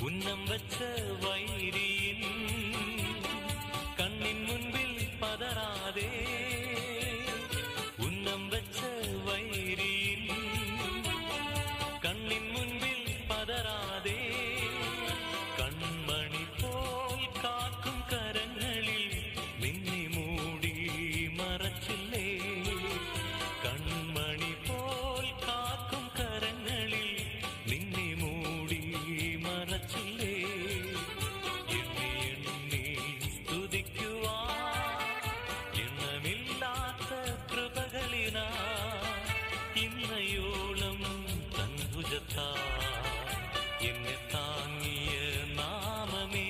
ഉന്നം വച്ച വൈരിയിൻ കണ്ണിൻ മുൻപിൽ പതറാതെ ഉന്നം വച്ച വൈരിയിൻ കണ്ണിൻ മുൻപിൽ പതറാതെ കൺമണി പോൽ കാക്കും കരങ്ങളിൽ നിന്നെ മൂടി മറച്ചില്ലേ കൺമണി പോൽ കാക്കും കരങ്ങളിൽ നിന്നെ മൂടി മറച്ചില്ലേ എണ്ണി എണ്ണി സ്തുതിക്കുവാ എണ്ണമില്ലാത്ത കൃപകളിനാ ഇന്നയോളം തൻഭുജത്താ എന്നെ താങ്ങിയ നാമമേ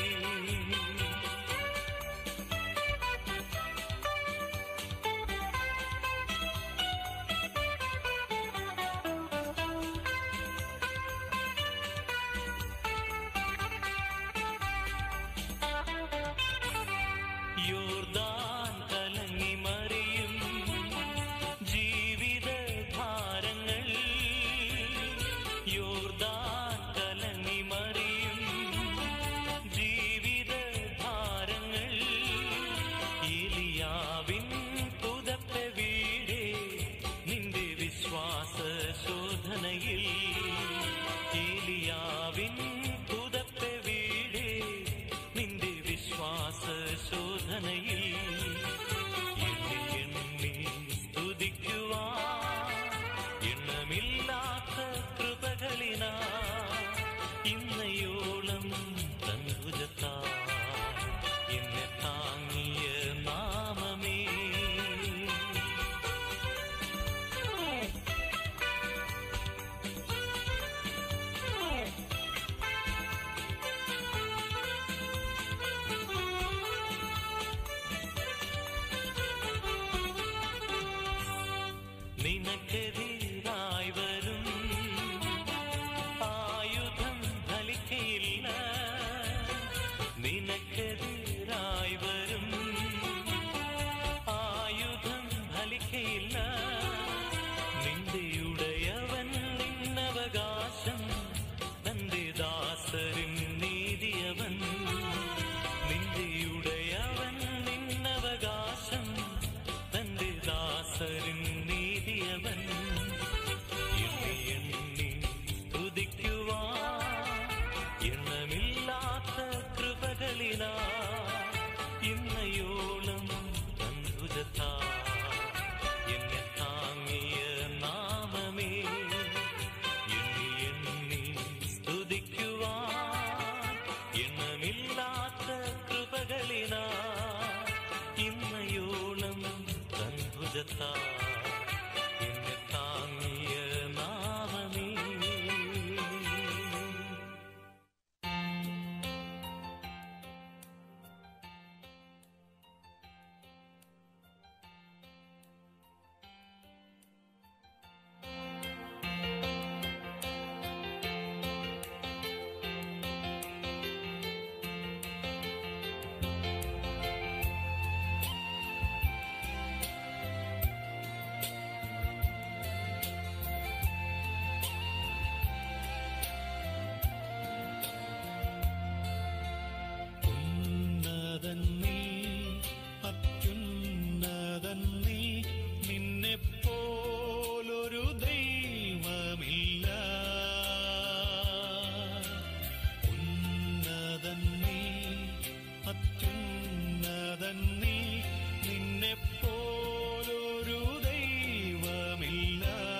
യോർദാൻ കലങ്ങി മറിയും ജീവിത ഭാരങ്ങൾ യോർദാൻ കലങ്ങി മറിയും ജീവിത ഭാരങ്ങൾ ഏലിയാവിൻ പുതപ്പ വീടേ നിന്റെ വിശ്വാസ ശോധനയിൽ ഏലിയാവിൻ പുതപ്പ വീടേ നിന്റെ വിശ്വാസ ശോധനയിൽ എണ്ണി എണ്ണി സ്തുതിക്കുവാ എണ്ണമില്ലാത്ത കൃപകളിനാ ഇന്നയോളം തൻഭുജത്താ എന്നെ താങ്ങിയ നാമമേ നിനക്കെതിരായി വരും ആയുധം ഫലിക്കയില്ല നിനക്കെതിരായി വരും ആയുധം ഫലിക്കയില്ല നിന്റെ ഉടയവൻ നിന്നവകാശം തന്റെ ദാസരിൻ നീതിയവൻ നിന്റെ ഉടയവൻ നിന്നവകാശം തന്റെ ദാസരിൻ നീതിയവൻ എണ്ണി എണ്ണി സ്തുതിക്കുവാ എണ്ണമില്ലാത്ത കൃപകളിനാ ഇന്നയോളം തൻഭുജത്താ എന്നെ താങ്ങിയ നാമമേ എണ്ണി എണ്ണി സ്തുതിക്കുവാ എണ്ണമില്ലാത്ത കൃപകളിനാ ഇന്നയോളം തൻഭുജത്താ എന്നെ താങ്ങിയ നാമമേ ഉന്നതൻ നീ അത്യുന്നതൻ നീ നിന്നെപ്പോലൊരു ദൈവമില്ല ഉന്നതൻ നീ അത്യുന്നതൻ നീ നിന്നെപ്പോലൊരു ദൈവമില്ല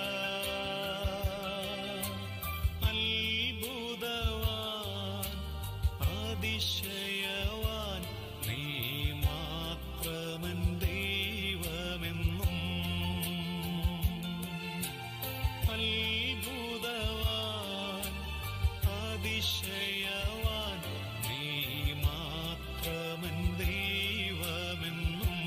അത്ഭുതവാൻ അതിശയവാൻ നീ മാത്രമൻ ദൈവമെന്നും അത്ഭുതവാൻ അതിശയവാൻ നീ മാത്രമൻ ദൈവമെന്നും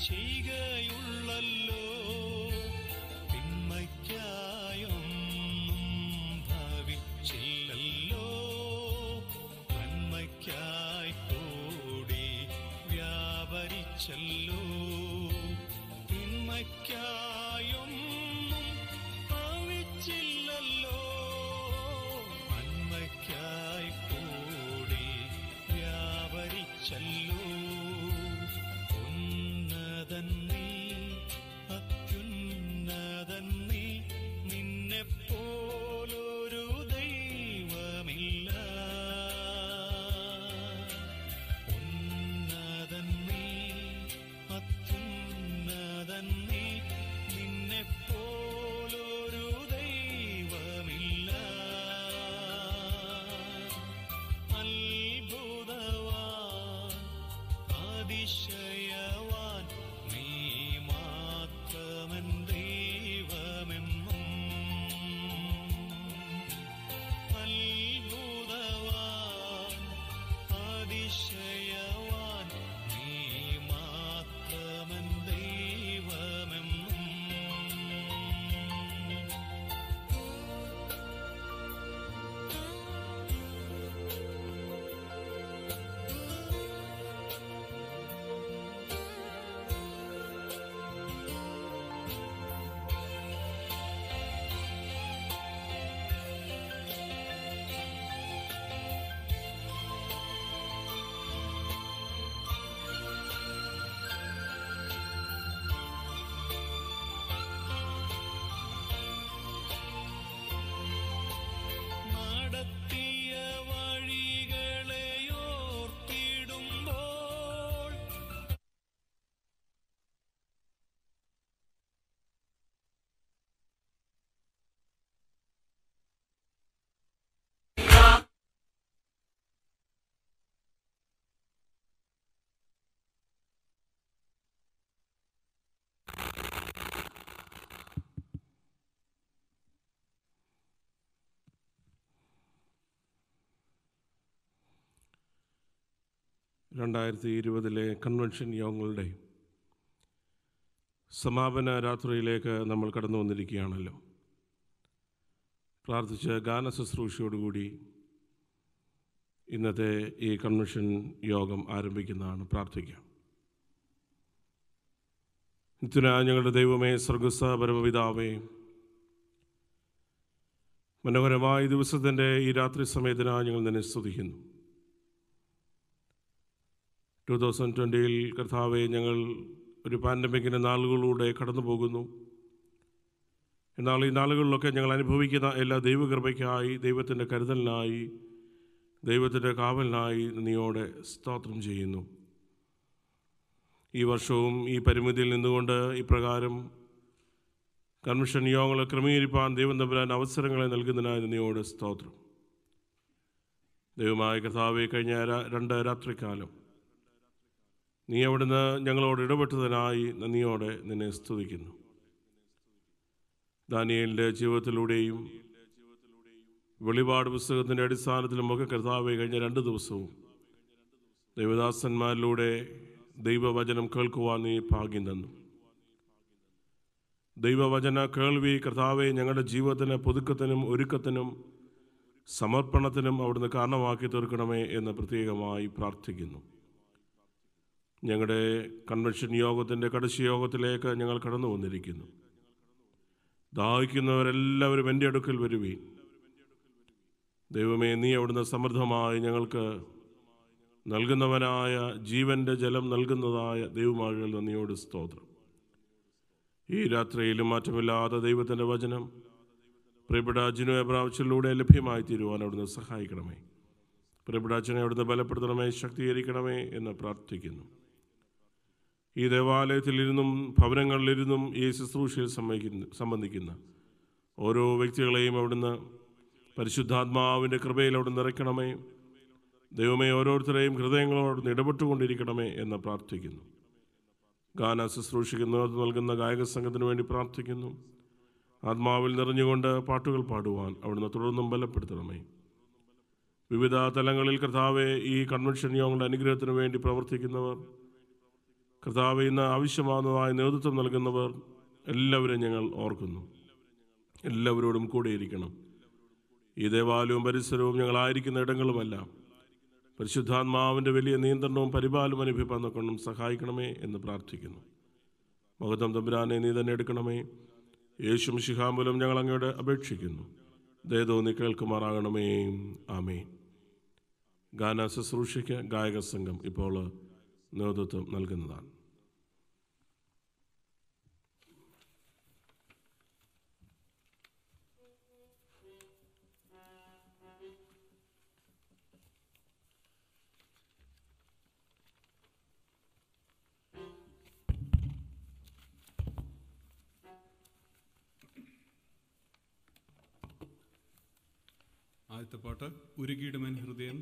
ചെയ്യുകയുള്ളല്ലോ തിന്മയ്ക്കായൊന്നും ഭവിച്ചില്ലല്ലോ നന്മയ്ക്കായി കൂടി വ്യാപരിച്ചല്ലോ തിന്മയ്ക്കായൊന്നും ഭവിച്ചില്ലല്ലോ നന്മയ്ക്കായി കൂടി വ്യാപരിച്ചല്ലോ ഉന്നതൻ നീ അത്യുന്നതൻ നീ നിന്നെപ്പോലൊരു ദൈവമില്ല ഉന്നതൻ നീ അത്യുന്നതൻ നീ നിന്നെപ്പോലൊരു ദൈവമില്ല അത്ഭുതവാൻ അതിശയവാൻ നീ മാത്രമൻ ദൈവമെന്നും അത്ഭുതവാൻ അതിശയവാൻ നീ മാത്രമൻ ദൈവമെന്നും നടത്തിയ വഴികളെയോർത്തിടുമ്പോൾ രണ്ടായിരത്തി ഇരുപതിലെ കൺവെൻഷൻ യോഗങ്ങളുടെ സമാപന രാത്രിയിലേക്ക് നമ്മൾ കടന്നു വന്നിരിക്കുകയാണല്ലോ പ്രാർത്ഥിച്ച് ഗാന ശുശ്രൂഷയോടുകൂടി ഇന്നത്തെ ഈ കൺവെൻഷൻ യോഗം ആരംഭിക്കുന്നതാണ് പ്രാർത്ഥിക്കാം നിത്യനായ ഞങ്ങളുടെ ദൈവമേ സ്വർഗസ്ഥ പരമപിതാവേ മനോഹരമായ ഈ ദിവസത്തിൻ്റെ ഈ രാത്രി സമയത്തിനായി ഞങ്ങൾ നിന്നെ സ്തുതിക്കുന്നു ടു തൗസൻഡ് ട്വൻറ്റിയിൽ കർത്താവെ ഞങ്ങൾ ഒരു പാൻഡമിക്കിൻ്റെ നാളുകളിലൂടെ കടന്നു പോകുന്നു എന്നാൽ ഈ നാളുകളിലൊക്കെ ഞങ്ങൾ അനുഭവിക്കുന്ന എല്ലാ ദൈവകൃപയ്ക്കായി ദൈവത്തിൻ്റെ കരുതലിനായി ദൈവത്തിൻ്റെ കാവലിനായി നീയോടെ സ്തോത്രം ചെയ്യുന്നു ഈ വർഷവും ഈ പരിമിതിയിൽ നിന്നുകൊണ്ട് ഇപ്രകാരം കൺവെൻഷൻ യോഗങ്ങൾ ക്രമീകരിപ്പാൻ ദൈവം തമ്പുരാൻ അവസരങ്ങളെ നൽകുന്നതിനായി നീയോട് സ്തോത്രം ദൈവമായ കർത്താവെ കഴിഞ്ഞ രാ- രണ്ട് രാത്രിക്കാലം നീ അവിടുന്ന് ഞങ്ങളോട് ഇടപെട്ടതിനായി നന്ദിയോടെ നിന്നെ സ്തുതിക്കുന്നു ദാനിയേലിൻ്റെ ജീവിതത്തിലൂടെയും വെളിപാട് പുസ്തകത്തിൻ്റെ അടിസ്ഥാനത്തിലും ഒക്കെ കർത്താവെ കഴിഞ്ഞ രണ്ട് ദിവസവും ദൈവദാസന്മാരിലൂടെ ദൈവവചനം കേൾക്കുവാൻ നീ ഭാഗ്യം തന്നു ദൈവവചന കേൾവി കർത്താവെ ഞങ്ങളുടെ ജീവിതത്തിന് പുതുക്കത്തിനും ഒരുക്കത്തിനും സമർപ്പണത്തിനും അവിടുന്ന് കാരണമാക്കി തീർക്കണമേ എന്ന് പ്രത്യേകമായി പ്രാർത്ഥിക്കുന്നു ഞങ്ങളുടെ കൺവെൻഷൻ യോഗത്തിൻ്റെ കടശി യോഗത്തിലേക്ക് ഞങ്ങൾ കടന്നു വന്നിരിക്കുന്നു ദാഹിക്കുന്നവരെല്ലാവരും എൻ്റെ അടുക്കൽ വരുവീൻ ദൈവമേ നീ അവിടുന്ന് സമൃദ്ധമായി ഞങ്ങൾക്ക് നൽകുന്നവനായ ജീവൻ്റെ ജലം നൽകുന്നതായ ദൈവമാഴികൾ നന്ദിയോട് സ്തോത്രം ഈ രാത്രിയിലും മാറ്റമില്ലാത്ത ദൈവത്തിൻ്റെ വചനം പ്രിയപ്പെട്ട അജിനു എബ്രാവശ്യത്തിലൂടെ ലഭ്യമായി തീരുവാൻ അവിടുന്ന് സഹായിക്കണമേ പ്രിയപ്പെട്ട അച്ഛനെ അവിടുന്ന് ബലപ്പെടുത്തണമേ ശക്തീകരിക്കണമേ എന്ന് പ്രാർത്ഥിക്കുന്നു ഈ ദേവാലയത്തിലിരുന്നും ഭവനങ്ങളിലിരുന്നും ഈ ശുശ്രൂഷയിൽ സമ്മതിക്കുന്ന സംബന്ധിക്കുന്ന ഓരോ വ്യക്തികളെയും അവിടുന്ന് പരിശുദ്ധാത്മാവിൻ്റെ കൃപയിൽ അവിടെ നിറയ്ക്കണമേ ദൈവമേ ഓരോരുത്തരെയും ഹൃദയങ്ങളോട് ഇടപെട്ടുകൊണ്ടിരിക്കണമേ എന്ന് പ്രാർത്ഥിക്കുന്നു ഗാന ശുശ്രൂഷിക്കുന്നവർ നൽകുന്ന ഗായക സംഘത്തിന് വേണ്ടി പ്രാർത്ഥിക്കുന്നു ആത്മാവിൽ നിറഞ്ഞുകൊണ്ട് പാട്ടുകൾ പാടുവാൻ അവിടുന്ന് തുടർന്നും ബലപ്പെടുത്തണമേ വിവിധ തലങ്ങളിൽ കർത്താവെ ഈ കൺവെൻഷൻ യോഗങ്ങളുടെ അനുഗ്രഹത്തിന് വേണ്ടി പ്രവർത്തിക്കുന്നവർ കർത്താവ് ഇന്ന് ആവശ്യമാകുന്നതായ നേതൃത്വം നൽകുന്നവർ എല്ലാവരും ഞങ്ങൾ ഓർക്കുന്നു എല്ലാവരോടും കൂടെയിരിക്കണം ഈ ദേവാലയവും പരിസരവും ഞങ്ങളായിരിക്കുന്ന ഇടങ്ങളുമെല്ലാം പരിശുദ്ധാത്മാവിൻ്റെ വലിയ നിയന്ത്രണവും പരിപാലനവും അനുഭവിപ്പാൻ കൊണ്ടും സഹായിക്കണമേ എന്ന് പ്രാർത്ഥിക്കുന്നു മഹത്വം തമ്പുരാനെ നീ തന്നെ എടുക്കണമേ യേശും ശിഹാമ്പലം ഞങ്ങൾ അങ്ങോട്ട് അപേക്ഷിക്കുന്നു ദയതോ നീ കേൾക്കുമാറാകണമേ ആമേ ഗാന ശുശ്രൂഷയ്ക്ക് ഗായക സംഘം ഇപ്പോൾ നേതൃത്വം നൽകുന്നതാണ് ആദ്യത്തെ പാട്ട് ഉരുകിയിടുമൻ ഹൃദയം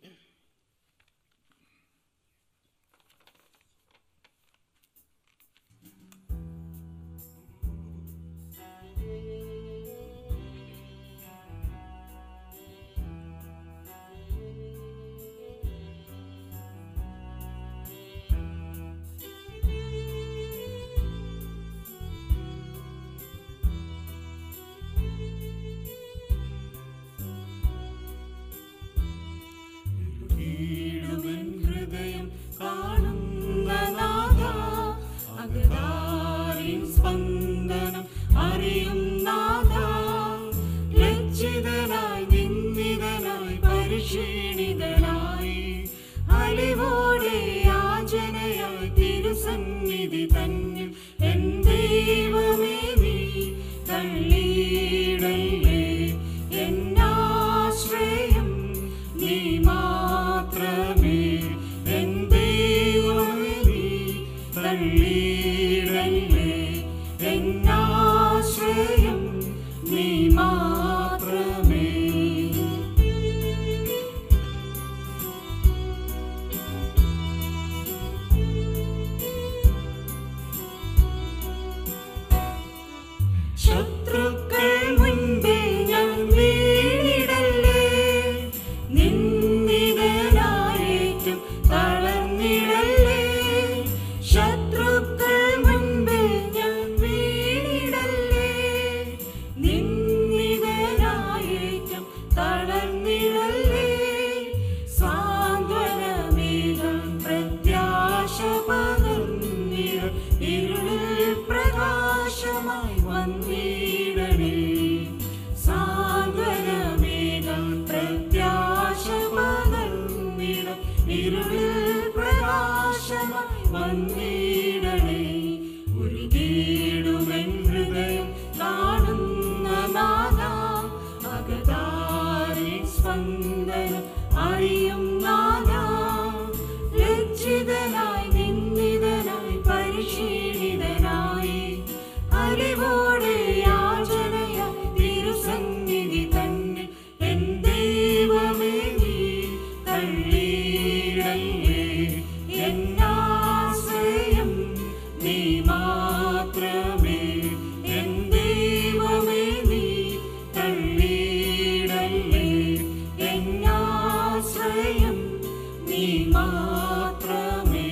ഈടുവൻ ഹൃദയം കാണുന്ന നാഥ അകതാരിൻ സ്പന്ദനം അറിയും നാഥ ലജ്ജിതനായി നിന്ദിതനായി പരിക്ഷീണിതനായി അലിവോടെ യാചനയായി തിരുസന്നിധി തന്നിൽ എൻ ദൈവമേ നീ തള്ളിയിടല്ലേ എന്നാശ്രയം നീ മാത്രമേ എൻ ദൈവമേ നീ തള്ളിയിടല്ലേ എന്നാശ്രയം നീ മാത്രമേ ശത്രുക്കൾ മുൻപിൽ ഞാൻ വീണിടല്ലേ നിന്ദിതനായേറ്റും തളർന്നിടല്ലേ ശത്രുക്കൾ മുൻപിൽ ഞാൻ വീണിടല്ലേ നിന്ദിതനായേറ്റും തളർന്നിടല്ലേ സാന്ത്വനമേകം പ്രത്യാശ പകർന്നിട ഇരുളിൽ പ്രകാശമായി വന്നിടണേ സാന്ത്വനമേകം പ്രത്യാശ പകർന്നിട ഇരുളിൽ പ്രകാശമായി വന്നിടണേ ഒരു കീടുമെൻ ഹൃദയം കാണുന്ന നാഥ അകതാരി സ്പന്ദനം അറിയും നാഥ ലജ്ജിതനായി നിന്ദിതനായി പരിശീലിതനായി അറിവോടെ യാചനയായി തിരുസന്നിധി തന്നെ എൻ ദൈവമേ നീ തള്ളിയിടല്ലേ എന്നാശ്രയം നീ മാത്രമേ എൻ ദൈവമേ നീ തള്ളിയിടല്ലേ എന്നാശ്രയം നീ മാത്രമേ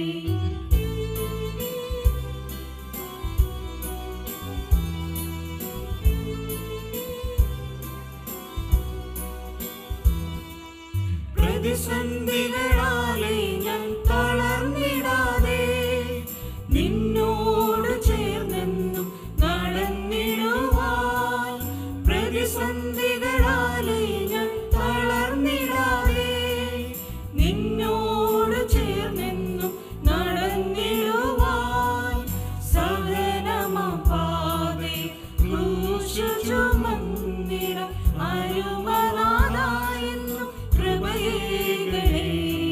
പ്രതിസന്ധികളാലെ ഞാൻ തളർന്നിടാതെ നിന്നോട് ചേർന്നെന്നും നടന്നിടുവാൻ പ്രതിസന്ധികളാലെ ഞാൻ തളർന്നിടാതെ നിന്നോട് ചേർന്നെന്നും നടന്നിടുവാൻ സഹനമാം പാതേ ക്രൂശു ചുമന്നിട അരുമനാഥായെന്നും കൃപയേകളേ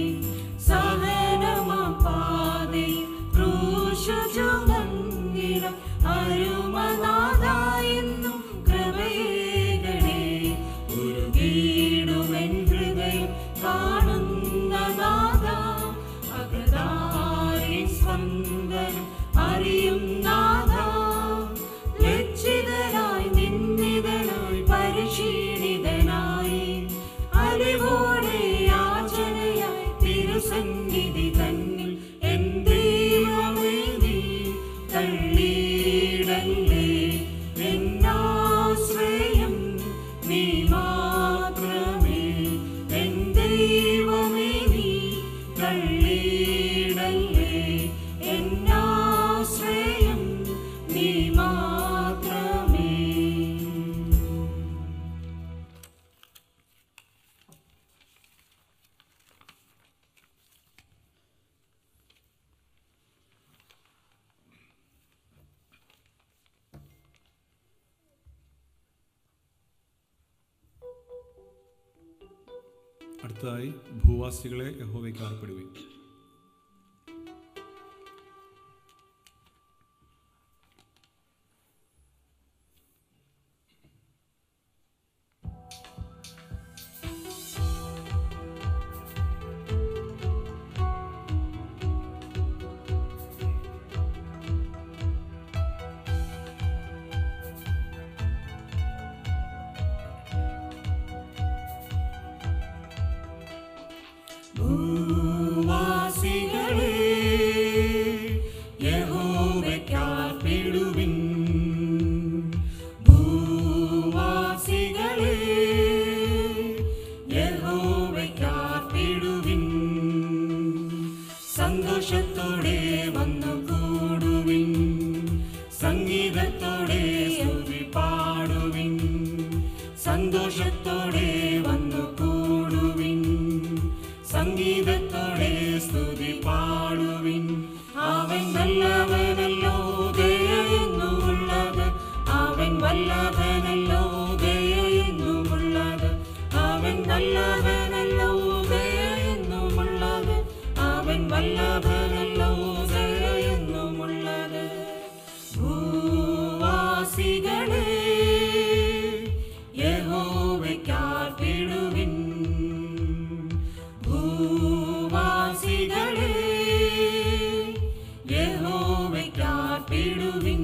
സഹനമാം പാതേ ക്രൂശു ചുമന്നിട അരുമനാഥായെന്നും കൃപയേകളേ ഒരു വീടുമെൻ ഹൃദയം കാണുന്ന നാഥ അകതാരി സ്പന്ദനം അറിയും നാഥ ലജ്ജിതനായി നിന്ദിതനായി പരിശീലിതനായി അറിവോടെ യാചനയായി തിരുസന്നിധി തന്നിൽ എൻ ദൈവം കൈവിടല്ലേ എന്നാശ്രയം നീ മാത്രമേ അടുത്തതായി ഭൂവാസികളെ യഹോവയ്ക്ക് ആർപ്പിടുവിൻ ഭൂവാസികളെ യഹോവയ്ക്കാർപ്പിടുവിൻ ഭൂവാസികളെ യഹോവയ്ക്കാർപ്പിടുവിൻ സന്തോഷത്തോടെ വന്നു കൂടുവിൻ സംഗീതത്തോടെ സ്തുതി പാടുവിൻ സന്തോഷത്തോടെ വന്നു കൂടുവിൻ സംഗീതത്തോടെ സ്തുതി പാടുവിൻ അവൻ നല്ലവനല്ലോ ദയെന്നുമുള്ളത് അവൻ വല്ലഭനല്ലോ ദയെന്നുമുള്ളത് അവൻ നല്ലവനല്ലോ ദയെന്നുമുള്ളത് അവൻ വല്ലഭനല്ലോ ദയെന്നുമുള്ളത് ഭൂവാസികളെ യഹോവയ്ക്കാർപ്പിടുവിൻ ഭൂവാസികളെ യഹോവയ്ക്കാർപ്പിടുവിൻ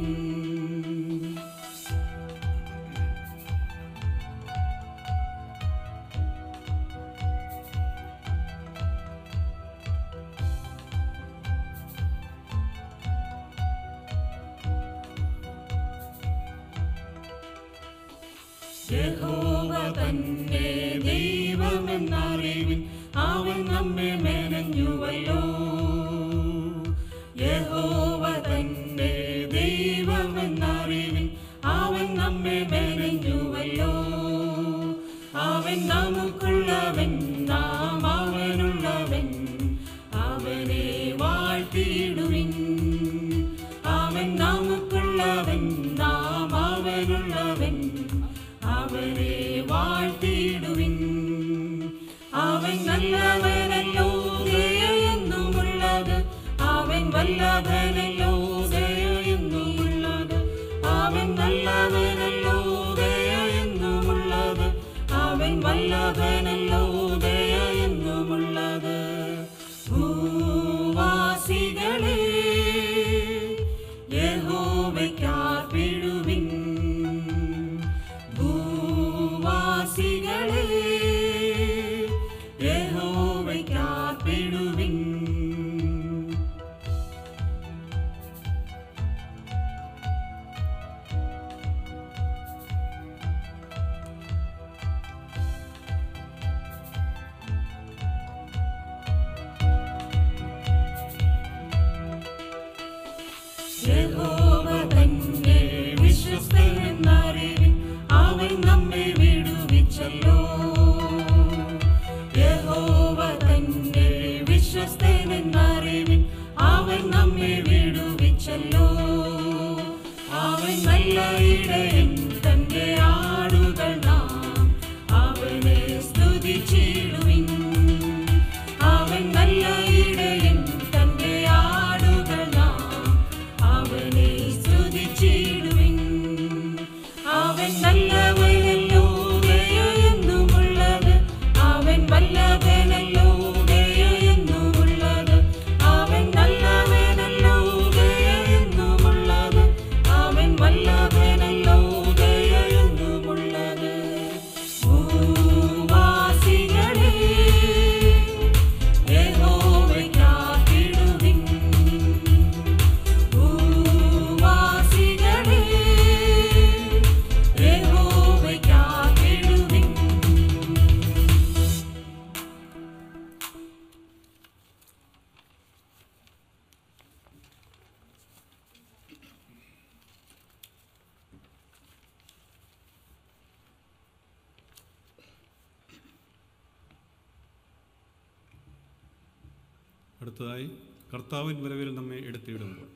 യഹോവ തന്നെ ദൈവമെന്നറിവിൻ അവൻ നമ്മെ മെനഞ്ഞുവല്ലോ യഹോവ തന്നെ ദൈവമെന്നറിവിൻ അവൻ നമ്മെ മെനഞ്ഞുവല്ലോ അവൻ നമുക്കുള്ളവൻ നാം അവനുള്ളവൻ അവനെ വാഴ്ത്തിയിടുവിൻ അവൻ നമുക്കുള്ളവൻ നാം അവനുള്ളവൻ അവനെ വാഴ്ത്തിയിടുവിൻ അവൻ നല്ലവനല്ലോ ദയയെന്നുമുള്ളത് അവൻ വല്ലഭനല്ലോ ദയയെന്നുമുള്ളത് അവൻ നല്ലവനല്ലോ ദയയെന്നുമുള്ളത് അവൻ വല്ലഭനല്ലോ ദയയെന്നുമുള്ളത് ഭൂവാസികളെ യഹോവയ്ക്കാർപ്പിടുവിൻ ഭൂവാസികളെ യഹോവയ്ക്കാർപ്പിടുവിൻ യഹോവ തന്നെ വിശ്വസ്തനെന്നറിവിൻ അവൻ നമ്മെ വിടുവിച്ചല്ലോ യഹോവ തന്നെ വിശ്വസ്തനെന്നറിവിൻ അവൻ നമ്മെ വിടുവിച്ചല്ലോ അവൻ നല്ല ഇടയൻ തന്റെ ആടുകൾ നാം അവനെ സ്തുതിച്ചിടുവിൻ അവൻ നല്ല ഇടയൻ തന്റെ ആടുകൾ നാം അവനെ സ്തുതിച്ചിടുവിൻ അവൻ നല്ലവനല്ലോ ദയയെന്നുമുള്ളത് അവൻ വല്ലഭനല്ലോ ദയയെന്നുമുള്ളത് അവൻ നല്ലവനല്ലോ ദയയെന്നുമുള്ളത് അവൻ വല്ലഭനല്ലോ ദയയെന്നുമുള്ളത് അടുത്തതായി കർത്താവിൻ വരവിൽ നമ്മെ എടുത്തിടുമ്പോൾ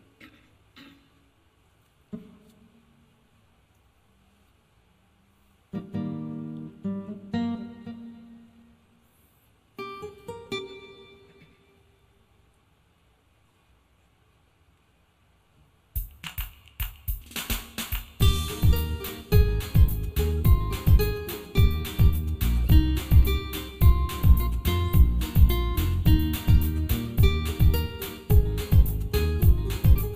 ും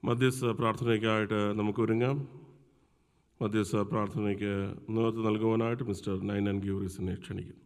മധ്യസ്ഥ പ്രാർത്ഥനയ്ക്കായിട്ട് നമുക്ക് ഒരുങ്ങാം മധ്യസ്ഥ പ്രാർത്ഥനയ്ക്ക് നേതൃത്വം നൽകുവാനായിട്ട് മിസ്റ്റർ നൈനൻ ഗ്യൂറിസിനെ ക്ഷണിക്കുന്നു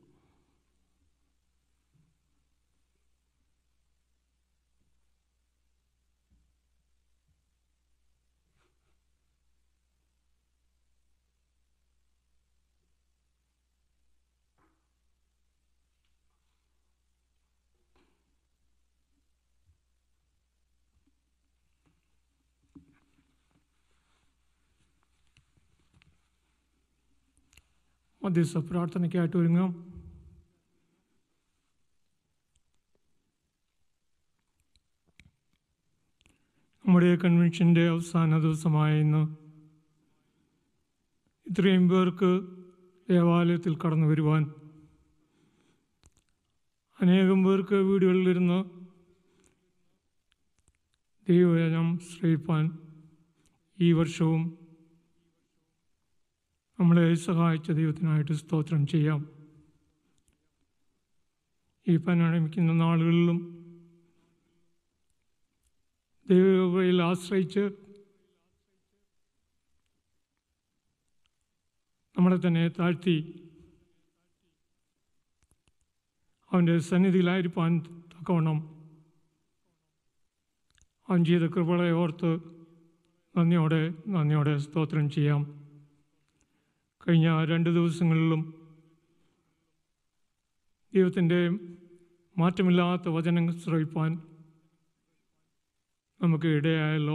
മധ്യസ്ഥ പ്രാർത്ഥനയ്ക്കായിട്ട് ഒരുങ്ങാം നമ്മുടെ കൺവെൻഷൻ്റെ അവസാന ദിവസമായ ഇന്ന് ഇത്രയും പേർക്ക് ദേവാലയത്തിൽ കടന്നു വരുവാൻ അനേകം പേർക്ക് വീടുകളിലിരുന്ന് ദൈവവചനം ശ്രയിപ്പാൻ ഈ വർഷവും നമ്മളെ സഹായിച്ച ദൈവത്തിനായിട്ട് സ്തോത്രം ചെയ്യാം ഈ പനാരമിക്കുന്ന നാളുകളിലും ദൈവയിൽ ആശ്രയിച്ച് നമ്മളെ തന്നെ താഴ്ത്തി അവൻ്റെ സന്നിധിയിലായിരിക്കാൻ തക്കവണ്ണം അവൻ ചെയ്ത കൃപകളെ ഓർത്ത് നന്ദിയോടെ നന്ദിയോടെ സ്തോത്രം ചെയ്യാം കഴിഞ്ഞ രണ്ട് ദിവസങ്ങളിലും ദൈവത്തിൻ്റെ മാറ്റമില്ലാത്ത വചനം ശ്രവിപ്പാൻ നമുക്ക് ഇടയായല്ലോ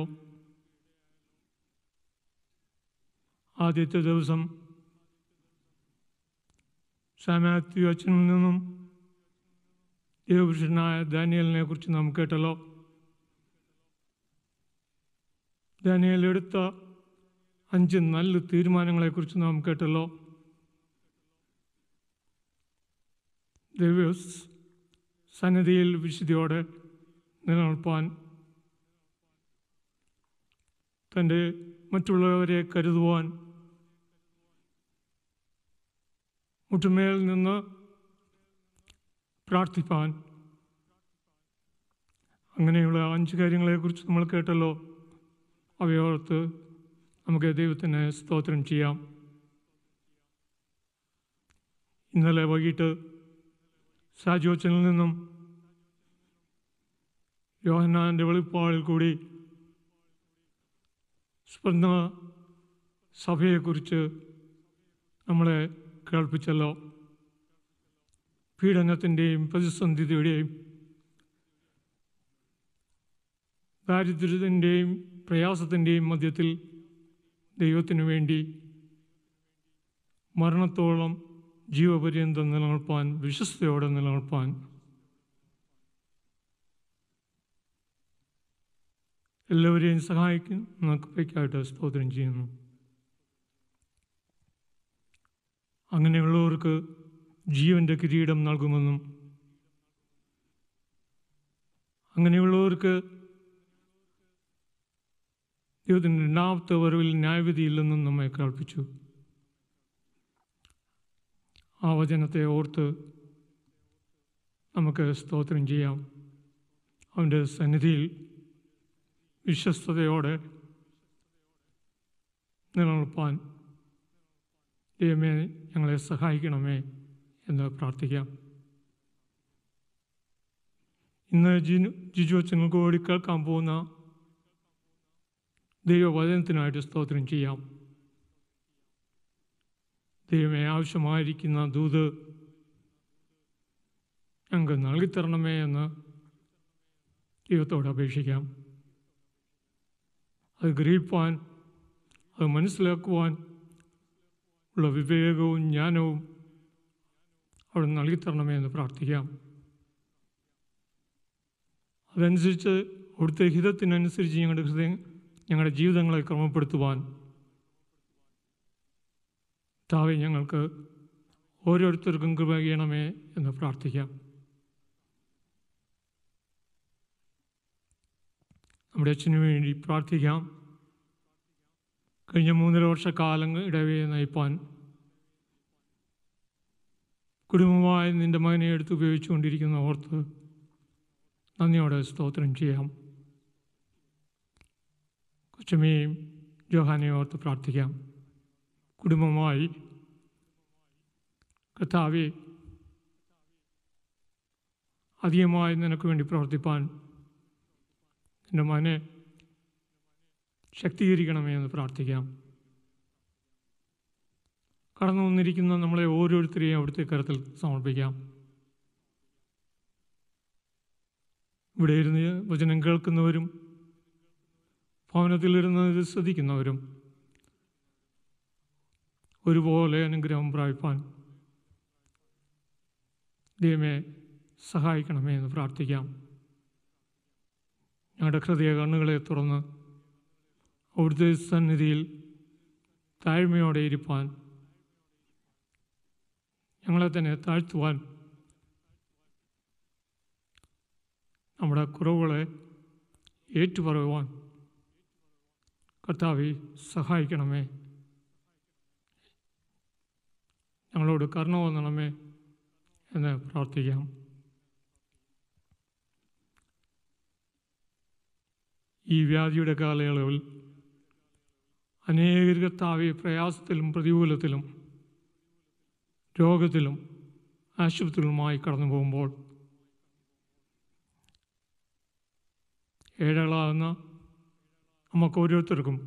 ആദ്യത്തെ ദിവസം സാമാത്യു അച്ഛനിൽ നിന്നും ദൈവപുരുഷനായ ദാനിയലിനെ കുറിച്ച് നാം കേട്ടല്ലോ ദാനിയൽ എടുത്ത അഞ്ച് നല്ല തീരുമാനങ്ങളെക്കുറിച്ച് നാം കേട്ടല്ലോ ദൈവ സന്നിധിയിൽ വിശുദ്ധിയോടെ നിലനിൽപ്പാൻ തൻ്റെ മറ്റുള്ളവരെ കരുതുവാൻ മുട്ടുമേൽ നിന്ന് പ്രാർത്ഥിപ്പാൻ അങ്ങനെയുള്ള അഞ്ച് കാര്യങ്ങളെക്കുറിച്ച് നമ്മൾ കേട്ടല്ലോ അവയോർത്ത് നമുക്ക് ദൈവത്തിന് സ്തോത്രം ചെയ്യാം ഇന്നലെ വൈകിട്ട് സാജോച്ചനിൽ നിന്നും യോഹന്നാൻ്റെ വെളിപ്പാടിൽ കൂടി സ്പന്ദ സഭയെക്കുറിച്ച് നമ്മളെ കേൾപ്പിച്ചല്ലോ പീഡനത്തിൻ്റെയും പ്രതിസന്ധിയുടെയും ദാരിദ്ര്യത്തിൻ്റെയും പ്രയാസത്തിൻ്റെയും മധ്യത്തിൽ ദൈവത്തിനു വേണ്ടി മരണത്തോളം ജീവപര്യന്തം നിലനിൽപ്പാൻ വിശ്വസ്തയോടെ നിലനിൽപ്പാൻ എല്ലാവരെയും സഹായിക്കുന്ന കൃപയ്ക്കായിട്ട് സ്തോത്രം ചെയ്യുന്നു അങ്ങനെയുള്ളവർക്ക് ജീവൻ്റെ കിരീടം നൽകുമെന്നും അങ്ങനെയുള്ളവർക്ക് ദൈവത്തിൻ്റെ രണ്ടാമത്തെ വരവിൽ ന്യായവിധിയില്ലെന്നും നമ്മെ കേൾപ്പിച്ചു ആ വചനത്തെ ഓർത്ത് നമുക്ക് സ്തോത്രം ചെയ്യാം അവൻ്റെ സന്നിധിയിൽ വിശ്വസ്തയോടെ നിലനിൽപ്പാൻ ദൈവമേ ഞങ്ങളെ സഹായിക്കണമേ എന്ന് പ്രാർത്ഥിക്കാം ഇന്ന് ജിനു ജിജു അച്ഛങ്ങൾക്ക് കൂടി കേൾക്കാൻ പോകുന്ന ദൈവവചനത്തിനായിട്ട് സ്തോത്രം ചെയ്യാം ദൈവമേ ആവശ്യമായിരിക്കുന്ന ദൂത് ഞങ്ങൾക്ക് നൽകിത്തരണമേ എന്ന് ദൈവത്തോട് അപേക്ഷിക്കാം അത് ഗ്രഹിപ്പാൻ അത് മനസ്സിലാക്കുവാൻ ഉള്ള വിവേകവും ജ്ഞാനവും അവിടെ നൽകിത്തരണമേ എന്ന് പ്രാർത്ഥിക്കാം അതനുസരിച്ച് അവിടുത്തെ ഹിതത്തിനനുസരിച്ച് ഞങ്ങളുടെ ഹൃദയം ഞങ്ങളുടെ ജീവിതങ്ങളെ ക്രമപ്പെടുത്തുവാൻ താവെ ഞങ്ങൾക്ക് ഓരോരുത്തർക്കും കൃപ ചെയ്യണമേ എന്ന് പ്രാർത്ഥിക്കാം നമ്മുടെ അച്ഛന് വേണ്ടി പ്രാർത്ഥിക്കാം കഴിഞ്ഞ മൂന്നര വർഷക്കാലം ഇടവയെ നയിപ്പാൻ കുടുംബമായി നിൻ്റെ മകനെ എടുത്ത് ഉപയോഗിച്ചുകൊണ്ടിരിക്കുന്ന ഓർത്ത് നന്ദിയോടെ സ്തോത്രം ചെയ്യാം അച്ഛമ്മയും ജോഹാനെ ഓർത്ത് പ്രാർത്ഥിക്കാം കുടുംബമായി കർത്താവെ അധികമായി നിനക്ക് വേണ്ടി പ്രവർത്തിപ്പാൻ എൻ്റെ മനെ ശക്തീകരിക്കണമേ എന്ന് പ്രാർത്ഥിക്കാം കടന്നു വന്നിരിക്കുന്ന നമ്മളെ ഓരോരുത്തരെയും അവിടുത്തെ കരത്തിൽ സമർപ്പിക്കാം ഇവിടെ ഇരുന്ന് വചനം കേൾക്കുന്നവരും ഭവനത്തിലിരുന്ന് ഇത് ശ്രദ്ധിക്കുന്നവരും ഒരുപോലെ അനുഗ്രഹം പ്രാപിപ്പാൻ ദൈവമേ സഹായിക്കണമേ എന്ന് പ്രാർത്ഥിക്കാം ഞങ്ങളുടെ ഹൃദയ കണ്ണുകളെ തുറന്ന് അവിടുത്തെ സന്നിധിയിൽ താഴ്മയോടെ ഇരിപ്പാൻ ഞങ്ങളെ തന്നെ താഴ്ത്തുവാൻ നമ്മുടെ കുറവുകളെ ഏറ്റുപറയുവാൻ കർത്താവെ സഹായിക്കണമേ ഞങ്ങളോട് കരുണ വന്നണമേ എന്ന് പ്രാർത്ഥിക്കാം ഈ വ്യാധിയുടെ കാലയളവിൽ അനേകർ കർത്താവെ പ്രയാസത്തിലും പ്രതികൂലത്തിലും രോഗത്തിലും ആശുപത്രികളുമായി കടന്നു പോകുമ്പോൾ ഏഴകളാകുന്ന നമുക്ക് ഓരോരുത്തർക്കും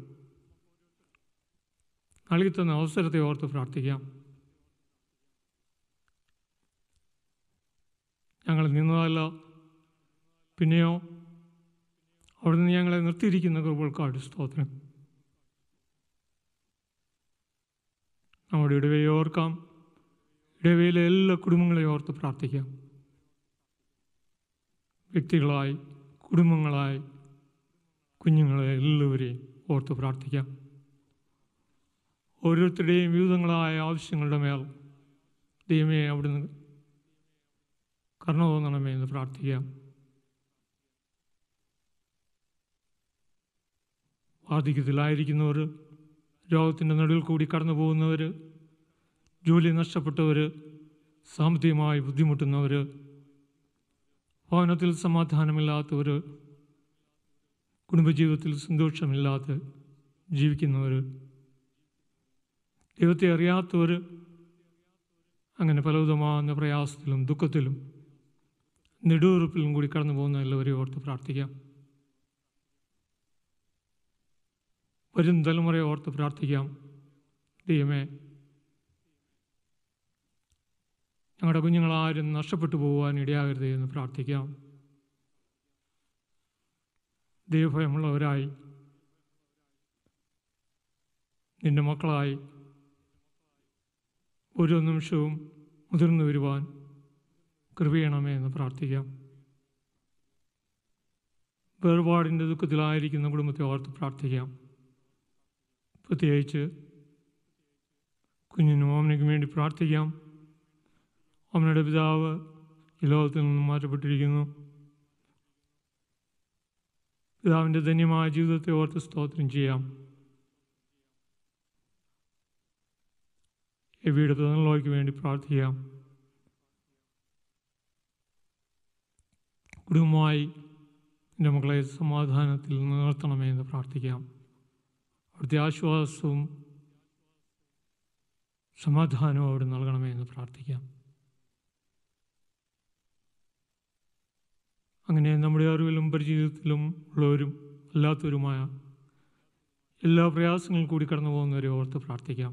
നൽകിത്തന്ന അവസരത്തെ ഓർത്ത് പ്രാർത്ഥിക്കാം ഞങ്ങൾ നിന്നതല്ല പിന്നെയോ അവിടുന്ന് ഞങ്ങളെ നിർത്തിയിരിക്കുന്ന കൃപകൾക്കാട് സ്തോത്രം നമ്മുടെ ഇടവയെ ഓർക്കാം ഇടവയിലെ എല്ലാ കുടുംബങ്ങളെയും ഓർത്ത് പ്രാർത്ഥിക്കാം വ്യക്തികളായി കുടുംബങ്ങളായി കുഞ്ഞുങ്ങളെ എല്ലാവരെയും ഓർത്ത് പ്രാർത്ഥിക്കാം ഓരോരുത്തരുടെയും വിവിധങ്ങളായ ആവശ്യങ്ങളുടെ മേൽ ദൈവമേ അവിടുന്ന് കരുണ തോന്നണമേ എന്ന് പ്രാർത്ഥിക്കാം വാർദ്ധക്യത്തിലായിരിക്കുന്നവർ രോഗത്തിൻ്റെ നടുവിൽ കൂടി കടന്നു പോകുന്നവർ ജോലി നഷ്ടപ്പെട്ടവർ സാമ്പത്തികമായി ബുദ്ധിമുട്ടുന്നവർ ഭവനത്തിൽ സമാധാനമില്ലാത്തവർ കുടുംബജീവിതത്തിൽ സന്തോഷമില്ലാത്ത ജീവിക്കുന്നവർ ദൈവത്തെ അറിയാത്തവർ അങ്ങനെ പലവിധമാകുന്ന പ്രയാസത്തിലും ദുഃഖത്തിലും നെടുവീർപ്പിലും കൂടി കടന്നു പോകുന്ന എല്ലാവരെയും ഓർത്ത് പ്രാർത്ഥിക്കാം വരും തലമുറയെ ഓർത്ത് പ്രാർത്ഥിക്കാം ദൈവമേ ഞങ്ങളുടെ കുഞ്ഞുങ്ങളാരും നഷ്ടപ്പെട്ടു പോകുവാൻ ഇടയാകരുത് എന്ന് പ്രാർത്ഥിക്കാം ദൈവഭയമുള്ളവരായി നിന്റെ മക്കളായി ഓരോ നിമിഷവും മുതിർന്നു വരുവാൻ കൃപയണമേ എന്ന് പ്രാർത്ഥിക്കാം വേർപാടിൻ്റെ ദുഃഖത്തിലായിരിക്കുന്ന കുടുംബത്തെ ഓർത്ത് പ്രാർത്ഥിക്കാം പ്രത്യേകിച്ച് കുഞ്ഞിനും ഓമനയ്ക്കും വേണ്ടി പ്രാർത്ഥിക്കാം ഓമനയുടെ പിതാവ് ഈ ലോകത്തിൽ നിന്നും മാറ്റപ്പെട്ടിരിക്കുന്നു പിതാവിൻ്റെ ധന്യമായ ജീവിതത്തെ ഓർത്ത് സ്തോത്രം ചെയ്യാം എവിയുടെ പിതാവിലേക്ക് വേണ്ടി പ്രാർത്ഥിക്കാം കുടുംബമായി എൻ്റെ മക്കളെ സമാധാനത്തിൽ നിലനിർത്തണമേ എന്ന് പ്രാർത്ഥിക്കാം അവിടുത്തെ ആശ്വാസവും സമാധാനവും അവിടെ നൽകണമേ എന്ന് പ്രാർത്ഥിക്കാം അങ്ങനെ നമ്മുടെ അറിവിലും പരിചയത്തിലും ഉള്ളവരും അല്ലാത്തവരുമായ എല്ലാ പ്രയാസങ്ങളും കൂടി കടന്നു പോകുന്നവരെ ഓർത്ത് പ്രാർത്ഥിക്കാം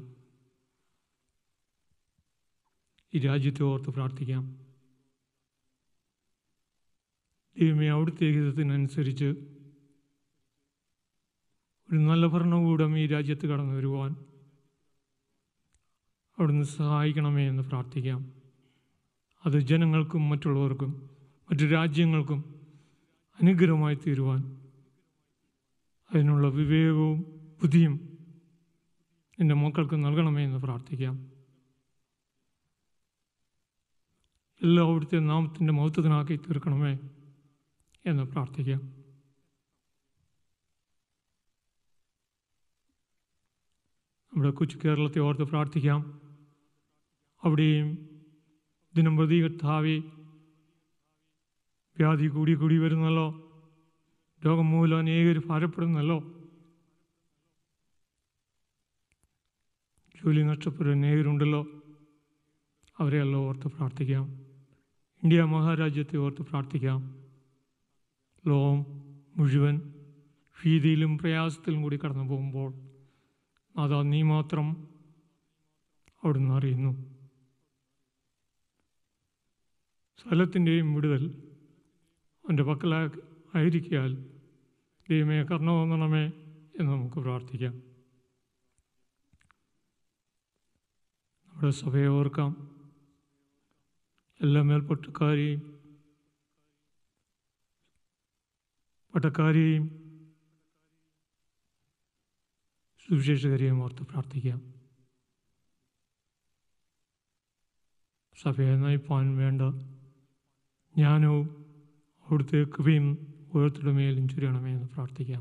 ഈ രാജ്യത്തെ ഓർത്ത് പ്രാർത്ഥിക്കാം ദൈവമേ അവിടുത്തെ ഹിതത്തിനനുസരിച്ച് ഒരു നല്ല ഭരണകൂടം ഈ രാജ്യത്ത് കടന്നു വരുവാൻ അവിടുന്ന് സഹായിക്കണമേ എന്ന് പ്രാർത്ഥിക്കാം അത് ജനങ്ങൾക്കും മറ്റുള്ളവർക്കും മറ്റു രാജ്യങ്ങൾക്കും അനുഗ്രഹമായി തീരുവാൻ അതിനുള്ള വിവേകവും ബുദ്ധിയും എൻ്റെ മക്കൾക്ക് നൽകണമേ എന്ന് പ്രാർത്ഥിക്കാം എല്ലാം അവിടുത്തെ നാമത്തിൻ്റെ മഹത്വത്തിനാക്കി തീർക്കണമേ എന്ന് പ്രാർത്ഥിക്കാം നമ്മുടെ കൊച്ചു കേരളത്തെ ഓർത്ത് പ്രാർത്ഥിക്കാം അവിടെയും ദിനം പ്രതി കർത്താവെ വ്യാധി കൂടി കൂടി വരുന്നല്ലോ രോഗം മൂലം അനേകർ ഭാരപ്പെടുന്നല്ലോ ജോലി നഷ്ടപ്പെട്ട അനേകരുണ്ടല്ലോ അവരെല്ലാം ഓർത്ത് പ്രാർത്ഥിക്കാം ഇന്ത്യ മഹാരാജ്യത്തെ ഓർത്ത് പ്രാർത്ഥിക്കാം ലോകം മുഴുവൻ ഭീതിയിലും പ്രയാസത്തിലും കൂടി കടന്നു പോകുമ്പോൾ അതാ നീ മാത്രം അവിടുന്ന് അറിയുന്നു സ്ഥലത്തിൻ്റെയും വിടുതൽ അവൻ്റെ പക്കലാ ആയിരിക്കാൽ ദൈവമേ കർണ തോന്നണമേ എന്ന് നമുക്ക് പ്രാർത്ഥിക്കാം നമ്മുടെ സഭയെ ഓർക്കാം എല്ലാ മേൽപ്പട്ടക്കാരെയും പട്ടക്കാരെയും സുവിശേഷകരെയും ഓർത്ത് പ്രാർത്ഥിക്കാം സഭയെ നയിപ്പാൻ വേണ്ട ജ്ഞാനവും അവിടുത്തെ കൃപയും ഓരോരുത്തരുടെ മേലും ചുരിയണമേ എന്ന് പ്രാർത്ഥിക്കാം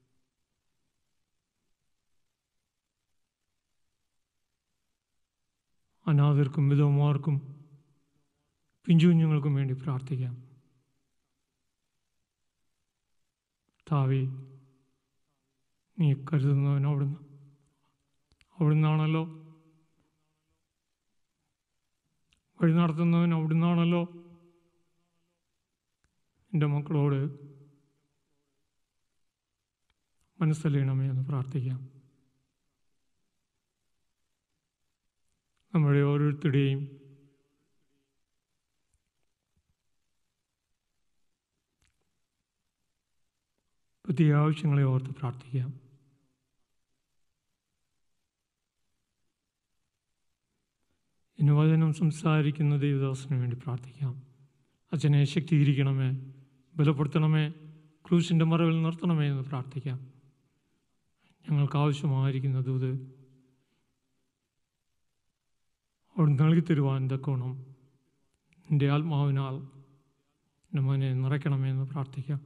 അനാഥർക്കും വിധവമാർക്കും പിഞ്ചുകുഞ്ഞുങ്ങൾക്കും വേണ്ടി പ്രാർത്ഥിക്കാം താവി നീ കരുതുന്നവൻ അവിടുന്ന് അവിടുന്നാണല്ലോ വഴി നടത്തുന്നവൻ അവിടുന്നാണല്ലോ എൻ്റെ മക്കളോട് മനസ്സലിയണമേ എന്ന് പ്രാർത്ഥിക്കാം നമ്മുടെ ഓരോരുത്തരുടെയും പ്രത്യേക ആവശ്യങ്ങളെ ഓർത്ത് പ്രാർത്ഥിക്കാം ഇന്ന് വചനം സംസാരിക്കുന്ന ദൈവദാസന് വേണ്ടി പ്രാർത്ഥിക്കാം അച്ഛനെ ശക്തീകരിക്കണമേ ബലപ്പെടുത്തണമേ ക്രൂശിൻ്റെ മറവിൽ നിർത്തണമേ എന്ന് പ്രാർത്ഥിക്കാം ഞങ്ങൾക്ക് ആവശ്യമായിരിക്കുന്ന ദൂത് അവിടെ നൽകിത്തരുവാൻ തക്കോണം എൻ്റെ ആത്മാവിനാൽ എൻ്റെ മനെ നിറയ്ക്കണമേ എന്ന് പ്രാർത്ഥിക്കാം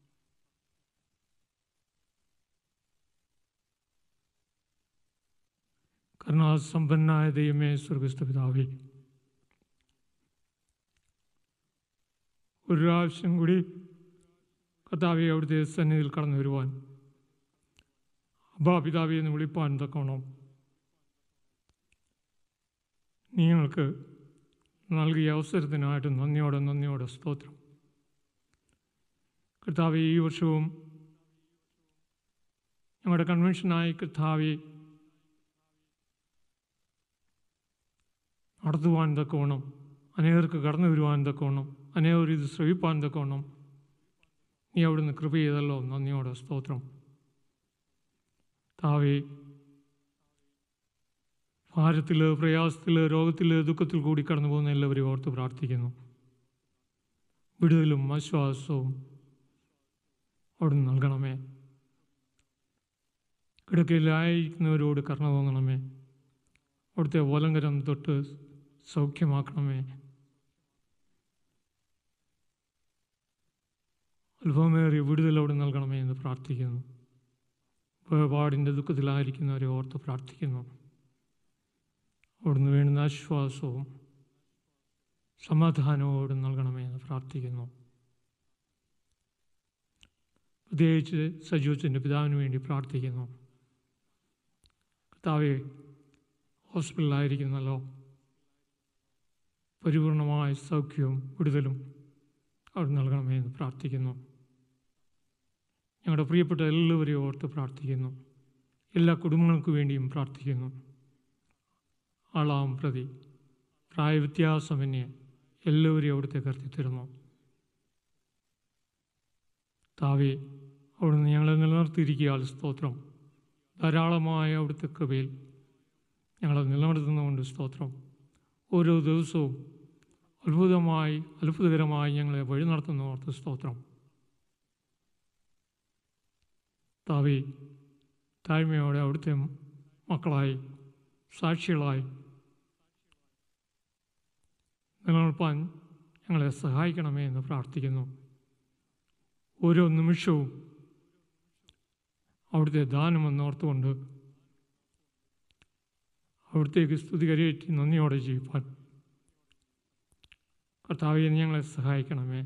കരുണാസമ്പന്നായ ദൈവമേ സ്വർഗസ്ഥ പിതാവേ ഒരു പ്രാവശ്യം കൂടി കർത്താവെ അവിടുത്തെ സന്നിധിയിൽ കടന്നു വരുവാൻ അബാ പിതാവെ എന്ന് വിളിപ്പാൻ തക്കോണം നിങ്ങൾക്ക് നൽകിയ അവസരത്തിനായിട്ട് നന്ദിയോടെ നന്ദിയോടെ സ്തോത്രം കർത്താവെ ഈ വർഷവും ഞങ്ങളുടെ കൺവെൻഷനായി കർത്താവെ നടത്തുവാൻ തക്കോണം അനേകർക്ക് കടന്നു വരുവാൻ തക്കോണം അനേകർ ഇത് ശ്രവിപ്പാൻ തക്കോണം നീ അവിടുന്ന് കൃപ ചെയ്തല്ലോ നന്ദിയോടെ സ്തോത്രം താവേ ഭാരത്തിൽ പ്രയാസത്തിൽ രോഗത്തിൽ ദുഃഖത്തിൽ കൂടി കടന്നു പോകുന്ന എല്ലാവരെയും ഓർത്ത് പ്രാർത്ഥിക്കുന്നു വിടുതലും ആശ്വാസവും അവിടുന്ന് നൽകണമേ കിടക്കയിലായിരിക്കുന്നവരോട് കരുണ തോന്നണമേ അവിടുത്തെ ഓലങ്കരം തൊട്ട് സൗഖ്യമാക്കണമേ അല്പമേറിയ വിടുതൽ അവിടെ നൽകണമേ എന്ന് പ്രാർത്ഥിക്കുന്നു വേർപാടിൻ്റെ ദുഃഖത്തിലായിരിക്കുന്നവരെ ഓർത്ത് പ്രാർത്ഥിക്കുന്നു അവിടുന്ന് വേണ്ടുന്ന ആശ്വാസവും സമാധാനവും അവിടെ നൽകണമേ എന്ന് പ്രാർത്ഥിക്കുന്നു പ്രത്യേകിച്ച് സജീവത്തിൻ്റെ പിതാവിന് വേണ്ടി പ്രാർത്ഥിക്കുന്നു കർത്താവെ ഹോസ്പിറ്റലിലായിരിക്കുന്നല്ലോ പരിപൂർണമായ സൗഖ്യവും വിടുതലും അവിടെ നൽകണമേ എന്ന് പ്രാർത്ഥിക്കുന്നു ഞങ്ങളുടെ പ്രിയപ്പെട്ട എല്ലാവരെയും ഓർത്ത് പ്രാർത്ഥിക്കുന്നു എല്ലാ കുടുംബങ്ങൾക്ക് വേണ്ടിയും പ്രാർത്ഥിക്കുന്നു ആളാം പ്രതി പ്രായവ്യത്യാസമന്യേ എല്ലാവരെയും അവിടുത്തെ കരുത്തി തരുന്നു താവേ അവിടുന്ന് ഞങ്ങളെ നിലനിർത്തിയിരിക്കുക സ്തോത്രം ധാരാളമായ അവിടുത്തെ കൃപയിൽ ഞങ്ങളെ നിലനിർത്തുന്നതുകൊണ്ട് സ്തോത്രം ഓരോ ദിവസവും അത്ഭുതമായി അത്ഭുതകരമായി ഞങ്ങളെ വഴി നടത്തുന്ന ഓർത്ത് സ്തോത്രം താവി താഴ്മയോടെ അവിടുത്തെ മക്കളായി സാക്ഷികളായി നിലനിൽപ്പാൻ ഞങ്ങളെ സഹായിക്കണമേ എന്ന് പ്രാർത്ഥിക്കുന്നു ഓരോ നിമിഷവും അവിടുത്തെ ദാനമെന്നോർത്തുകൊണ്ട് അവിടത്തേക്ക് സ്തുതി കരയേറ്റി നന്ദിയോടെ ജീവിപ്പാൻ കർത്താവെ ഞങ്ങളെ സഹായിക്കണമേ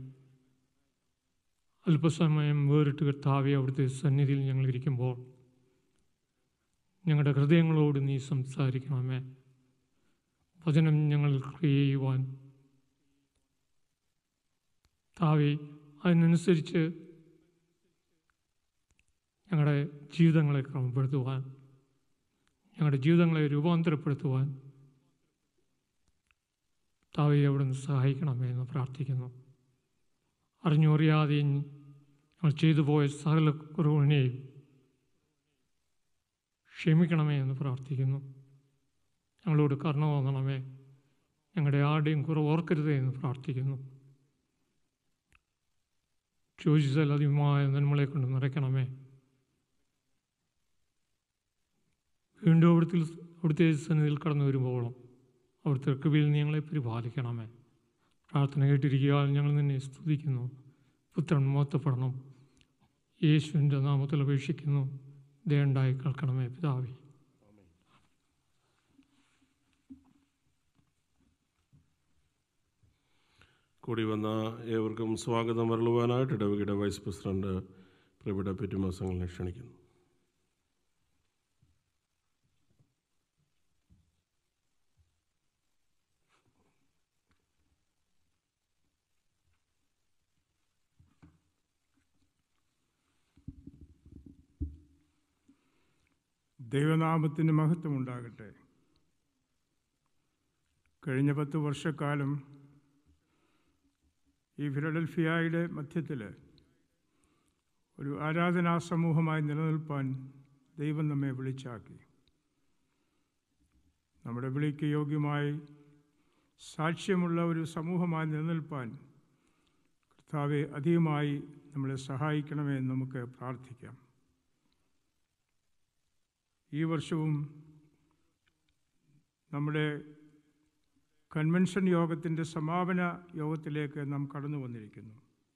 അല്പസമയം വേറിട്ട് കർത്താവെ അവിടുത്തെ സന്നിധിയിൽ ഞങ്ങൾ ഇരിക്കുമ്പോൾ ഞങ്ങളുടെ ഹൃദയങ്ങളോട് നീ സംസാരിക്കണമേ വചനം ഞങ്ങൾ ചെയ്യുവാൻ താവി അതിനനുസരിച്ച് ഞങ്ങളുടെ ജീവിതങ്ങളെ ക്രമപ്പെടുത്തുവാൻ ഞങ്ങളുടെ ജീവിതങ്ങളെ രൂപാന്തരപ്പെടുത്തുവാൻ താവി അവിടുന്ന് സഹായിക്കണമേ എന്ന് പ്രാർത്ഥിക്കുന്നു അറിഞ്ഞോ അറിയാതെയും ഞങ്ങൾ ചെയ്തു പോയ സകല കുറവിനെയും ക്ഷമിക്കണമേ എന്ന് പ്രാർത്ഥിക്കുന്നു ഞങ്ങളോട് കരുണ തോന്നണമേ ഞങ്ങളുടെ ആരുടെയും കുറവ് ഓർക്കരുതേ എന്ന് പ്രാർത്ഥിക്കുന്നു ചോദിച്ചാൽ അധികമായ നന്മളെ കൊണ്ട് നിറയ്ക്കണമേ വീണ്ടും അവിടുത്തെ അവിടുത്തെ സന്നിധിയിൽ കടന്നു വരുമ്പോഴും അവിടുത്തെ കൃപയിൽ നീ ഞങ്ങളെ പരിപാലിക്കണമേ പ്രാർത്ഥന കേട്ടിരിക്കുക ഞങ്ങൾ നിന്നെ സ്തുതിക്കുന്നു പുത്രൻ മോത്തപ്പെടണം യേശുവിൻ്റെ നാമത്തിൽ അപേക്ഷിക്കുന്നു ദയുണ്ടായി കേൾക്കണമേ പിതാവേ കൂടി വന്ന ഏവർക്കും സ്വാഗതം അരുളുവാനായിട്ട് ഇടവകയുടെ വൈസ് പ്രസിഡന്റ് പ്രവിട പെറ്റുമാസങ്ങളെ ക്ഷണിക്കുന്നു ദൈവനാമത്തിന് മഹത്വമുണ്ടാകട്ടെ കഴിഞ്ഞ പത്ത് വർഷക്കാലം ഈ ഫിലഡൽഫിയയുടെ മധ്യത്തിൽ ഒരു ആരാധനാ സമൂഹമായി നിലനിൽപ്പാൻ ദൈവം നമ്മെ വിളിച്ചാക്കി നമ്മുടെ വിളിക്ക് യോഗ്യമായി സാക്ഷ്യമുള്ള ഒരു സമൂഹമായി നിലനിൽപ്പാൻ കർത്താവെ അധികമായി നമ്മളെ സഹായിക്കണമേ എന്ന് നമുക്ക് പ്രാർത്ഥിക്കാം ഈ വർഷവും നമ്മുടെ കൺവെൻഷൻ യോഗത്തിൻ്റെ സമാപന യോഗത്തിലേക്ക് നാം കടന്നു വന്നിരിക്കുന്നു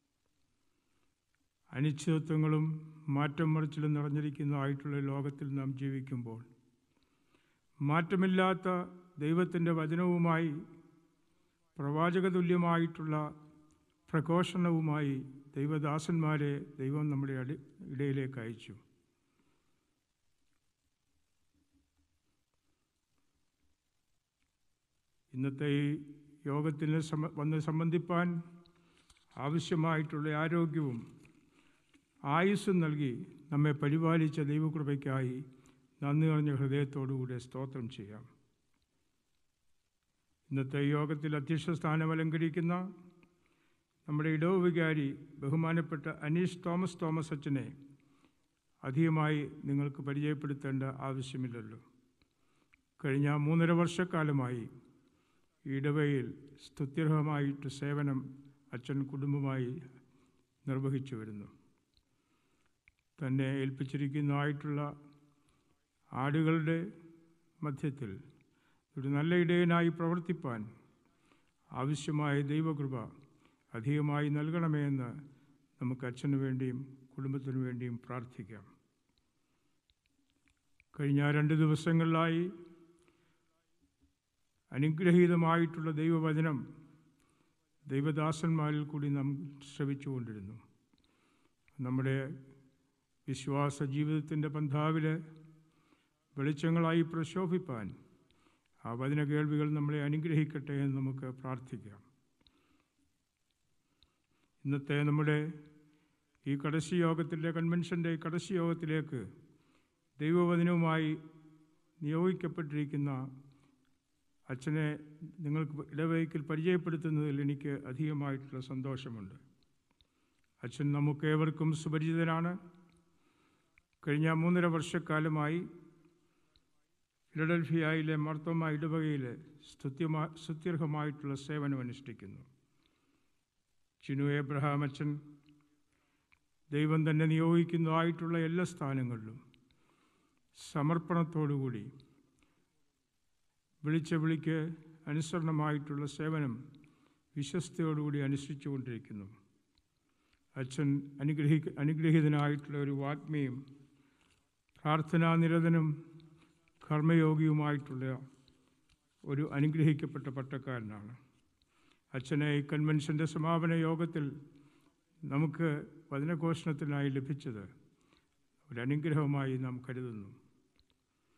അനിശ്ചിതത്വങ്ങളും മാറ്റം മറിച്ചിലും നിറഞ്ഞിരിക്കുന്നതായിട്ടുള്ള ലോകത്തിൽ നാം ജീവിക്കുമ്പോൾ മാറ്റമില്ലാത്ത ദൈവത്തിൻ്റെ വചനവുമായി പ്രവാചകതുല്യമായിട്ടുള്ള പ്രഘോഷണവുമായി ദൈവദാസന്മാരെ ദൈവം നമ്മുടെ അടി ഇടയിലേക്ക് അയച്ചു ഇന്നത്തെ ഈ യോഗത്തിന് സമ വന്ന് സംബന്ധിപ്പാൻ ആവശ്യമായിട്ടുള്ള ആരോഗ്യവും ആയുസ്സും നൽകി നമ്മെ പരിപാലിച്ച ദൈവകൃപയ്ക്കായി നന്ദി നിറഞ്ഞ ഹൃദയത്തോടുകൂടെ സ്തോത്രം ചെയ്യാം ഇന്നത്തെ യോഗത്തിൽ അധ്യക്ഷ സ്ഥാനം അലങ്കരിക്കുന്ന നമ്മുടെ ഇടവ് വികാരി ബഹുമാനപ്പെട്ട അനീഷ് തോമസ് തോമസ് അച്ഛനെ അധികമായി നിങ്ങൾക്ക് പരിചയപ്പെടുത്തേണ്ട ആവശ്യമില്ലല്ലോ കഴിഞ്ഞ മൂന്നര വർഷക്കാലമായി ഇടവയിൽ സ്തുത്യർഹമായിട്ട് സേവനം അച്ഛൻ കുടുംബമായി നിർവഹിച്ചു വരുന്നു തന്നെ ഏൽപ്പിച്ചിരിക്കുന്നതായിട്ടുള്ള ആടുകളുടെ മധ്യത്തിൽ ഒരു നല്ല ഇടയനായി പ്രവർത്തിപ്പാൻ ആവശ്യമായ ദൈവകൃപ അധികമായി നൽകണമേ എന്ന് നമുക്ക് അച്ഛനു വേണ്ടിയും കുടുംബത്തിനു വേണ്ടിയും പ്രാർത്ഥിക്കാം കഴിഞ്ഞ രണ്ട് ദിവസങ്ങളിലായി അനുഗ്രഹീതമായിട്ടുള്ള ദൈവവചനം ദൈവദാസന്മാരിൽ കൂടി നാം ശ്രവിച്ചുകൊണ്ടിരുന്നു നമ്മുടെ വിശ്വാസ ജീവിതത്തിൻ്റെ പന്ഥാവിൽ വെളിച്ചങ്ങളായി പ്രശോഭിപ്പാൻ ആ വചന കേൾവികൾ നമ്മളെ അനുഗ്രഹിക്കട്ടെ എന്ന് നമുക്ക് പ്രാർത്ഥിക്കാം ഇന്നത്തെ നമ്മുടെ ഈ കടശി യോഗത്തിൻ്റെ കൺവെൻഷൻ്റെ കടശി യോഗത്തിലേക്ക് ദൈവവചനവുമായി നിയോഗിക്കപ്പെട്ടിരിക്കുന്ന അച്ഛനെ നിങ്ങൾക്ക് ഇടവയ്ക്കിൽ പരിചയപ്പെടുത്തുന്നതിൽ എനിക്ക് അധികമായിട്ടുള്ള സന്തോഷമുണ്ട് അച്ഛൻ നമുക്കേവർക്കും സുപരിചിതനാണ് കഴിഞ്ഞ മൂന്നര വർഷക്കാലമായി ഫിലഡൽഫിയയിലെ മർത്തോമ ഇടവകയിൽ സ്തുത്യമാ സ്തുത്യർഹമായിട്ടുള്ള സേവനം അനുഷ്ഠിക്കുന്നു ചിനു എബ്രഹാം അച്ഛൻ ദൈവം തന്നെ നിയോഗിക്കുന്നതായിട്ടുള്ള എല്ലാ സ്ഥാനങ്ങളിലും സമർപ്പണത്തോടുകൂടി വിളിച്ച വിളിക്ക് അനുസരണമായിട്ടുള്ള സേവനം വിശ്വസ്തയോടുകൂടി അനുഷ്ഠിച്ചുകൊണ്ടിരിക്കുന്നു അച്ഛൻ അനുഗ്രഹി അനുഗ്രഹീതനായിട്ടുള്ള ഒരു വാഗ്മിയും പ്രാർത്ഥനാനിരതനും കർമ്മയോഗിയുമായിട്ടുള്ള ഒരു അനുഗ്രഹിക്കപ്പെട്ട പട്ടക്കാരനാണ് അച്ഛനെ ഈ കൺവെൻഷൻ്റെ സമാപന യോഗത്തിൽ നമുക്ക് വചനഘോഷണത്തിനായി ലഭിച്ചത് ഒരു അനുഗ്രഹമായി നാം കരുതുന്നു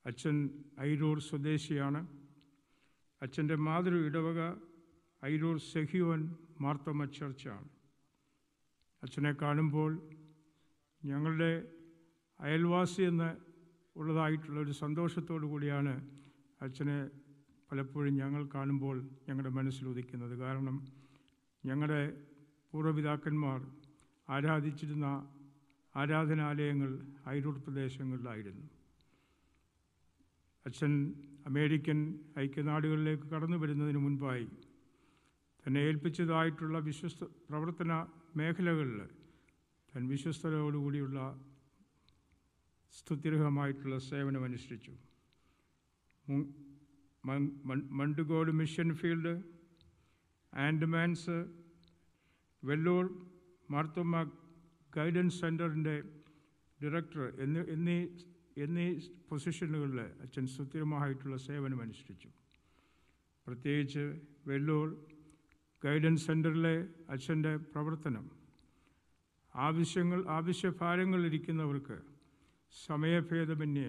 അച്ഛൻ ഐരൂർ സ്വദേശിയാണ് അച്ഛൻ്റെ മാതൃ ഇടവക ഐരൂർ സെഹിയോൻ മാർത്തമ്മ ചർച്ചാണ് അച്ഛനെ കാണുമ്പോൾ ഞങ്ങളുടെ അയൽവാസി എന്ന് ഉള്ളതായിട്ടുള്ള ഒരു സന്തോഷത്തോടു കൂടിയാണ് അച്ഛനെ പലപ്പോഴും ഞങ്ങൾ കാണുമ്പോൾ ഞങ്ങളുടെ മനസ്സിൽ ഉദിക്കുന്നത് കാരണം ഞങ്ങളുടെ പൂർവ്വപിതാക്കന്മാർ ആരാധിച്ചിരുന്ന ആരാധനാലയങ്ങൾ ഐരൂർ പ്രദേശങ്ങളിലായിരുന്നു അച്ഛൻ അമേരിക്കൻ ഐക്യനാടുകളിലേക്ക് കടന്നു വരുന്നതിന് മുൻപായി തന്നെ ഏൽപ്പിച്ചതായിട്ടുള്ള വിശ്വസ്ത പ്രവർത്തന മേഖലകളിൽ തൻ വിശ്വസ്തയോടുകൂടിയുള്ള സ്തുത്യർഹമായിട്ടുള്ള സേവനമനുഷ്ഠിച്ചു മു- മൺ- മൺ- Mandukode mission field Andamans Vellore Marthoma guidance സെൻറ്ററിൻ്റെ ഡയറക്ടർ എന്നീ എന്നീ എന്നീ പൊസിഷനുകളിൽ അച്ഛൻ സുസ്ഥിരമായിട്ടുള്ള സേവനം അനുഷ്ഠിച്ചു പ്രത്യേകിച്ച് വെല്ലൂർ ഗൈഡൻസ് സെൻറ്ററിലെ അച്ഛൻ്റെ പ്രവർത്തനം ആവശ്യങ്ങൾ ആവശ്യഭാരങ്ങളിരിക്കുന്നവർക്ക് സമയഭേദമന്യേ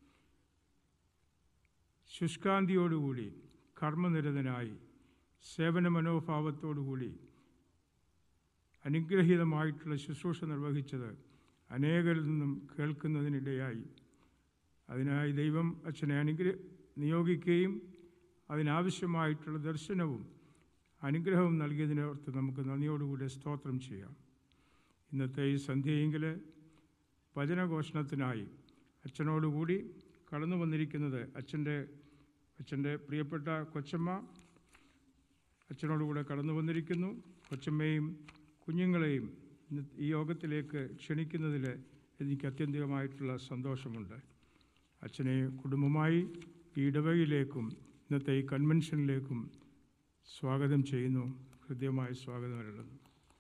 ശുഷ്കാന്തിയോടുകൂടി കർമ്മനിരതനായി സേവന മനോഭാവത്തോടുകൂടി അനുഗ്രഹീതമായിട്ടുള്ള ശുശ്രൂഷ നിർവഹിച്ചത് അനേകരിൽ നിന്നും കേൾക്കുന്നതിനിടയായി അതിനായി ദൈവം അച്ഛനെ അനുഗ്രഹ നിയോഗിക്കുകയും അതിനാവശ്യമായിട്ടുള്ള ദർശനവും അനുഗ്രഹവും നൽകിയതിനോർത്ത് നമുക്ക് നന്ദിയോടുകൂടി സ്തോത്രം ചെയ്യാം ഇന്നത്തെ ഈ സന്ധ്യയെങ്കിൽ വചനഘോഷണത്തിനായി അച്ഛനോടുകൂടി കടന്നു വന്നിരിക്കുന്നത് അച്ഛൻ്റെ അച്ഛൻ്റെ പ്രിയപ്പെട്ട കൊച്ചമ്മ അച്ഛനോടുകൂടെ കടന്നു വന്നിരിക്കുന്നു കൊച്ചമ്മയും കുഞ്ഞുങ്ങളെയും ഇന്ന് ഈ യോഗത്തിലേക്ക് ക്ഷണിക്കുന്നതിൽ എനിക്ക് അത്യന്തികമായിട്ടുള്ള സന്തോഷമുണ്ട് അച്ഛനെ കുടുംബമായി ഈ ഇടവകയിലേക്കും ഇന്നത്തെ ഈ കൺവെൻഷനിലേക്കും സ്വാഗതം ചെയ്യുന്നു ഹൃദ്യമായ സ്വാഗതം അരുളുന്നു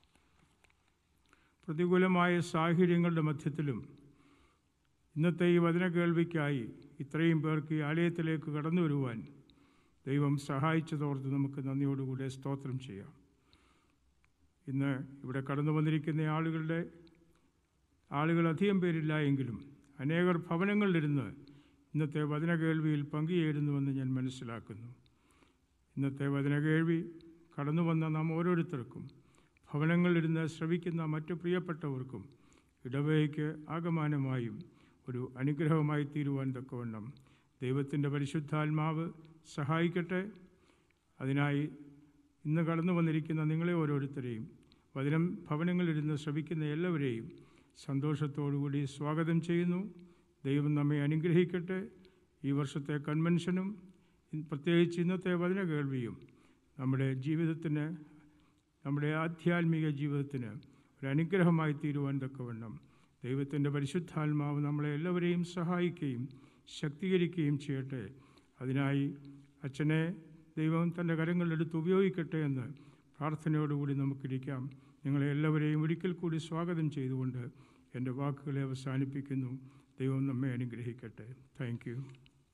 പ്രതികൂലമായ സാഹചര്യങ്ങളുടെ മധ്യത്തിലും ഇന്നത്തെ ഈ വചന കേൾവിക്കായി ഇത്രയും പേർക്ക് ഈ ആലയത്തിലേക്ക് കടന്നു വരുവാൻ ദൈവം സഹായിച്ചതോർത്ത് നമുക്ക് നന്ദിയോടുകൂടെ സ്തോത്രം ചെയ്യാം ഇന്ന് ഇവിടെ കടന്നു വന്നിരിക്കുന്ന ആളുകളുടെ ആളുകൾ അധികം പേരില്ല എങ്കിലും അനേകർ ഭവനങ്ങളിലിരുന്ന് ഇന്നത്തെ വചന കേൾവിയിൽ പങ്കുചേരുന്നുവെന്ന് ഞാൻ മനസ്സിലാക്കുന്നു ഇന്നത്തെ വചന കേൾവി കടന്നു വന്ന നാം ഓരോരുത്തർക്കും ഭവനങ്ങളിലിരുന്ന് ശ്രവിക്കുന്ന മറ്റു പ്രിയപ്പെട്ടവർക്കും ഇടവകയ്ക്ക് ആകമാനമായും ഒരു അനുഗ്രഹമായി തീരുവാൻ തക്കവണ്ണം ദൈവത്തിൻ്റെ പരിശുദ്ധാത്മാവ് സഹായിക്കട്ടെ അതിനായി ഇന്ന് കടന്നു വന്നിരിക്കുന്ന നിങ്ങളെ ഓരോരുത്തരെയും വചനം ഭവനങ്ങളിലിരുന്ന് ശ്രവിക്കുന്ന എല്ലാവരെയും സന്തോഷത്തോടുകൂടി സ്വാഗതം ചെയ്യുന്നു ദൈവം നമ്മെ അനുഗ്രഹിക്കട്ടെ ഈ വർഷത്തെ കൺവെൻഷനും ഇൻ- പ്രത്യേകിച്ച് ഇന്നത്തെ വചന കേൾവിയും നമ്മുടെ ജീവിതത്തിന് നമ്മുടെ ആധ്യാത്മിക ജീവിതത്തിന് ഒരു അനുഗ്രഹമായി തീരുവാൻ തക്കവണ്ണം ദൈവത്തിൻ്റെ പരിശുദ്ധാത്മാവ് നമ്മളെ എല്ലാവരെയും സഹായിക്കുകയും ശക്തീകരിക്കുകയും ചെയ്യട്ടെ അതിനായി അച്ഛനെ ദൈവം തൻ്റെ കരങ്ങളിലെടുത്ത് ഉപയോഗിക്കട്ടെ എന്ന് പ്രാർത്ഥനയോടുകൂടി നമുക്കിരിക്കാം നിങ്ങളെ എല്ലാവരെയും ഒരിക്കൽ കൂടി സ്വാഗതം ചെയ്തുകൊണ്ട് എൻ്റെ വാക്കുകളെ അവസാനിപ്പിക്കുന്നു ദൈവം നമ്മെ അനുഗ്രഹിക്കട്ടെ താങ്ക് യു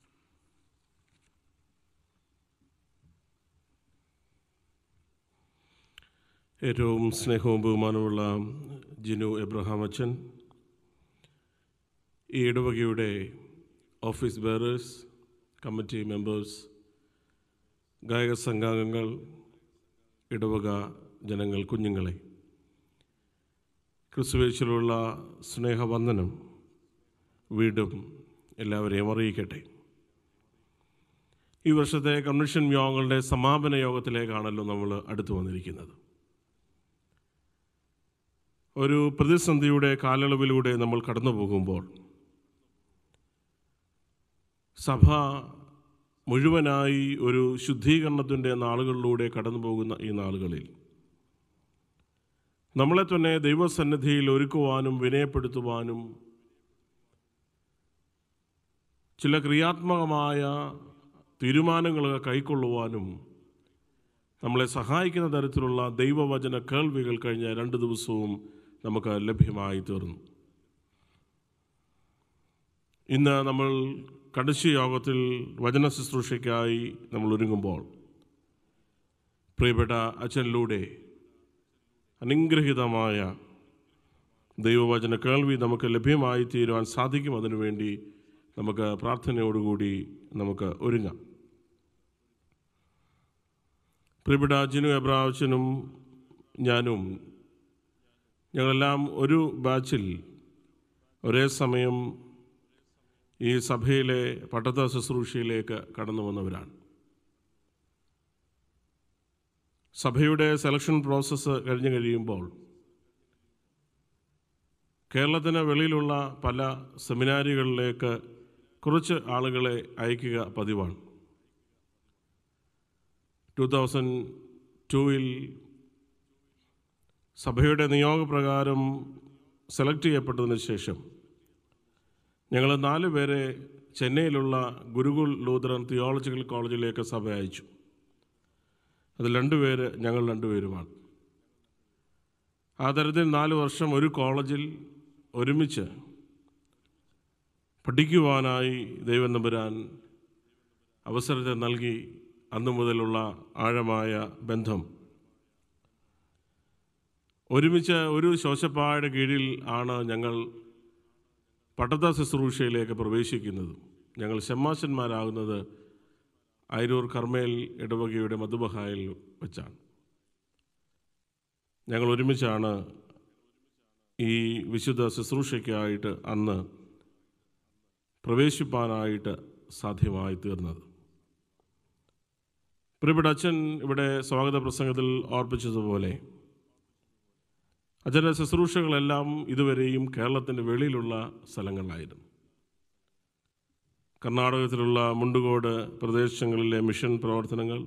ഏറ്റവും സ്നേഹവും ബഹുമാനമുള്ള ജിനു എബ്രഹാം അച്ഛൻ ഈ ഇടവകയുടെ ഓഫീസ് ബെയറേഴ്സ് കമ്മിറ്റി മെമ്പേഴ്സ് ഗായക സംഘാംഗങ്ങൾ ഇടവക ജനങ്ങൾ കുഞ്ഞുങ്ങളെ ക്രിസ്തുവേശിലുള്ള സ്നേഹവന്ദനം വീണ്ടും എല്ലാവരെയും അറിയിക്കട്ടെ ഈ വർഷത്തെ കൺവെൻഷൻ യോഗങ്ങളുടെ സമാപന യോഗത്തിലേക്കാണല്ലോ നമ്മൾ അടുത്തു വന്നിരിക്കുന്നത് ഒരു പ്രതിസന്ധിയുടെ കാലയളവിലൂടെ നമ്മൾ കടന്നു പോകുമ്പോൾ സഭ മുഴുവനായി ഒരു ശുദ്ധീകരണത്തിൻ്റെ നാളുകളിലൂടെ കടന്നു പോകുന്ന ഈ നാളുകളിൽ നമ്മളെ തന്നെ ദൈവസന്നിധിയിൽ ഒരുക്കുവാനും വിനയപ്പെടുത്തുവാനും ചില ക്രിയാത്മകമായ തീരുമാനങ്ങളൊക്കെ കൈക്കൊള്ളുവാനും നമ്മളെ സഹായിക്കുന്ന തരത്തിലുള്ള ദൈവവചന കേൾവികൾ കഴിഞ്ഞ രണ്ട് ദിവസവും നമുക്ക് ലഭ്യമായി തീർന്നു ഇന്ന് നമ്മൾ കടശി യോഗത്തിൽ വചന ശുശ്രൂഷയ്ക്കായി നമ്മൾ ഒരുങ്ങുമ്പോൾ പ്രിയപ്പെട്ട അച്ഛനിലൂടെ അനുഗ്രഹിതമായ ദൈവവചന കേൾവി നമുക്ക് ലഭ്യമായി തീരുവാൻ സാധിക്കും അതിനുവേണ്ടി നമുക്ക് പ്രാർത്ഥനയോടുകൂടി നമുക്ക് ഒരുങ്ങാം പ്രിയപ്പെട്ട അച്ഛനും എബ്രാവച്ചനും ഞാനും ഞങ്ങളെല്ലാം ഒരു ബാച്ചിൽ ഒരേ സമയം ഈ സഭയിലെ പട്ടത്ത ശുശ്രൂഷയിലേക്ക് കടന്നു വന്നവരാണ് സഭയുടെ സെലക്ഷൻ പ്രോസസ്സ് കഴിഞ്ഞു കഴിയുമ്പോൾ കേരളത്തിന് വെളിയിലുള്ള പല സെമിനാരികളിലേക്ക് കുറച്ച് ആളുകളെ അയക്കുക പതിവാണ് ടു തൗസൻഡ് ടൂവിൽ സഭയുടെ നിയോഗപ്രകാരം സെലക്ട് ചെയ്യപ്പെട്ടതിന് ശേഷം ഞങ്ങൾ നാല് പേരെ ചെന്നൈയിലുള്ള ഗുരുകുൽ ലൂതറൻ തിയോളജിക്കൽ കോളേജിലേക്ക് സഭ അയച്ചു അതിൽ രണ്ടുപേര് ഞങ്ങൾ രണ്ടുപേരുമാണ് ആ തരത്തിൽ നാല് വർഷം ഒരു കോളേജിൽ ഒരുമിച്ച് പഠിക്കുവാനായി ദൈവം നമ്പുരാൻ അവസരത്തെ നൽകി അന്നു മുതലുള്ള ആഴമായ ബന്ധം ഒരുമിച്ച് ഒരു ശോശപ്പായുടെ കീഴിൽ ആണ് ഞങ്ങൾ പട്ടത്ത ശുശ്രൂഷയിലേക്ക് പ്രവേശിക്കുന്നത് ഞങ്ങൾ ഷമ്മാശന്മാരാകുന്നത് അയിരൂർ കർമ്മേൽ ഇടവകയുടെ മധുബഹായിൽ വെച്ചാണ് ഞങ്ങൾ ഒരുമിച്ചാണ് ഈ വിശുദ്ധ ശുശ്രൂഷയ്ക്കായിട്ട് അന്ന് പ്രവേശിപ്പാനായിട്ട് സാധ്യമായി തീർന്നത് പ്രിയപ്പെട്ട അച്ഛൻ ഇവിടെ സ്വാഗത പ്രസംഗത്തിൽ ഓർപ്പിച്ചതുപോലെ അച്ഛൻ്റെ ശുശ്രൂഷകളെല്ലാം ഇതുവരെയും കേരളത്തിൻ്റെ വെളിയിലുള്ള സ്ഥലങ്ങളിലായിരുന്നു കർണാടകത്തിലുള്ള മുണ്ടുകോട് പ്രദേശങ്ങളിലെ മിഷൻ പ്രവർത്തനങ്ങൾ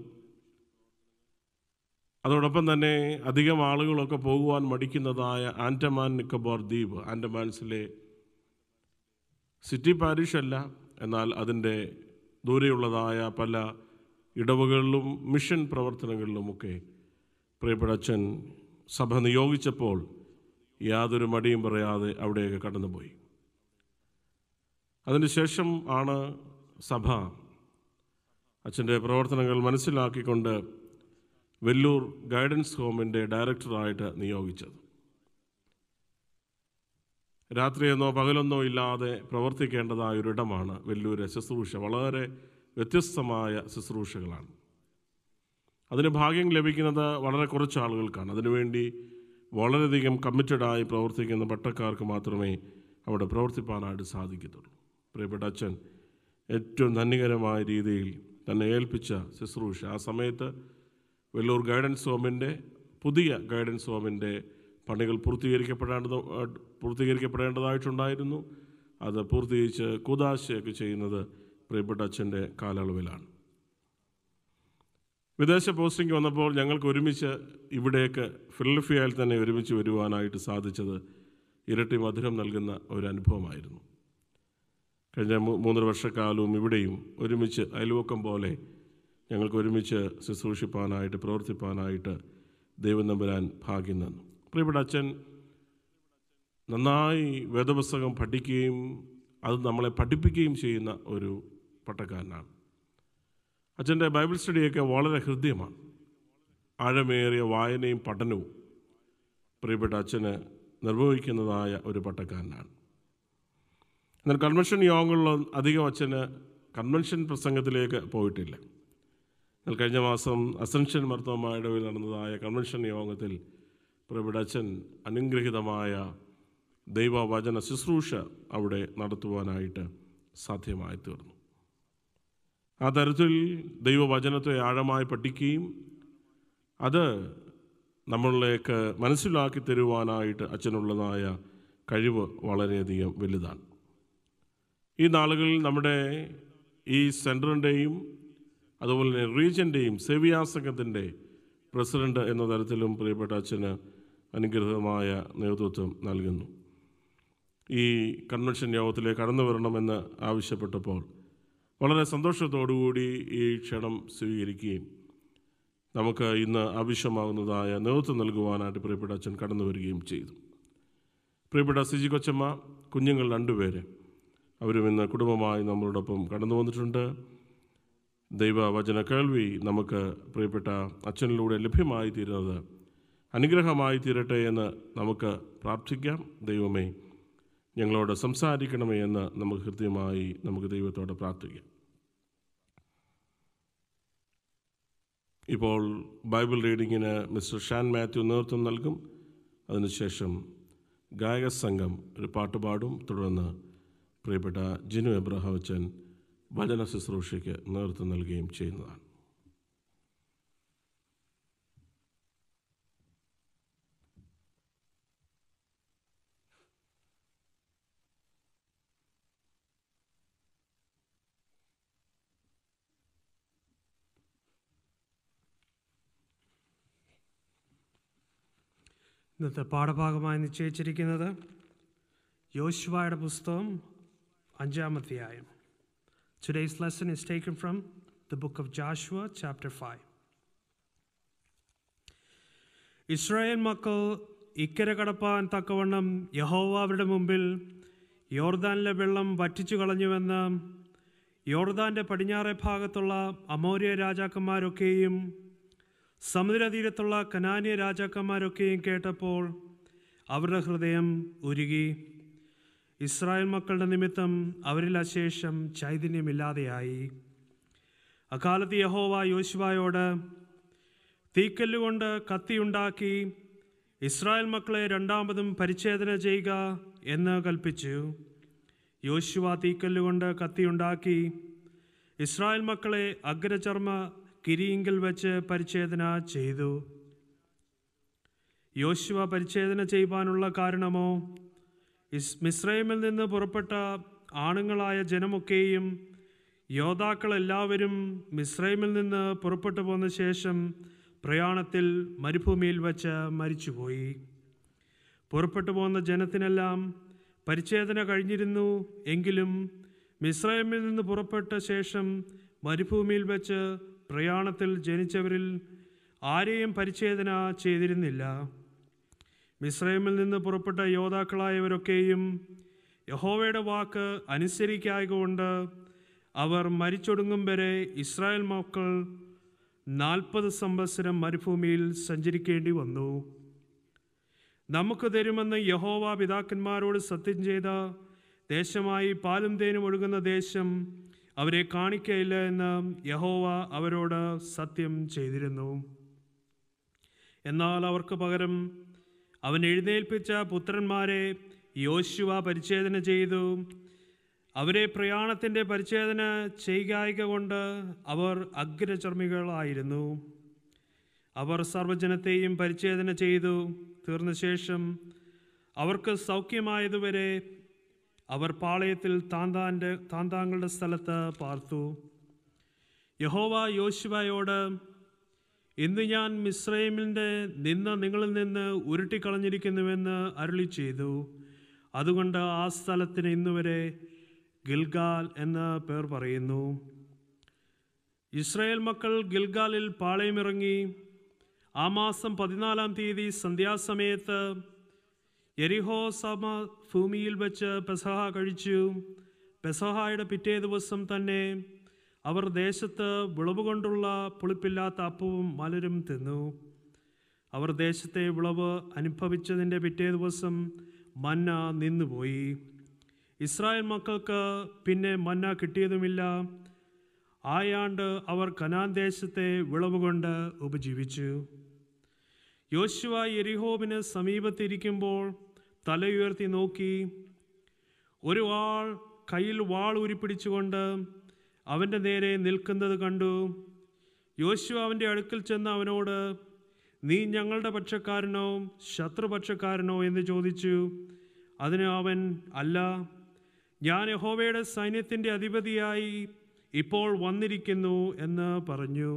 അതോടൊപ്പം തന്നെ അധികം ആളുകളൊക്കെ പോകുവാൻ മടിക്കുന്നതായ ആൻഡമാൻ നിക്കോബാർ ദ്വീപ് ആൻഡമാൻസിലെ സിറ്റി പാരിഷ് അല്ല എന്നാൽ അതിൻ്റെ ദൂരെയുള്ളതായ പല ഇടവകളിലും മിഷൻ പ്രവർത്തനങ്ങളിലുമൊക്കെ പ്രിയപ്പെട്ട അച്ഛൻ സഭ നിയോഗിച്ചപ്പോൾ യാതൊരു മടിയും പറയാതെ അവിടെയൊക്കെ കടന്നുപോയി അതിനുശേഷം ആണ് സഭ അച്ഛൻ്റെ പ്രവർത്തനങ്ങൾ മനസ്സിലാക്കിക്കൊണ്ട് വെല്ലൂർ ഗൈഡൻസ് ഹോമിൻ്റെ ഡയറക്ടറായിട്ട് നിയോഗിച്ചത് രാത്രിയെന്നോ പകലൊന്നോ ഇല്ലാതെ പ്രവർത്തിക്കേണ്ടതായ ഒരിടമാണ് വെല്ലൂരെ ശുശ്രൂഷ വളരെ വ്യത്യസ്തമായ ശുശ്രൂഷകളാണ് അതിന് ഭാഗ്യം ലഭിക്കുന്നത് വളരെ കുറച്ച് ആളുകൾക്കാണ് അതിനുവേണ്ടി വളരെയധികം കമ്മിറ്റഡായി പ്രവർത്തിക്കുന്ന പട്ടക്കാർക്ക് മാത്രമേ അവിടെ പ്രവർത്തിപ്പാനായിട്ട് സാധിക്കത്തുള്ളൂ പ്രിയപ്പെട്ട അച്ഛൻ ഏറ്റവും ധന്യകരമായ രീതിയിൽ തന്നെ ഏൽപ്പിച്ച ശുശ്രൂഷ ആ സമയത്ത് വെല്ലൂർ ഗൈഡൻസ് ഹോമിൻ്റെ പുതിയ ഗൈഡൻസ് ഹോമിൻ്റെ പണികൾ പൂർത്തീകരിക്കപ്പെടേണ്ടത് പൂർത്തീകരിക്കപ്പെടേണ്ടതായിട്ടുണ്ടായിരുന്നു അത് പൂർത്തീകരിച്ച് കൂതാശയൊക്കെ ചെയ്യുന്നത് പ്രിയപ്പെട്ട അച്ഛൻ്റെ കാലയളവിലാണ് വിദേശ പോസ്റ്റിംഗ് വന്നപ്പോൾ ഞങ്ങൾക്ക് ഒരുമിച്ച് ഇവിടേക്ക് ഫിലഡൽഫിയയിൽ തന്നെ ഒരുമിച്ച് വരുവാനായിട്ട് സാധിച്ചത് ഇരട്ടി മധുരം നൽകുന്ന ഒരു അനുഭവമായിരുന്നു കഴിഞ്ഞ മൂ- മൂന്നര വർഷക്കാലവും ഇവിടെയും ഒരുമിച്ച് അയൽവക്കം പോലെ ഞങ്ങൾക്ക് ഒരുമിച്ച് ശുശ്രൂഷിപ്പാനായിട്ട് പ്രവർത്തിപ്പാനായിട്ട് ദൈവം നമ്പുരാൻ ഭാഗ്യം തന്നു പ്രിയപ്പെട്ട അച്ഛൻ നന്നായി വേദപുസ്തകം പഠിക്കുകയും അത് നമ്മളെ പഠിപ്പിക്കുകയും ചെയ്യുന്ന ഒരു പട്ടക്കാരനാണ് അച്ഛൻ്റെ ബൈബിൾ സ്റ്റഡിയൊക്കെ വളരെ ഹൃദ്യമാണ് ആഴമേറിയ വായനയും പഠനവും പ്രിയപ്പെട്ട അച്ഛന് നിർവഹിക്കുന്നതായ ഒരു പട്ടക്കാരനാണ് എന്നാൽ കൺവെൻഷൻ യോഗങ്ങളിൽ അധികം അച്ഛന് കൺവെൻഷൻ പ്രസംഗത്തിലേക്ക് പോയിട്ടില്ല എന്നാൽ കഴിഞ്ഞ മാസം അസൻഷൻ മർത്തോമായുടെ ഇടയിൽ നടന്നതായ കൺവെൻഷൻ യോഗത്തിൽ പ്രിയപ്പെട്ട അച്ഛൻ അനുഗ്രഹിതമായ ദൈവവചന ശുശ്രൂഷ അവിടെ നടത്തുവാനായിട്ട് സാധ്യമായി തീർന്നു ആ തരത്തിൽ ദൈവവചനത്തെ ആഴമായി പഠിക്കുകയും അത് നമ്മളിലേക്ക് മനസ്സിലാക്കി തരുവാനായിട്ട് അച്ഛനുള്ളതായ കഴിവ് വളരെയധികം വലുതാണ് ഈ നാളുകളിൽ നമ്മുടെ ഈ സെൻറ്ററിൻ്റെയും അതുപോലെ തന്നെ റീജിയൻ്റെയും സേവിയാ സംഘത്തിൻ്റെ പ്രസിഡന്റ് എന്ന തരത്തിലും പ്രിയപ്പെട്ട അച്ഛന് അനുഗ്രഹമായ നേതൃത്വം നൽകുന്നു ഈ കൺവെൻഷൻ യോഗത്തിലേക്ക് കടന്നു വരണമെന്ന് ആവശ്യപ്പെട്ടപ്പോൾ വളരെ സന്തോഷത്തോടുകൂടി ഈ ക്ഷണം സ്വീകരിക്കുകയും നമുക്ക് ഇന്ന് ആവശ്യമാകുന്നതായ നേതൃത്വം നൽകുവാനായിട്ട് പ്രിയപ്പെട്ട അച്ഛൻ കടന്നു വരികയും ചെയ്തു പ്രിയപ്പെട്ട സിജി കൊച്ചമ്മ കുഞ്ഞുങ്ങൾ രണ്ടുപേര് അവരും ഇന്ന് കുടുംബമായി നമ്മളോടൊപ്പം കടന്നു വന്നിട്ടുണ്ട് ദൈവവചന കേൾവി നമുക്ക് പ്രിയപ്പെട്ട അച്ഛനിലൂടെ ലഭ്യമായി തീരുന്നത് അനുഗ്രഹമായി തീരട്ടെ എന്ന് നമുക്ക് പ്രാർത്ഥിക്കാം ദൈവമേ ഞങ്ങളോട് സംസാരിക്കണമേ എന്ന് നമുക്ക് കൃത്യമായി നമുക്ക് ദൈവത്തോട് പ്രാർത്ഥിക്കാം ഇപ്പോൾ ബൈബിൾ റീഡിങ്ങിന് മിസ്റ്റർ ഷാൻ മാത്യു നേതൃത്വം നൽകും അതിനുശേഷം ഗായക സംഘം ഒരു പാട്ട് പാടും തുടർന്ന് പ്രിയപ്പെട്ട ജിനു എബ്രഹാവച്ചൻ വചന ശുശ്രൂഷയ്ക്ക് നേതൃത്വം നൽകുകയും ചെയ്യുന്നതാണ് ഇന്നത്തെ പാഠഭാഗമായി നിശ്ചയിച്ചിരിക്കുന്നത് യോശുവയുടെ പുസ്തകം അഞ്ചാമധ്യായം today's lesson is taken from the book of Joshua chapter five ഇസ്രായേൽ മക്കൾ ഇക്കരെ കടപ്പാൻ തക്കവണ്ണം യഹോവ അവരുടെ മുമ്പിൽ യോർദാനിലെ വെള്ളം വറ്റിച്ചു കളഞ്ഞുവെന്ന് യോർദാൻ്റെ പടിഞ്ഞാറേ ഭാഗത്തുള്ള അമോര്യ രാജാക്കന്മാരൊക്കെയും സമുദ്രതീരത്തുള്ള കനാനിയ രാജാക്കന്മാരൊക്കെയും കേട്ടപ്പോൾ അവരുടെ ഹൃദയം ഉരുകി ഇസ്രായേൽ മക്കളുടെ നിമിത്തം അവരിൽ അശേഷം ചൈതന്യമില്ലാതെയായി അക്കാലത്ത് യഹോവ യോശുവായോട് തീക്കല്ലുകൊണ്ട് കത്തിയുണ്ടാക്കി ഇസ്രായേൽ മക്കളെ രണ്ടാമതും പരിച്ഛേദന ചെയ്യുക എന്ന് കൽപ്പിച്ചു യോശുവ തീക്കല്ലുകൊണ്ട് കത്തിയുണ്ടാക്കി ഇസ്രായേൽ മക്കളെ അഗ്രചർമ്മ കിരിയിങ്കിൽ വെച്ച് പരിച്ഛേദന ചെയ്തു യോശുവ പരിച്ഛേദന ചെയ്യുവാനുള്ള കാരണമോ ഇസ് മിസ്രൈമിൽ നിന്ന് പുറപ്പെട്ട ആണുങ്ങളായ ജനമൊക്കെയും യോദ്ധാക്കളെല്ലാവരും മിസ്രൈമിൽ നിന്ന് പുറപ്പെട്ടു പോന്ന ശേഷം പ്രയാണത്തിൽ മരുഭൂമിയിൽ വച്ച് മരിച്ചുപോയി പുറപ്പെട്ടു പോകുന്ന ജനത്തിനെല്ലാം പരിച്ഛേദന കഴിഞ്ഞിരുന്നു എങ്കിലും മിസ്രൈമിൽ നിന്ന് പുറപ്പെട്ട ശേഷം മരുഭൂമിയിൽ വെച്ച് പ്രയാണത്തിൽ ജനിച്ചവരിൽ ആരെയും പരിച്ഛേദന ചെയ്തിരുന്നില്ല മിസ്രൈമിൽ നിന്ന് പുറപ്പെട്ട യോദ്ധാക്കളായവരൊക്കെയും യഹോവയുടെ വാക്ക് അനുസരിക്കായകൊണ്ട് അവർ മരിച്ചൊടുങ്ങും വരെ ഇസ്രായേൽ മക്കൾ നാൽപ്പത് സംവത്സരം മരുഭൂമിയിൽ സഞ്ചരിക്കേണ്ടി വന്നു നമുക്ക് തരുമെന്ന് യഹോവ പിതാക്കന്മാരോട് സത്യം ചെയ്ത ദേശമായി പാലും തേനും ഒഴുകുന്ന ദേശം അവരെ കാണിക്കയില്ല എന്ന് യഹോവ അവരോട് സത്യം ചെയ്തിരുന്നു എന്നാൽ അവർക്ക് പകരം അവൻ എഴുന്നേൽപ്പിച്ച പുത്രന്മാരെ യോശുവ പരിച്ഛേദന ചെയ്തു അവരെ പ്രയാണത്തിൻ്റെ പരിച്ഛേദന ചെയ്യുക കൊണ്ട് അവർ അഗ്രചർമ്മികളായിരുന്നു അവർ സർവ്വജനത്തെയും പരിച്ഛേദന ചെയ്തു തീർന്ന ശേഷം അവർക്ക് സൗഖ്യമായതുവരെ അവർ പാളയത്തിൽ താന്താൻ്റെ താന്താങ്ങളുടെ സ്ഥലത്ത് പാർത്തു യഹോവ യോശുവയോട് ഇന്ന് ഞാൻ മിസ്രൈമിൻ്റെ നിന്ന് നിങ്ങളിൽ നിന്ന് ഉരുട്ടിക്കളഞ്ഞിരിക്കുന്നുവെന്ന് അരുളി ചെയ്തു അതുകൊണ്ട് ആ സ്ഥലത്തിന് ഇന്നുവരെ ഗിൽഗാൽ എന്ന പേർ പറയുന്നു ഇസ്രായേൽ മക്കൾ ഗിൽഗാലിൽ പാളയമിറങ്ങി ആ മാസം പതിനാലാം തീയതി സന്ധ്യാസമയത്ത് എരിഹോ സമ ഭൂമിയിൽ വെച്ച് പെസഹ കഴിച്ചു പെസഹായുടെ പിറ്റേ ദിവസം തന്നെ അവർ ദേശത്ത് വിളവ് കൊണ്ടുള്ള പുളിപ്പില്ലാത്ത അപ്പവും മലരും തിന്നു അവർ ദേശത്തെ വിളവ് അനുഭവിച്ചതിൻ്റെ പിറ്റേ ദിവസം മന്ന നിന്നുപോയി ഇസ്രായേൽ മക്കൾക്ക് പിന്നെ മന്ന കിട്ടിയതുമില്ല ആയാണ്ട് അവർ കനാൻ ദേശത്തെ വിളവ് കൊണ്ട് ഉപജീവിച്ചു യോശുവ എരിഹോബിന് സമീപത്തിരിക്കുമ്പോൾ തലയുയർത്തി നോക്കി ഒരു വാൾ കയ്യിൽ വാൾ ഉരുപ്പിടിച്ചുകൊണ്ട് അവൻ്റെ നേരെ നിൽക്കുന്നത് കണ്ടു യോശുവ അവൻ്റെ അടുക്കൽ ചെന്ന് അവനോട് നീ ഞങ്ങളുടെ പക്ഷക്കാരനോ ശത്രുപക്ഷക്കാരനോ എന്ന് ചോദിച്ചു അതിന് അവൻ അല്ല ഞാൻ യഹോവയുടെ സൈന്യത്തിൻ്റെ അധിപതിയായി ഇപ്പോൾ വന്നിരിക്കുന്നു എന്ന് പറഞ്ഞു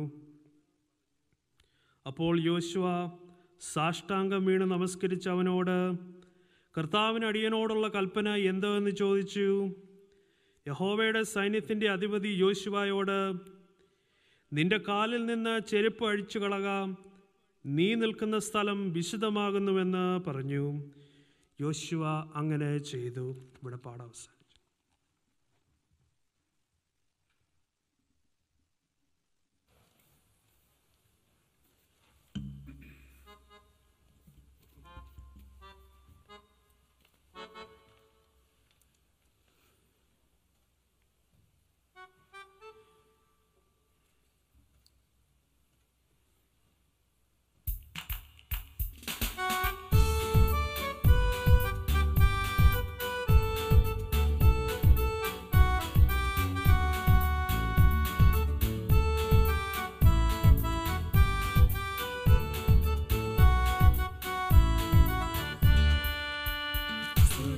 അപ്പോൾ യോശുവ സാഷ്ടാംഗം വീണ് നമസ്കരിച്ച് അവനോട് കർത്താവിന് അടിയനോടുള്ള കൽപ്പന എന്തെന്ന് ചോദിച്ചു യഹോവയുടെ സൈന്യത്തിൻ്റെ അധിപതി യോശുവയോട് നിന്റെ കാലിൽ നിന്ന് ചെരുപ്പ് അഴിച്ചു കളകാം നീ നിൽക്കുന്ന സ്ഥലം വിശുദ്ധമാകുന്നുവെന്ന് പറഞ്ഞു യോശുവ അങ്ങനെ ചെയ്തു ഇവിടെ പാഠം അവസാനിച്ചു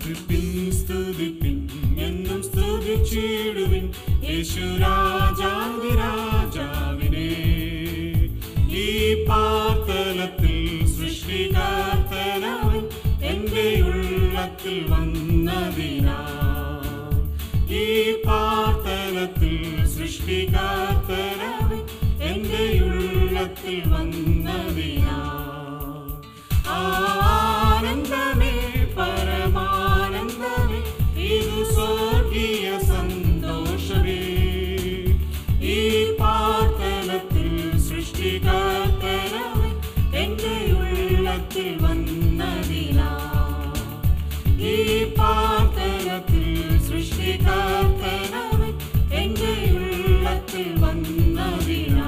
കീർത്തിപ്പിൻ സ്തുതിപ്പിൻ എന്നും സ്തുതിച്ചിടുവിൻ യേശു രാജാതി രാജാവിനെ ഈ പാർത്തലത്തിൽ സൃഷ്ടികർത്തനവൻ എൻ്റെ ഉള്ളത്തിൽ വന്നതിനാ ഈ പാർത്തലത്തിൽ സൃഷ്ടികർത്തനവൻ എൻ്റെ ഉള്ളത്തിൽ വന്നതിനാ ആനന്ദമേ പരമാനന്ദമേ ഇത് സ്വർഗീയ സന്തോഷമേ ഈ പാർത്തലത്തിൽ സൃഷ്ടികർത്തനവൻ എൻ്റെ ഉള്ളത്തിൽ വന്നതിനാ ഈ പാർത്തലത്തിൽ സൃഷ്ടികർത്തനവൻ എൻ്റെ ഉള്ളത്തിൽ വന്നതിനാ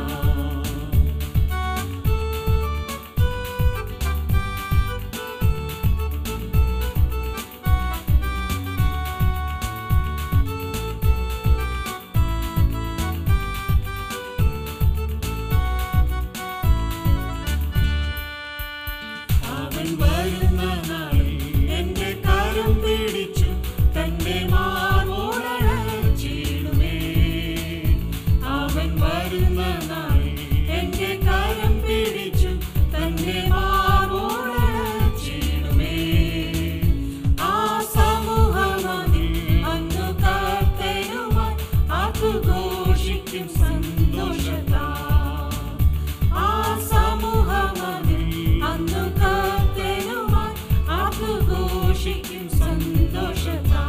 അവൻ വരുന്ന നാളിൽ എന്റെ കരം പിടിച്ചു തന്റെ മാറോടച്ചിടുമേ അവൻ വരുന്ന നാളിൽ എന്റെ കരം പിടിച്ചു തന്റെ മാറോടച്ചിടുമേ ആ സമൂഹമതിൽ അന്നു കർത്തരുമായി ആഘോഷിക്കും സന്തോഷത്താ ആ സമൂഹമതിൽ അന്നു കർത്തരുമായി ആഘോഷിക്കും സന്തോഷത്താ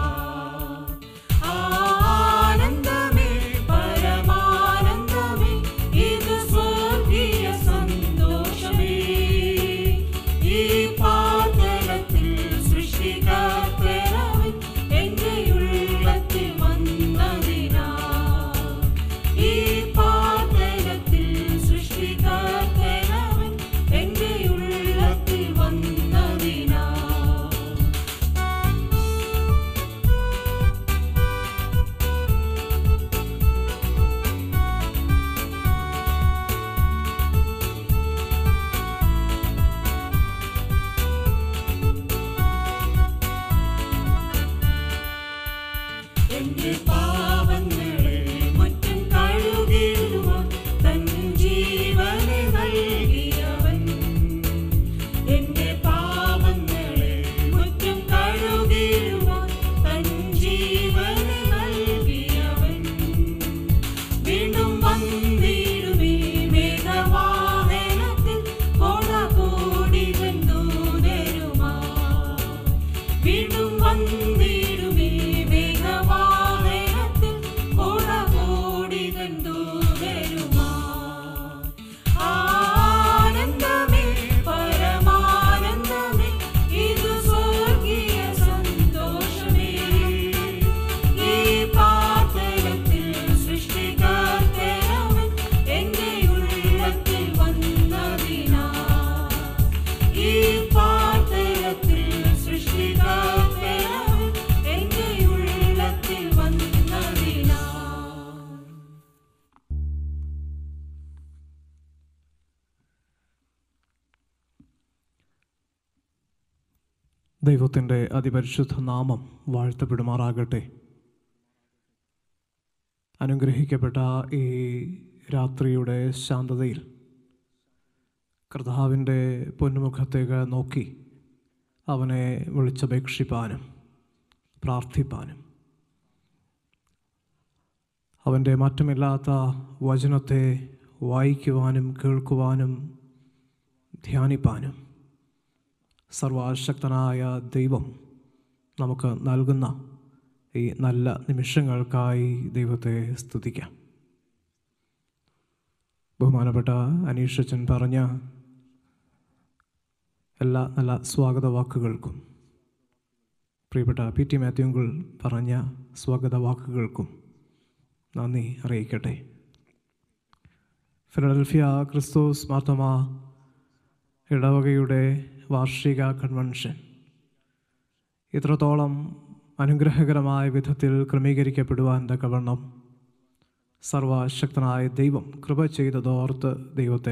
ആനന്ദമേ പരമാനന്ദമേ ഇത് സ്വർഗീയ സന്തോഷമേ ഈ പാതലത്തിൽ സൃഷ്ടികർത്തരവൻ എൻ്റെ ഉള്ളത്തിൽ വന്നതിനാ ഈ പാതലത്തിൽ സൃഷ്ടികർത്തരവൻ എൻ്റെ ഉള്ളത്തിൽ വന്നതിനാ എന്റെ പാവങ്ങളെ മുറ്റും കഴുകിടുവാൻ തൻ ജീവനെ നൽകിയവൻ എന്റെ പാവങ്ങളെ മുറ്റും കഴുകിടുവാൻ തൻ ജീവനെ നൽകിയവൻ വീണ്ടും വന്നിടുമേ മേഘവാഹനത്തിൽ കോടാകോടികൾ ദൂതരുമാ വീണ്ടും വന്നിടുമേ മേഘവാഹനത്തിൽ കോടാകോടികൾ ദൂതരുമാ ആനന്ദമേ പരമാനന്ദമേ ഇത് സ്വർഗീയ സന്തോഷമേ ഈ പാതലത്തിൽ സൃഷ്ടികർത്തരവൻ എൻ്റെ ഉള്ളത്തിൽ വന്നതിനാ ഈ പാതലത്തിൽ സൃഷ്ടികർത്തരവൻ എൻ്റെ ഉള്ളത്തിൽ വന്നതിനാ ദൈവത്തിൻ്റെ അതിപരിശുദ്ധ നാമം വാഴ്ത്തപ്പെടുമാറാകട്ടെ അനുഗ്രഹിക്കപ്പെട്ട ഈ രാത്രിയുടെ ശാന്തതയിൽ കർത്താവിൻ്റെ പൊന്നുമുഖത്തേക്ക് നോക്കി അവനെ വിളിച്ചപേക്ഷിപ്പാനും പ്രാർത്ഥിപ്പാനും അവൻ്റെ മാറ്റമില്ലാത്ത വചനത്തെ വായിക്കുവാനും കേൾക്കുവാനും ധ്യാനിപ്പാനും സർവശക്തനായ ദൈവം നമുക്ക് നൽകുന്ന ഈ നല്ല നിമിഷങ്ങൾക്കായി ദൈവത്തെ സ്തുതിക്കാം ബഹുമാനപ്പെട്ട അനീഷച്ചൻ പറഞ്ഞ എല്ലാ നല്ല സ്വാഗത വാക്കുകൾക്കും പ്രിയപ്പെട്ട പി ടി മാത്യുങ്കൾ പറഞ്ഞ സ്വാഗത വാക്കുകൾക്കും നന്ദി അറിയിക്കട്ടെ ഫിലഡൽഫിയ ക്രിസ്തുസ് മാർത്തമ ഇടവകയുടെ വാർഷിക കൺവെൻഷൻ ഇത്രത്തോളം അനുഗ്രഹകരമായ വിധത്തിൽ ക്രമീകരിക്കപ്പെടുവാൻ തക്കവണ്ണം സർവശക്തനായ ദൈവം കൃപ ചെയ്തതോർത്ത് ദൈവത്തെ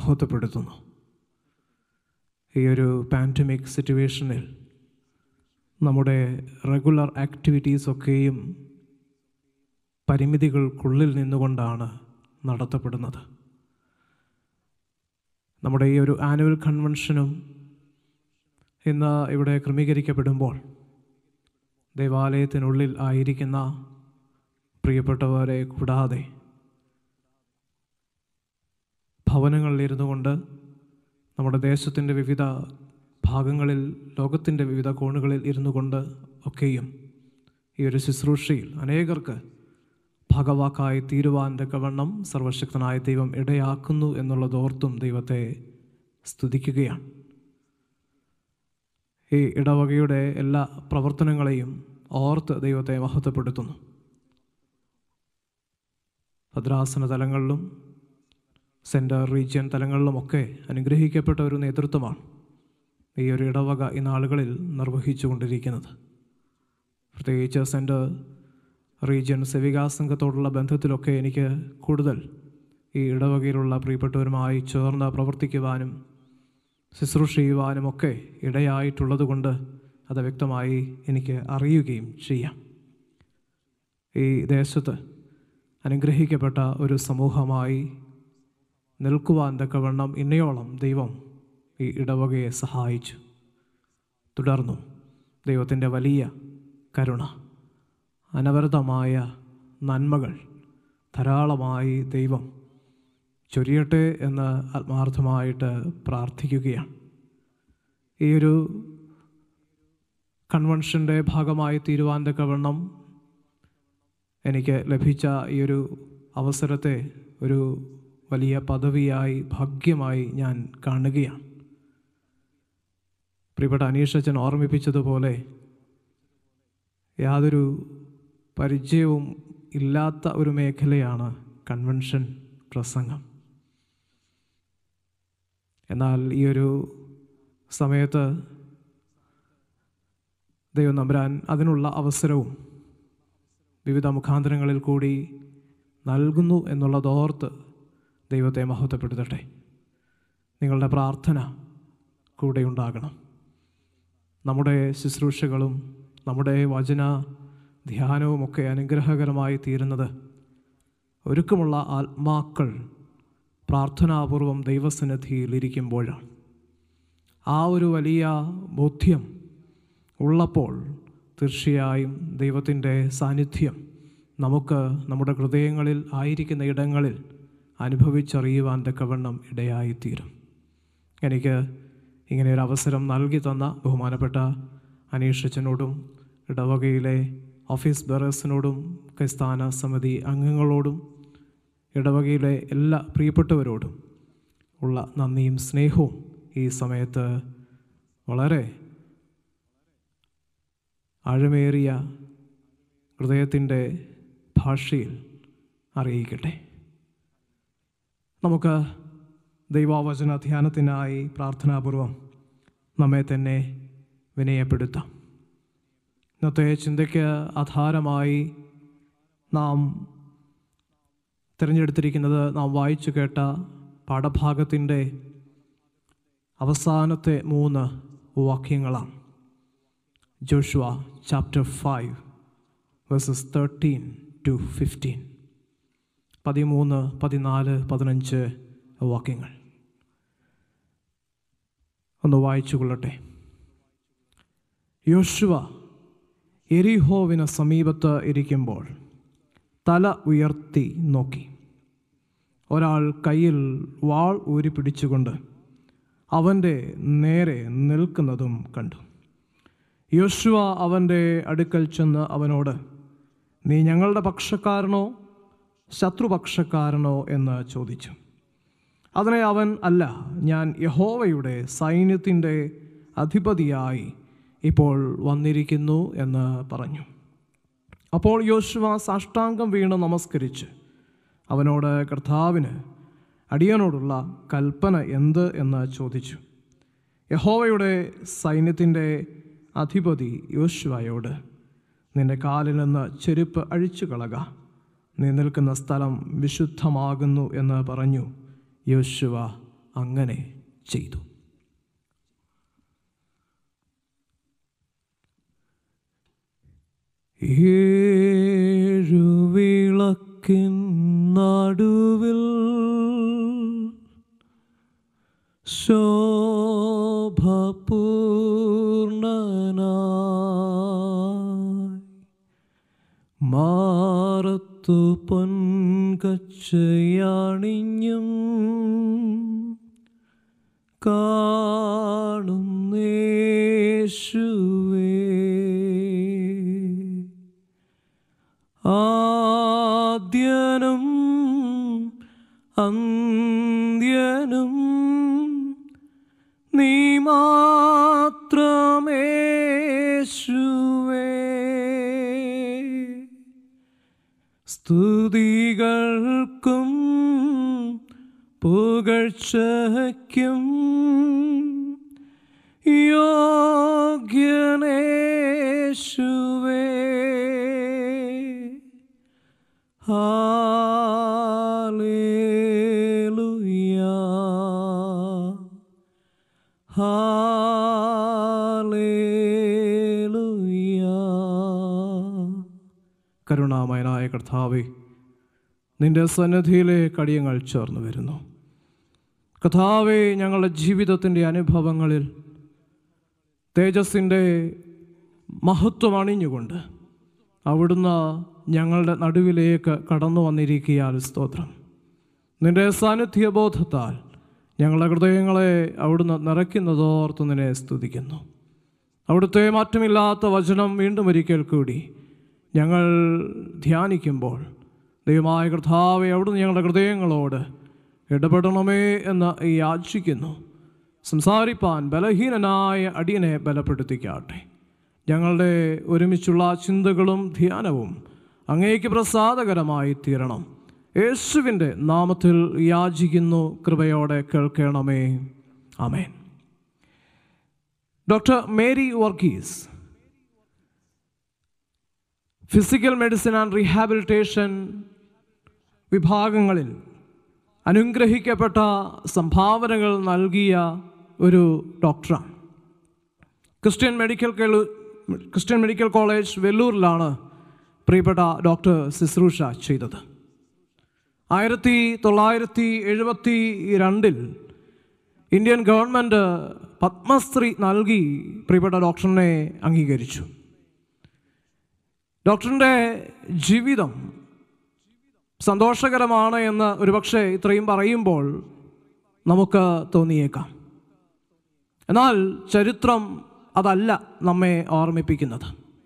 മഹത്വപ്പെടുത്തുന്നു ഈ ഒരു പാൻഡമിക് സിറ്റുവേഷനിൽ നമ്മുടെ റെഗുലർ ആക്ടിവിറ്റീസൊക്കെയും പരിമിതികൾക്കുള്ളിൽ നിന്നുകൊണ്ടാണ് നടത്തപ്പെടുന്നത് നമ്മുടെ ഈ ഒരു ആനുവൽ കൺവെൻഷനും ഇന്ന് ഇവിടെ ക്രമീകരിക്കപ്പെടുമ്പോൾ ദേവാലയത്തിനുള്ളിൽ ആയിരിക്കുന്ന പ്രിയപ്പെട്ടവരെ കൂടാതെ ഭവനങ്ങളിലിരുന്നു കൊണ്ട് നമ്മുടെ ദേശത്തിൻ്റെ വിവിധ ഭാഗങ്ങളിൽ ലോകത്തിൻ്റെ വിവിധ കോണുകളിൽ ഇരുന്നു കൊണ്ട് ഒക്കെയും ഈ ഒരു ശുശ്രൂഷയിൽ അനേകർക്ക് ഭഗവാക്കായി തീരുവാൻ തക്കവണ്ണം സർവശക്തനായ ദൈവം ഇടയാക്കുന്നു എന്നുള്ളതോർത്തും ദൈവത്തെ സ്തുതിക്കുകയാണ് ഈ ഇടവകയുടെ എല്ലാ പ്രവർത്തനങ്ങളെയും ഓർത്ത് ദൈവത്തെ മഹത്വപ്പെടുത്തുന്നു ഭദ്രാസന തലങ്ങളിലും സെൻറ്റർ റീജിയൻ തലങ്ങളിലുമൊക്കെ അനുഗ്രഹിക്കപ്പെട്ട ഒരു നേതൃത്വമാണ് ഈ ഒരു ഇടവക ഈ നാളുകളിൽ നിർവഹിച്ചു കൊണ്ടിരിക്കുന്നത് പ്രത്യേകിച്ച് സെൻറ്റർ റീജിയൻ സെവികാ സംഘത്തോടുള്ള ബന്ധത്തിലൊക്കെ എനിക്ക് കൂടുതൽ ഈ ഇടവകയിലുള്ള പ്രിയപ്പെട്ടവരുമായി ചേർന്ന് പ്രവർത്തിക്കുവാനും ശുശ്രൂഷ ചെയ്യുവാനും ഒക്കെ ഇടയായിട്ടുള്ളത് കൊണ്ട് അത് വ്യക്തമായി എനിക്ക് അറിയുകയും ചെയ്യാം ഈ ദേശത്ത് അനുഗ്രഹിക്കപ്പെട്ട ഒരു സമൂഹമായി നിൽക്കുവാൻ തക്കവണ്ണം ഇന്നയോളം ദൈവം ഈ ഇടവകയെ സഹായിച്ചു തുടർന്നു ദൈവത്തിൻ്റെ വലിയ കരുണ അനവരതമായ നന്മകൾ ധാരാളമായി ദൈവം ചൊരിയട്ടെ എന്ന് ആത്മാർത്ഥമായിട്ട് പ്രാർത്ഥിക്കുകയാണ് ഈ ഒരു കൺവെൻഷൻ്റെ ഭാഗമായി തീരുവാൻ തക്കവണ്ണം എനിക്ക് ലഭിച്ച ഈ ഒരു അവസരത്തെ ഒരു വലിയ പദവിയായി ഭാഗ്യമായി ഞാൻ കാണുകയാണ് പ്രിയപ്പെട്ട അനീഷച്ചൻ ഓർമ്മിപ്പിച്ചതുപോലെ യാതൊരു പരിചയവും ഇല്ലാത്ത ഒരു മേഖലയാണ് കൺവെൻഷൻ പ്രസംഗം എന്നാൽ ഈ ഒരു സമയത്ത് ദൈവം നമ്പരാൻ അതിനുള്ള അവസരവും വിവിധ മുഖാന്തരങ്ങളിൽ കൂടി നൽകുന്നു എന്നുള്ളതോർത്ത് ദൈവത്തെ മഹത്വപ്പെടുത്തട്ടെ നിങ്ങളുടെ പ്രാർത്ഥന കൂടെ ഉണ്ടാകണം നമ്മുടെ ശുശ്രൂഷകളും നമ്മുടെ വചന ധ്യാനവുമൊക്കെ അനുഗ്രഹകരമായി തീരുന്നത് ഒരുക്കമുള്ള ആത്മാക്കൾ പ്രാർത്ഥനാപൂർവം ദൈവസന്നിധിയിൽ ഇരിക്കുമ്പോഴാണ് ആ ഒരു വലിയ ബോധ്യം ഉള്ളപ്പോൾ തീർച്ചയായും ദൈവത്തിൻ്റെ സാന്നിധ്യം നമുക്ക് നമ്മുടെ ഹൃദയങ്ങളിൽ ആയിരിക്കുന്ന ഇടങ്ങളിൽ അനുഭവിച്ചറിയുവാൻ തക്കവണ്ണം ഇടയായിത്തീരും എനിക്ക് ഇങ്ങനെ ഒരു അവസരം നൽകി തന്ന ബഹുമാനപ്പെട്ട അനീഷച്ചനോടും ഇടവകയിലെ ഓഫീസ് ബെറേഴ്സിനോടും ക്രിസ്താന സമിതി അംഗങ്ങളോടും ഇടവകയിലെ എല്ലാ പ്രിയപ്പെട്ടവരോടും ഉള്ള നന്ദിയും സ്നേഹവും ഈ സമയത്ത് വളരെ ആഴമേറിയ ഹൃദയത്തിൻ്റെ ഭാഷയിൽ അറിയിക്കട്ടെ നമുക്ക് ദൈവവചന ധ്യാനത്തിനായി പ്രാർത്ഥനാപൂർവം നമ്മെ തന്നെ വിനയപ്പെടുത്താം ഇന്നത്തെ ചിന്തയ്ക്ക് ആധാരമായി നാം തിരഞ്ഞെടുത്തിരിക്കുന്നത് നാം വായിച്ചു കേട്ട പാഠഭാഗത്തിൻ്റെ അവസാനത്തെ മൂന്ന് വാക്യങ്ങളാണ് Joshua chapter five verses thirteen to fifteen പതിമൂന്ന് പതിനാല് പതിനഞ്ച് വാക്യങ്ങൾ ഒന്ന് വായിച്ചു കൊള്ളട്ടെ യോശുവ എരിഹോവിന് സമീപത്ത് ഇരിക്കുമ്പോൾ തല ഉയർത്തി നോക്കി ഒരാൾ കയ്യിൽ വാൾ ഊരി പിടിച്ചുകൊണ്ട് അവൻ്റെ നേരെ നിൽക്കുന്നതും കണ്ടു യോശുവ അവൻ്റെ അടുക്കൽ ചെന്ന് അവനോട് നീ ഞങ്ങളുടെ പക്ഷക്കാരനോ ശത്രുപക്ഷക്കാരനോ എന്ന് ചോദിച്ചു അതിനെ അവൻ അല്ല ഞാൻ യഹോവയുടെ സൈന്യത്തിൻ്റെ അധിപതിയായി ഇപ്പോൾ വന്നിരിക്കുന്നു എന്ന് പറഞ്ഞു അപ്പോൾ യോശുവ സാഷ്ടാംഗം വീണ് നമസ്കരിച്ച് അവനോട് കർത്താവിന് അടിയനോടുള്ള കൽപ്പന എന്ത് എന്ന് ചോദിച്ചു യഹോവയുടെ സൈന്യത്തിൻ്റെ അധിപതി യോശുവയോട് നിന്റെ കാലിൽ നിന്ന് ചെരുപ്പ് അഴിച്ചു കളക നീ നിൽക്കുന്ന സ്ഥലം വിശുദ്ധമാകുന്നു എന്ന് പറഞ്ഞു യോശുവ അങ്ങനെ ചെയ്തു ഏഴുവിളക്കിൻ നടുവിൽ ശോഭപൂർണനായി മാറത്തു പൊൻകച്ചയാണിഞ്ഞും കാണുന്നേശുവേ ആദ്യനും അന്ത്യനും നീ മാത്രമേശുവേ സ്തുതികൾക്കും പുകഴ്ചയ്ക്കും യോഗ്യനേശുവേ ഹാലേലുയാ ഹാലേലുയാ കരുണാമയനായ കർത്താവേ നിന്റെ സന്നിധിയിലെ കടിയങ്ങൾ ചേർന്ന് വരുന്നു കഥാവെ ഞങ്ങളുടെ ജീവിതത്തിൻ്റെ അനുഭവങ്ങളിൽ തേജസ്സിൻ്റെ മഹത്വം അണിഞ്ഞുകൊണ്ട് അവിടുന്ന് ഞങ്ങളുടെ നടുവിലേക്ക് കടന്നു വന്നിരിക്കിയാൽ സ്തോത്രം നിന്റെ സാന്നിധ്യബോധത്താൽ ഞങ്ങളുടെ ഹൃദയങ്ങളെ അവിടുന്ന് നിറയ്ക്കുന്നതോർത്ത് നിന്നെ സ്തുതിക്കുന്നു അവിടുത്തെ മാറ്റമില്ലാത്ത വചനം വീണ്ടും ഒരിക്കൽ കൂടി ഞങ്ങൾ ധ്യാനിക്കുമ്പോൾ ദൈവമായ കർത്താവെ അവിടുന്ന് ഞങ്ങളുടെ ഹൃദയങ്ങളോട് ഇടപെടണമേ എന്ന് യാചിക്കുന്നു സംസാരിപ്പാൻ ബലഹീനനായ അടിയനെ ബലപ്പെടുത്തിക്കാട്ടെ ഞങ്ങളുടെ ഒരുമിച്ചുള്ള ചിന്തകളും ധ്യാനവും അങ്ങേക്ക് പ്രസാദകരമായി തീരണം യേശുവിൻ്റെ നാമത്തിൽ യാചിക്കുന്നു കൃപയോടെ കേൾക്കണമേ ആമേൻ doctor Mary Varghese physical medicine and rehabilitation വിഭാഗങ്ങളിൽ അനുഗ്രഹിക്കപ്പെട്ട സംഭാവനകൾ നൽകിയ ഒരു ഡോക്ടറാണ് ക്രിസ്ത്യൻ മെഡിക്കൽ കേളു- ക്രിസ്ത്യൻ മെഡിക്കൽ കോളേജ് വെല്ലൂരിലാണ് പ്രിയപ്പെട്ട ഡോക്ടർ ശുശ്രൂഷ ചെയ്തത് ആയിരത്തി തൊള്ളായിരത്തി എഴുപത്തി രണ്ടിൽ ഇന്ത്യൻ ഗവൺമെൻറ് പത്മശ്രീ നൽകി പ്രിയപ്പെട്ട ഡോക്ടറിനെ അംഗീകരിച്ചു ഡോക്ടറിൻ്റെ ജീവിതം സന്തോഷകരമാണ് എന്ന് ഒരുപക്ഷെ ഇത്രയും പറയുമ്പോൾ നമുക്ക് തോന്നിയേക്കാം എന്നാൽ ചരിത്രം അതല്ല നമ്മെ ഓർമ്മിപ്പിക്കുന്നത്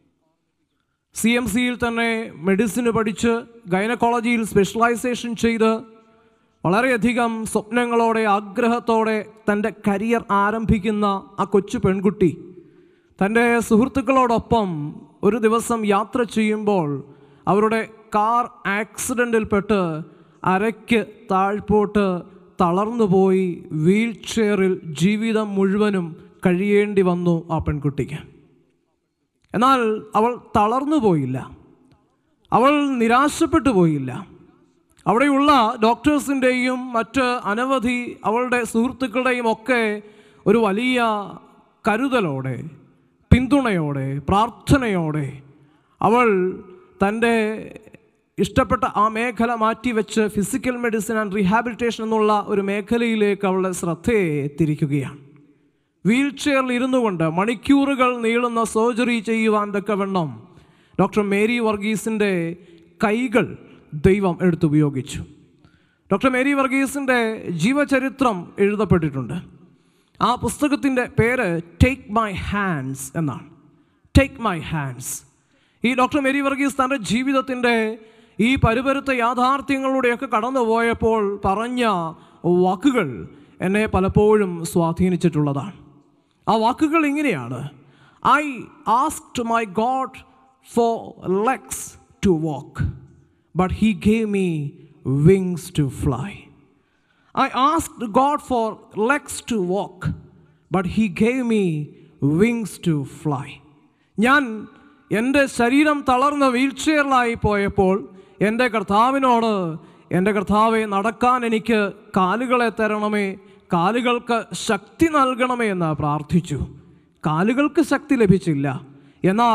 സി എം സിയിൽ തന്നെ മെഡിസിന് പഠിച്ച് ഗൈനക്കോളജിയിൽ സ്പെഷ്യലൈസേഷൻ ചെയ്ത് വളരെയധികം സ്വപ്നങ്ങളോടെ ആഗ്രഹത്തോടെ തൻ്റെ കരിയർ ആരംഭിക്കുന്ന ആ കൊച്ചു പെൺകുട്ടി തൻ്റെ സുഹൃത്തുക്കളോടൊപ്പം ഒരു ദിവസം യാത്ര ചെയ്യുമ്പോൾ അവരുടെ കാർ ആക്സിഡൻറ്റിൽപ്പെട്ട് അരയ്ക്ക് താഴ്പോട്ട് തളർന്നുപോയി വീൽ ചെയറിൽ ജീവിതം മുഴുവനും കഴിയേണ്ടി വന്നു ആ പെൺകുട്ടിക്ക് എന്നാൽ അവൾ തളർന്നു പോയില്ല അവൾ നിരാശപ്പെട്ടു പോയില്ല അവിടെയുള്ള ഡോക്ടേഴ്സിൻ്റെയും മറ്റ് അനവധി അവളുടെ സുഹൃത്തുക്കളുടെയും ഒക്കെ ഒരു വലിയ കരുതലോടെ പിന്തുണയോടെ പ്രാർത്ഥനയോടെ അവൾ തൻ്റെ ഇഷ്ടപ്പെട്ട ആ മേഖല മാറ്റിവെച്ച് ഫിസിക്കൽ മെഡിസിൻ ആൻഡ് റീഹാബിലിറ്റേഷൻ എന്നുള്ള ഒരു മേഖലയിലേക്ക് അവളുടെ ശ്രദ്ധയെ തിരിക്കുകയാണ് വീൽ ചെയറിൽ ഇരുന്നു കൊണ്ട് മണിക്കൂറുകൾ നീളുന്ന സർജറി ചെയ്യുവാൻ തക്കവണ്ണം ഡോക്ടർ മേരി വർഗീസിൻ്റെ കൈകൾ ദൈവം എടുത്തുപയോഗിച്ചു ഡോക്ടർ മേരി വർഗീസിൻ്റെ ജീവചരിത്രം എഴുതപ്പെട്ടിട്ടുണ്ട് ആ പുസ്തകത്തിൻ്റെ പേര് ടേക്ക് മൈ ഹാൻഡ്സ് എന്നാണ് ടേക്ക് മൈ ഹാൻഡ്സ് ഈ ഡോക്ടർ മേരി വർഗീസ് തൻ്റെ ജീവിതത്തിൻ്റെ ഈ പരുപരുത്ത യാഥാർത്ഥ്യങ്ങളിലൂടെയൊക്കെ കടന്നു പോയപ്പോൾ പറഞ്ഞ വാക്കുകൾ എന്നെ പലപ്പോഴും സ്വാധീനിച്ചിട്ടുള്ളതാണ് ആ വാക്കുകൾ ഇങ്ങനെയാണ് I asked my God for legs to walk but he gave me wings to fly I asked God for legs to walk, but He gave me wings to fly. ഞാൻ എൻ്റെ ശരീരം തളർന്ന വീൽ ചെയറിലായി പോയപ്പോൾ എൻ്റെ കർത്താവിനോട് എൻ്റെ കർത്താവെ നടക്കാൻ എനിക്ക് കാലുകളെ തരണമേ കാലുകൾക്ക് ശക്തി നൽകണമേ എന്ന് പ്രാർത്ഥിച്ചു കാലുകൾക്ക് ശക്തി ലഭിച്ചില്ല എന്നാൽ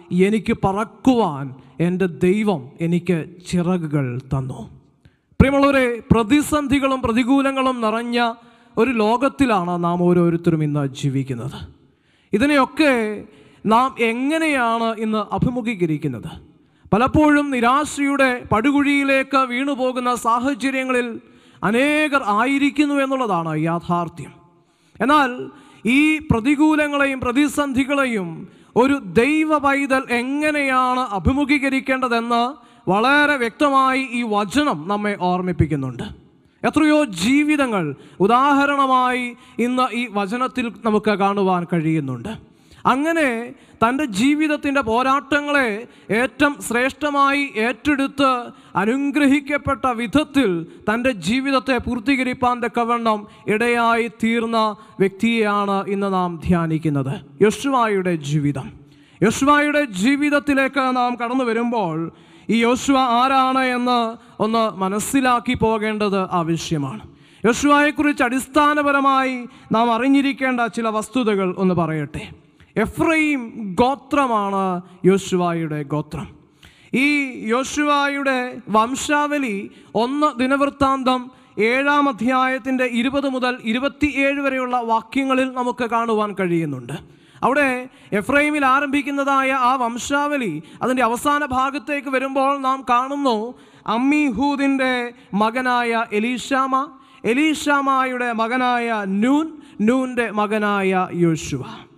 എനിക്ക് പറക്കുവാൻ എൻ്റെ ദൈവം എനിക്ക് ചിറകുകൾ തന്നു പ്രിയമുള്ളവരെ പ്രതിസന്ധികളും പ്രതികൂലങ്ങളും നിറഞ്ഞ ഒരു ലോകത്തിലാണ് നാം ഓരോരുത്തരും ഇന്ന് ജീവിക്കുന്നത് ഇതിനെയൊക്കെ നാം എങ്ങനെയാണ് ഇന്ന് അഭിമുഖീകരിക്കുന്നത് പലപ്പോഴും നിരാശയുടെ പടുകുഴിയിലേക്ക് വീണുപോകുന്ന സാഹചര്യങ്ങളിൽ അനേകർ ആയിരിക്കുന്നു എന്നുള്ളതാണ് യാഥാർത്ഥ്യം എന്നാൽ ഈ പ്രതികൂലങ്ങളെയും പ്രതിസന്ധികളെയും ഒരു ദൈവ പൈതൽ എങ്ങനെയാണ് അഭിമുഖീകരിക്കേണ്ടതെന്ന് വളരെ വ്യക്തമായി ഈ വചനം നമ്മെ ഓർമ്മിപ്പിക്കുന്നുണ്ട് എത്രയോ ജീവിതങ്ങൾ ഉദാഹരണമായി ഇന്ന് ഈ വചനത്തിൽ നമുക്ക് കാണുവാൻ കഴിയുന്നുണ്ട് അങ്ങനെ തൻ്റെ ജീവിതത്തിൻ്റെ പോരാട്ടങ്ങളെ ഏറ്റവും ശ്രേഷ്ഠമായി ഏറ്റെടുത്ത് അനുഗ്രഹിക്കപ്പെട്ട വിധത്തിൽ തൻ്റെ ജീവിതത്തെ പൂർത്തീകരിപ്പാൻ തക്കവണ്ണം ഇടയായി തീർന്ന വ്യക്തിയെയാണ് ഇന്ന് നാം ധ്യാനിക്കുന്നത് യശുവായുടെ ജീവിതം യശുവായുടെ ജീവിതത്തിലേക്ക് നാം കടന്നു വരുമ്പോൾ ഈ യോശുവ ആരാണ് എന്ന് ഒന്ന് മനസ്സിലാക്കി പോകേണ്ടത് ആവശ്യമാണ് യോശുവയെക്കുറിച്ച് അടിസ്ഥാനപരമായി നാം അറിഞ്ഞിരിക്കേണ്ട ചില വസ്തുതകൾ ഒന്ന് പറയട്ടെ എഫ്രൈം ഗോത്രമാണ് യോശുവായുടെ ഗോത്രം ഈ യോശുവായുടെ വംശാവലി ഒന്ന് ദിനവൃത്താന്തം ഏഴാം അധ്യായത്തിൻ്റെ ഇരുപത് മുതൽ ഇരുപത്തിയേഴ് വരെയുള്ള വാക്യങ്ങളിൽ നമുക്ക് കാണുവാൻ കഴിയുന്നുണ്ട് അവിടെ എഫ്രൈമിൽ ആരംഭിക്കുന്നതായ ആ വംശാവലി അതിൻ്റെ അവസാന ഭാഗത്തേക്ക് വരുമ്പോൾ നാം കാണുന്നു അമ്മിഹൂദിൻ്റെ മകനായ എലീഷാമ എലീഷാമായുടെ മകനായ നൂൻ നൂൻ്റെ മകനായ യോശുവ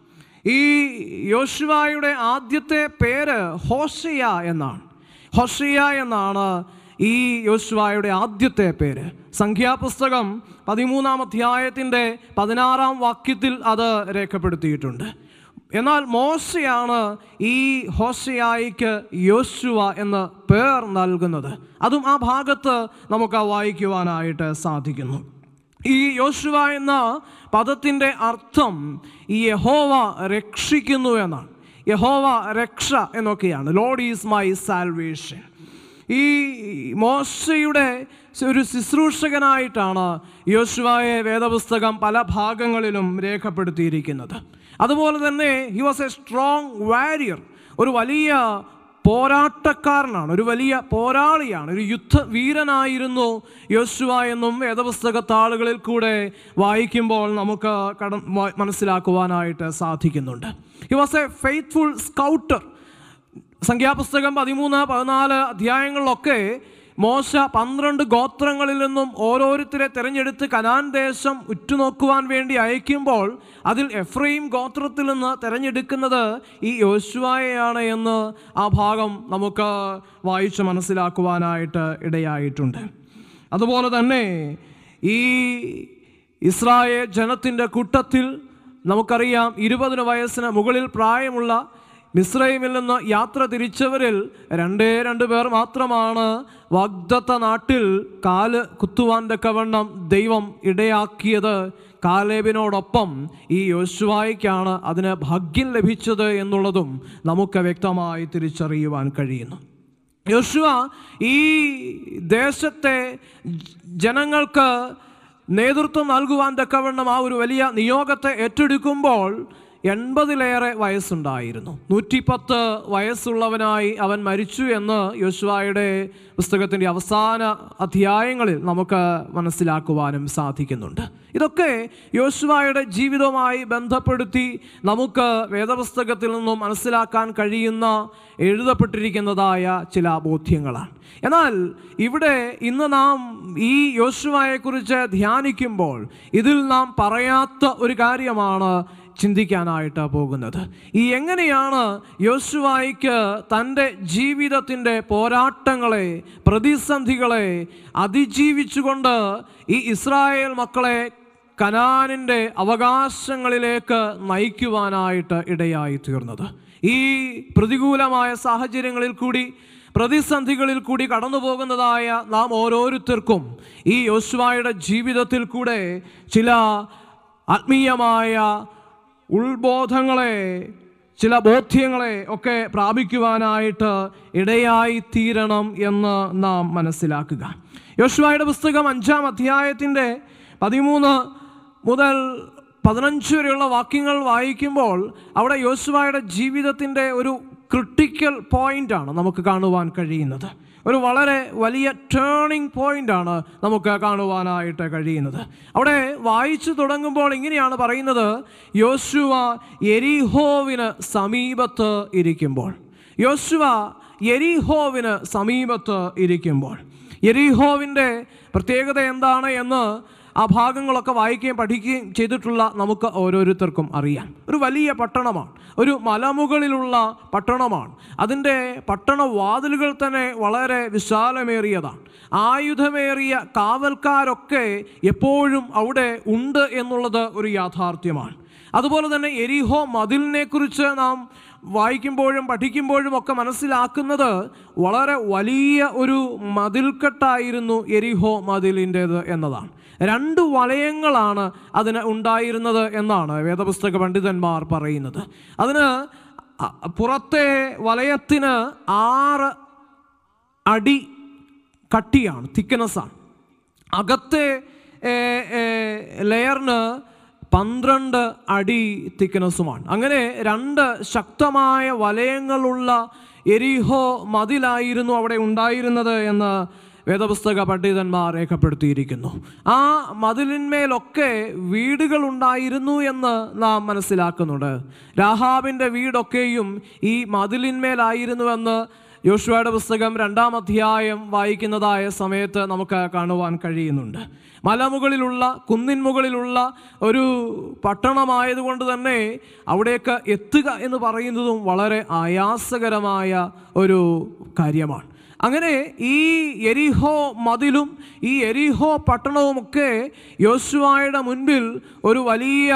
ഈ യോശുവായുടെ ആദ്യത്തെ പേര് ഹോഷയ എന്നാണ് ഹോഷയ എന്നാണ് ഈ യോശുവായുടെ ആദ്യത്തെ പേര് സംഖ്യാപുസ്തകം പതിമൂന്നാം അധ്യായത്തിൻ്റെ പതിനാറാം വാക്യത്തിൽ അത് രേഖപ്പെടുത്തിയിട്ടുണ്ട് എന്നാൽ മോശയാണ് ഈ ഹോശയായിക്ക് യോശുവ എന്ന് പേർ നൽകുന്നത് അതും ആ ഭാഗത്ത് നമുക്ക് വായിക്കുവാനായിട്ട് സാധിക്കുന്നു ഈ യോശുവ എന്ന പദത്തിൻ്റെ അർത്ഥം ഈ യഹോവ രക്ഷിക്കുന്നു എന്നാണ് യഹോവ രക്ഷ എന്നൊക്കെയാണ് ലോഡ് ഈസ് മൈ സാൽവേഷൻ ഈ മോശയുടെ ഒരു ശുശ്രൂഷകനായിട്ടാണ് യോശുവായെ വേദപുസ്തകം പല ഭാഗങ്ങളിലും രേഖപ്പെടുത്തിയിരിക്കുന്നത് അതുപോലെ തന്നെ he was a strong warrior ഒരു വലിയ പോരാട്ടക്കാരനാണ് ഒരു വലിയ പോരാളിയാണ് ഒരു യുദ്ധ വീരനായിരുന്നു യോശുവ എന്നും വേദപുസ്തക താളുകളിൽ കൂടെ വായിക്കുമ്പോൾ നമുക്ക് കട വ- മനസ്സിലാക്കുവാനായിട്ട് സാധിക്കുന്നുണ്ട് he was a faithful scouter സംഖ്യാപുസ്തകം പതിമൂന്ന് പതിനാല് അധ്യായങ്ങളിലൊക്കെ മോശ പന്ത്രണ്ട് ഗോത്രങ്ങളിൽ നിന്നും ഓരോരുത്തരെ തിരഞ്ഞെടുത്ത് കനാൻ ദേശം ഉറ്റുനോക്കുവാൻ വേണ്ടി അയക്കുമ്പോൾ അതിൽ എഫ്രൈം ഗോത്രത്തിൽ നിന്ന് തിരഞ്ഞെടുക്കുന്നത് ഈ യോശുവായെയാണ് എന്ന് ആ ഭാഗം നമുക്ക് വായിച്ച് മനസ്സിലാക്കുവാനായിട്ട് ഇടയായിട്ടുണ്ട് അതുപോലെ തന്നെ ഈ ഇസ്രായേൽ ജനത്തിൻ്റെ കൂട്ടത്തിൽ നമുക്കറിയാം ഇരുപതിന് വയസ്സിന് മുകളിൽ പ്രായമുള്ള മിസ്രൈമിൽ നിന്ന് യാത്ര തിരിച്ചവരിൽ രണ്ടേ രണ്ട് പേർ മാത്രമാണ് വാഗ്ദത്ത നാട്ടിൽ കാല് കുത്തുവാൻ തക്കവണ്ണം ദൈവം ഇടയാക്കിയത് കാലേബിനോടൊപ്പം ഈ യോശുവായിക്കാണ് അതിന് ഭാഗ്യം ലഭിച്ചത് എന്നുള്ളതും നമുക്ക് വ്യക്തമായി തിരിച്ചറിയുവാൻ കഴിയുന്നു യോശുവ ഈ ദേശത്തെ ജനങ്ങൾക്ക് നേതൃത്വം നൽകുവാൻ തക്കവണ്ണം ആ ഒരു വലിയ നിയോഗത്തെ ഏറ്റെടുക്കുമ്പോൾ എൺപതിലേറെ വയസ്സുണ്ടായിരുന്നു നൂറ്റിപ്പത്ത് വയസ്സുള്ളവനായി അവൻ മരിച്ചു എന്ന് യോശുവായുടെ പുസ്തകത്തിൻ്റെ അവസാന അധ്യായങ്ങളിൽ നമുക്ക് മനസ്സിലാക്കുവാനും സാധിക്കുന്നുണ്ട് ഇതൊക്കെ യോശുവായുടെ ജീവിതവുമായി ബന്ധപ്പെടുത്തി നമുക്ക് വേദപുസ്തകത്തിൽ നിന്നും മനസ്സിലാക്കാൻ കഴിയുന്ന എഴുതപ്പെട്ടിരിക്കുന്നതായ ചില ബോധ്യങ്ങളാണ് എന്നാൽ ഇവിടെ ഇന്ന് നാം ഈ യോശുവായെക്കുറിച്ച് ധ്യാനിക്കുമ്പോൾ ഇതിൽ നാം പറയാത്ത ഒരു കാര്യമാണ് ചിന്തിക്കാനായിട്ട് പോകുന്നത് ഈ എങ്ങനെയാണ് യോശുവായിക്ക് തൻ്റെ ജീവിതത്തിൻ്റെ പോരാട്ടങ്ങളെ പ്രതിസന്ധികളെ അതിജീവിച്ചുകൊണ്ട് ഈ ഇസ്രായേൽ മക്കളെ കനാനിൻ്റെ അവകാശങ്ങളിലേക്ക് നയിക്കുവാനായിട്ട് ഇടയായി തീർന്നത് ഈ പ്രതികൂലമായ സാഹചര്യങ്ങളിൽ കൂടി പ്രതിസന്ധികളിൽ കൂടി കടന്നു പോകുന്നതായ നാം ഓരോരുത്തർക്കും ഈ യോശുവായുടെ ജീവിതത്തിൽ കൂടെ ചില ആത്മീയമായ ഉൾബോധങ്ങളെ ചില ബോധ്യങ്ങളെ ഒക്കെ പ്രാപിക്കുവാനായിട്ട് ഇടയായി തീരണം എന്ന് നാം മനസ്സിലാക്കുക യോശുവായുടെ പുസ്തകം അഞ്ചാം അധ്യായത്തിൻ്റെ പതിമൂന്ന് മുതൽ പതിനഞ്ച് വരെയുള്ള വാക്യങ്ങൾ വായിക്കുമ്പോൾ അവിടെ യോശുവായുടെ ജീവിതത്തിൻ്റെ ഒരു ക്രിട്ടിക്കൽ പോയിൻ്റാണ് നമുക്ക് കാണുവാൻ കഴിയുന്നത് ഒരു വളരെ വലിയ ടേണിംഗ് പോയിൻ്റാണ് നമുക്ക് കാണുവാനായിട്ട് കഴിയുന്നത് അവിടെ വായിച്ചു തുടങ്ങുമ്പോൾ ഇങ്ങനെയാണ് പറയുന്നത് യോശുവ എരിഹോവിന് സമീപത്ത് ഇരിക്കുമ്പോൾ യോശുവ എരിഹോവിന് സമീപത്ത് ഇരിക്കുമ്പോൾ എരിഹോവിൻ്റെ പ്രത്യേകത എന്താണ് എന്ന് ആ ഭാഗങ്ങളൊക്കെ വായിക്കുകയും പഠിക്കുകയും ചെയ്തിട്ടുള്ള നമുക്ക് ഓരോരുത്തർക്കും അറിയാം ഒരു വലിയ പട്ടണമാണ് ഒരു മലമുകളിലുള്ള പട്ടണമാണ് അതിൻ്റെ പട്ടണ വാതിലുകൾ തന്നെ വളരെ വിശാലമേറിയതാണ് ആയുധമേറിയ കാവൽക്കാരൊക്കെ എപ്പോഴും അവിടെ ഉണ്ട് എന്നുള്ളത് ഒരു യാഥാർത്ഥ്യമാണ് അതുപോലെ തന്നെ എരിഹോ മതിലിനെ കുറിച്ച് നാം വായിക്കുമ്പോഴും പഠിക്കുമ്പോഴും ഒക്കെ മനസ്സിലാക്കുന്നത് വളരെ വലിയ ഒരു മതിൽക്കെട്ടായിരുന്നു എരിഹോ മതിലിൻ്റേത് എന്നതാണ് രണ്ട് വലയങ്ങളാണ് അതിന് ഉണ്ടായിരുന്നത് എന്നാണ് വേദപുസ്തക പണ്ഡിതന്മാർ പറയുന്നത് അതിന് അ- പുറത്തെ വലയത്തിന് ആറ് അടി കട്ടിയാണ് തിക്നെസ്സാണ് അകത്തെ ഏ, ഏ, ലെയറിന് പന്ത്രണ്ട് അടി തിക്നെസ്സുമാണ് അങ്ങനെ രണ്ട് ശക്തമായ വലയങ്ങളുള്ള എരിഹോ മതിലായിരുന്നു അവിടെ ഉണ്ടായിരുന്നത് എന്ന് വേദപുസ്തക പണ്ഡിതന്മാർ രേഖപ്പെടുത്തിയിരിക്കുന്നു ആ മതിലിന്മേലൊക്കെ വീടുകൾ ഉണ്ടായിരുന്നു എന്ന് നാം മനസ്സിലാക്കുന്നുണ്ട് രാഹാബിൻ്റെ വീടൊക്കെയും ഈ മതിലിന്മേലായിരുന്നുവെന്ന് യോശുവയുടെ പുസ്തകം രണ്ടാം അധ്യായം വായിക്കുന്നതായ സമയത്ത് നമുക്ക് കാണുവാൻ കഴിയുന്നുണ്ട് മലമുകളിലുള്ള കുന്നിൻ മുകളിലുള്ള ഒരു പട്ടണമായതുകൊണ്ട് തന്നെ അവിടേക്ക് എത്തുക എന്ന് പറയുന്നതും വളരെ ആയാസകരമായ ഒരു കാര്യമാണ് അങ്ങനെ ഈ എരിഹോ മതിലും ഈ എരിഹോ പട്ടണവുമൊക്കെ യോശുവായുടെ മുൻപിൽ ഒരു വലിയ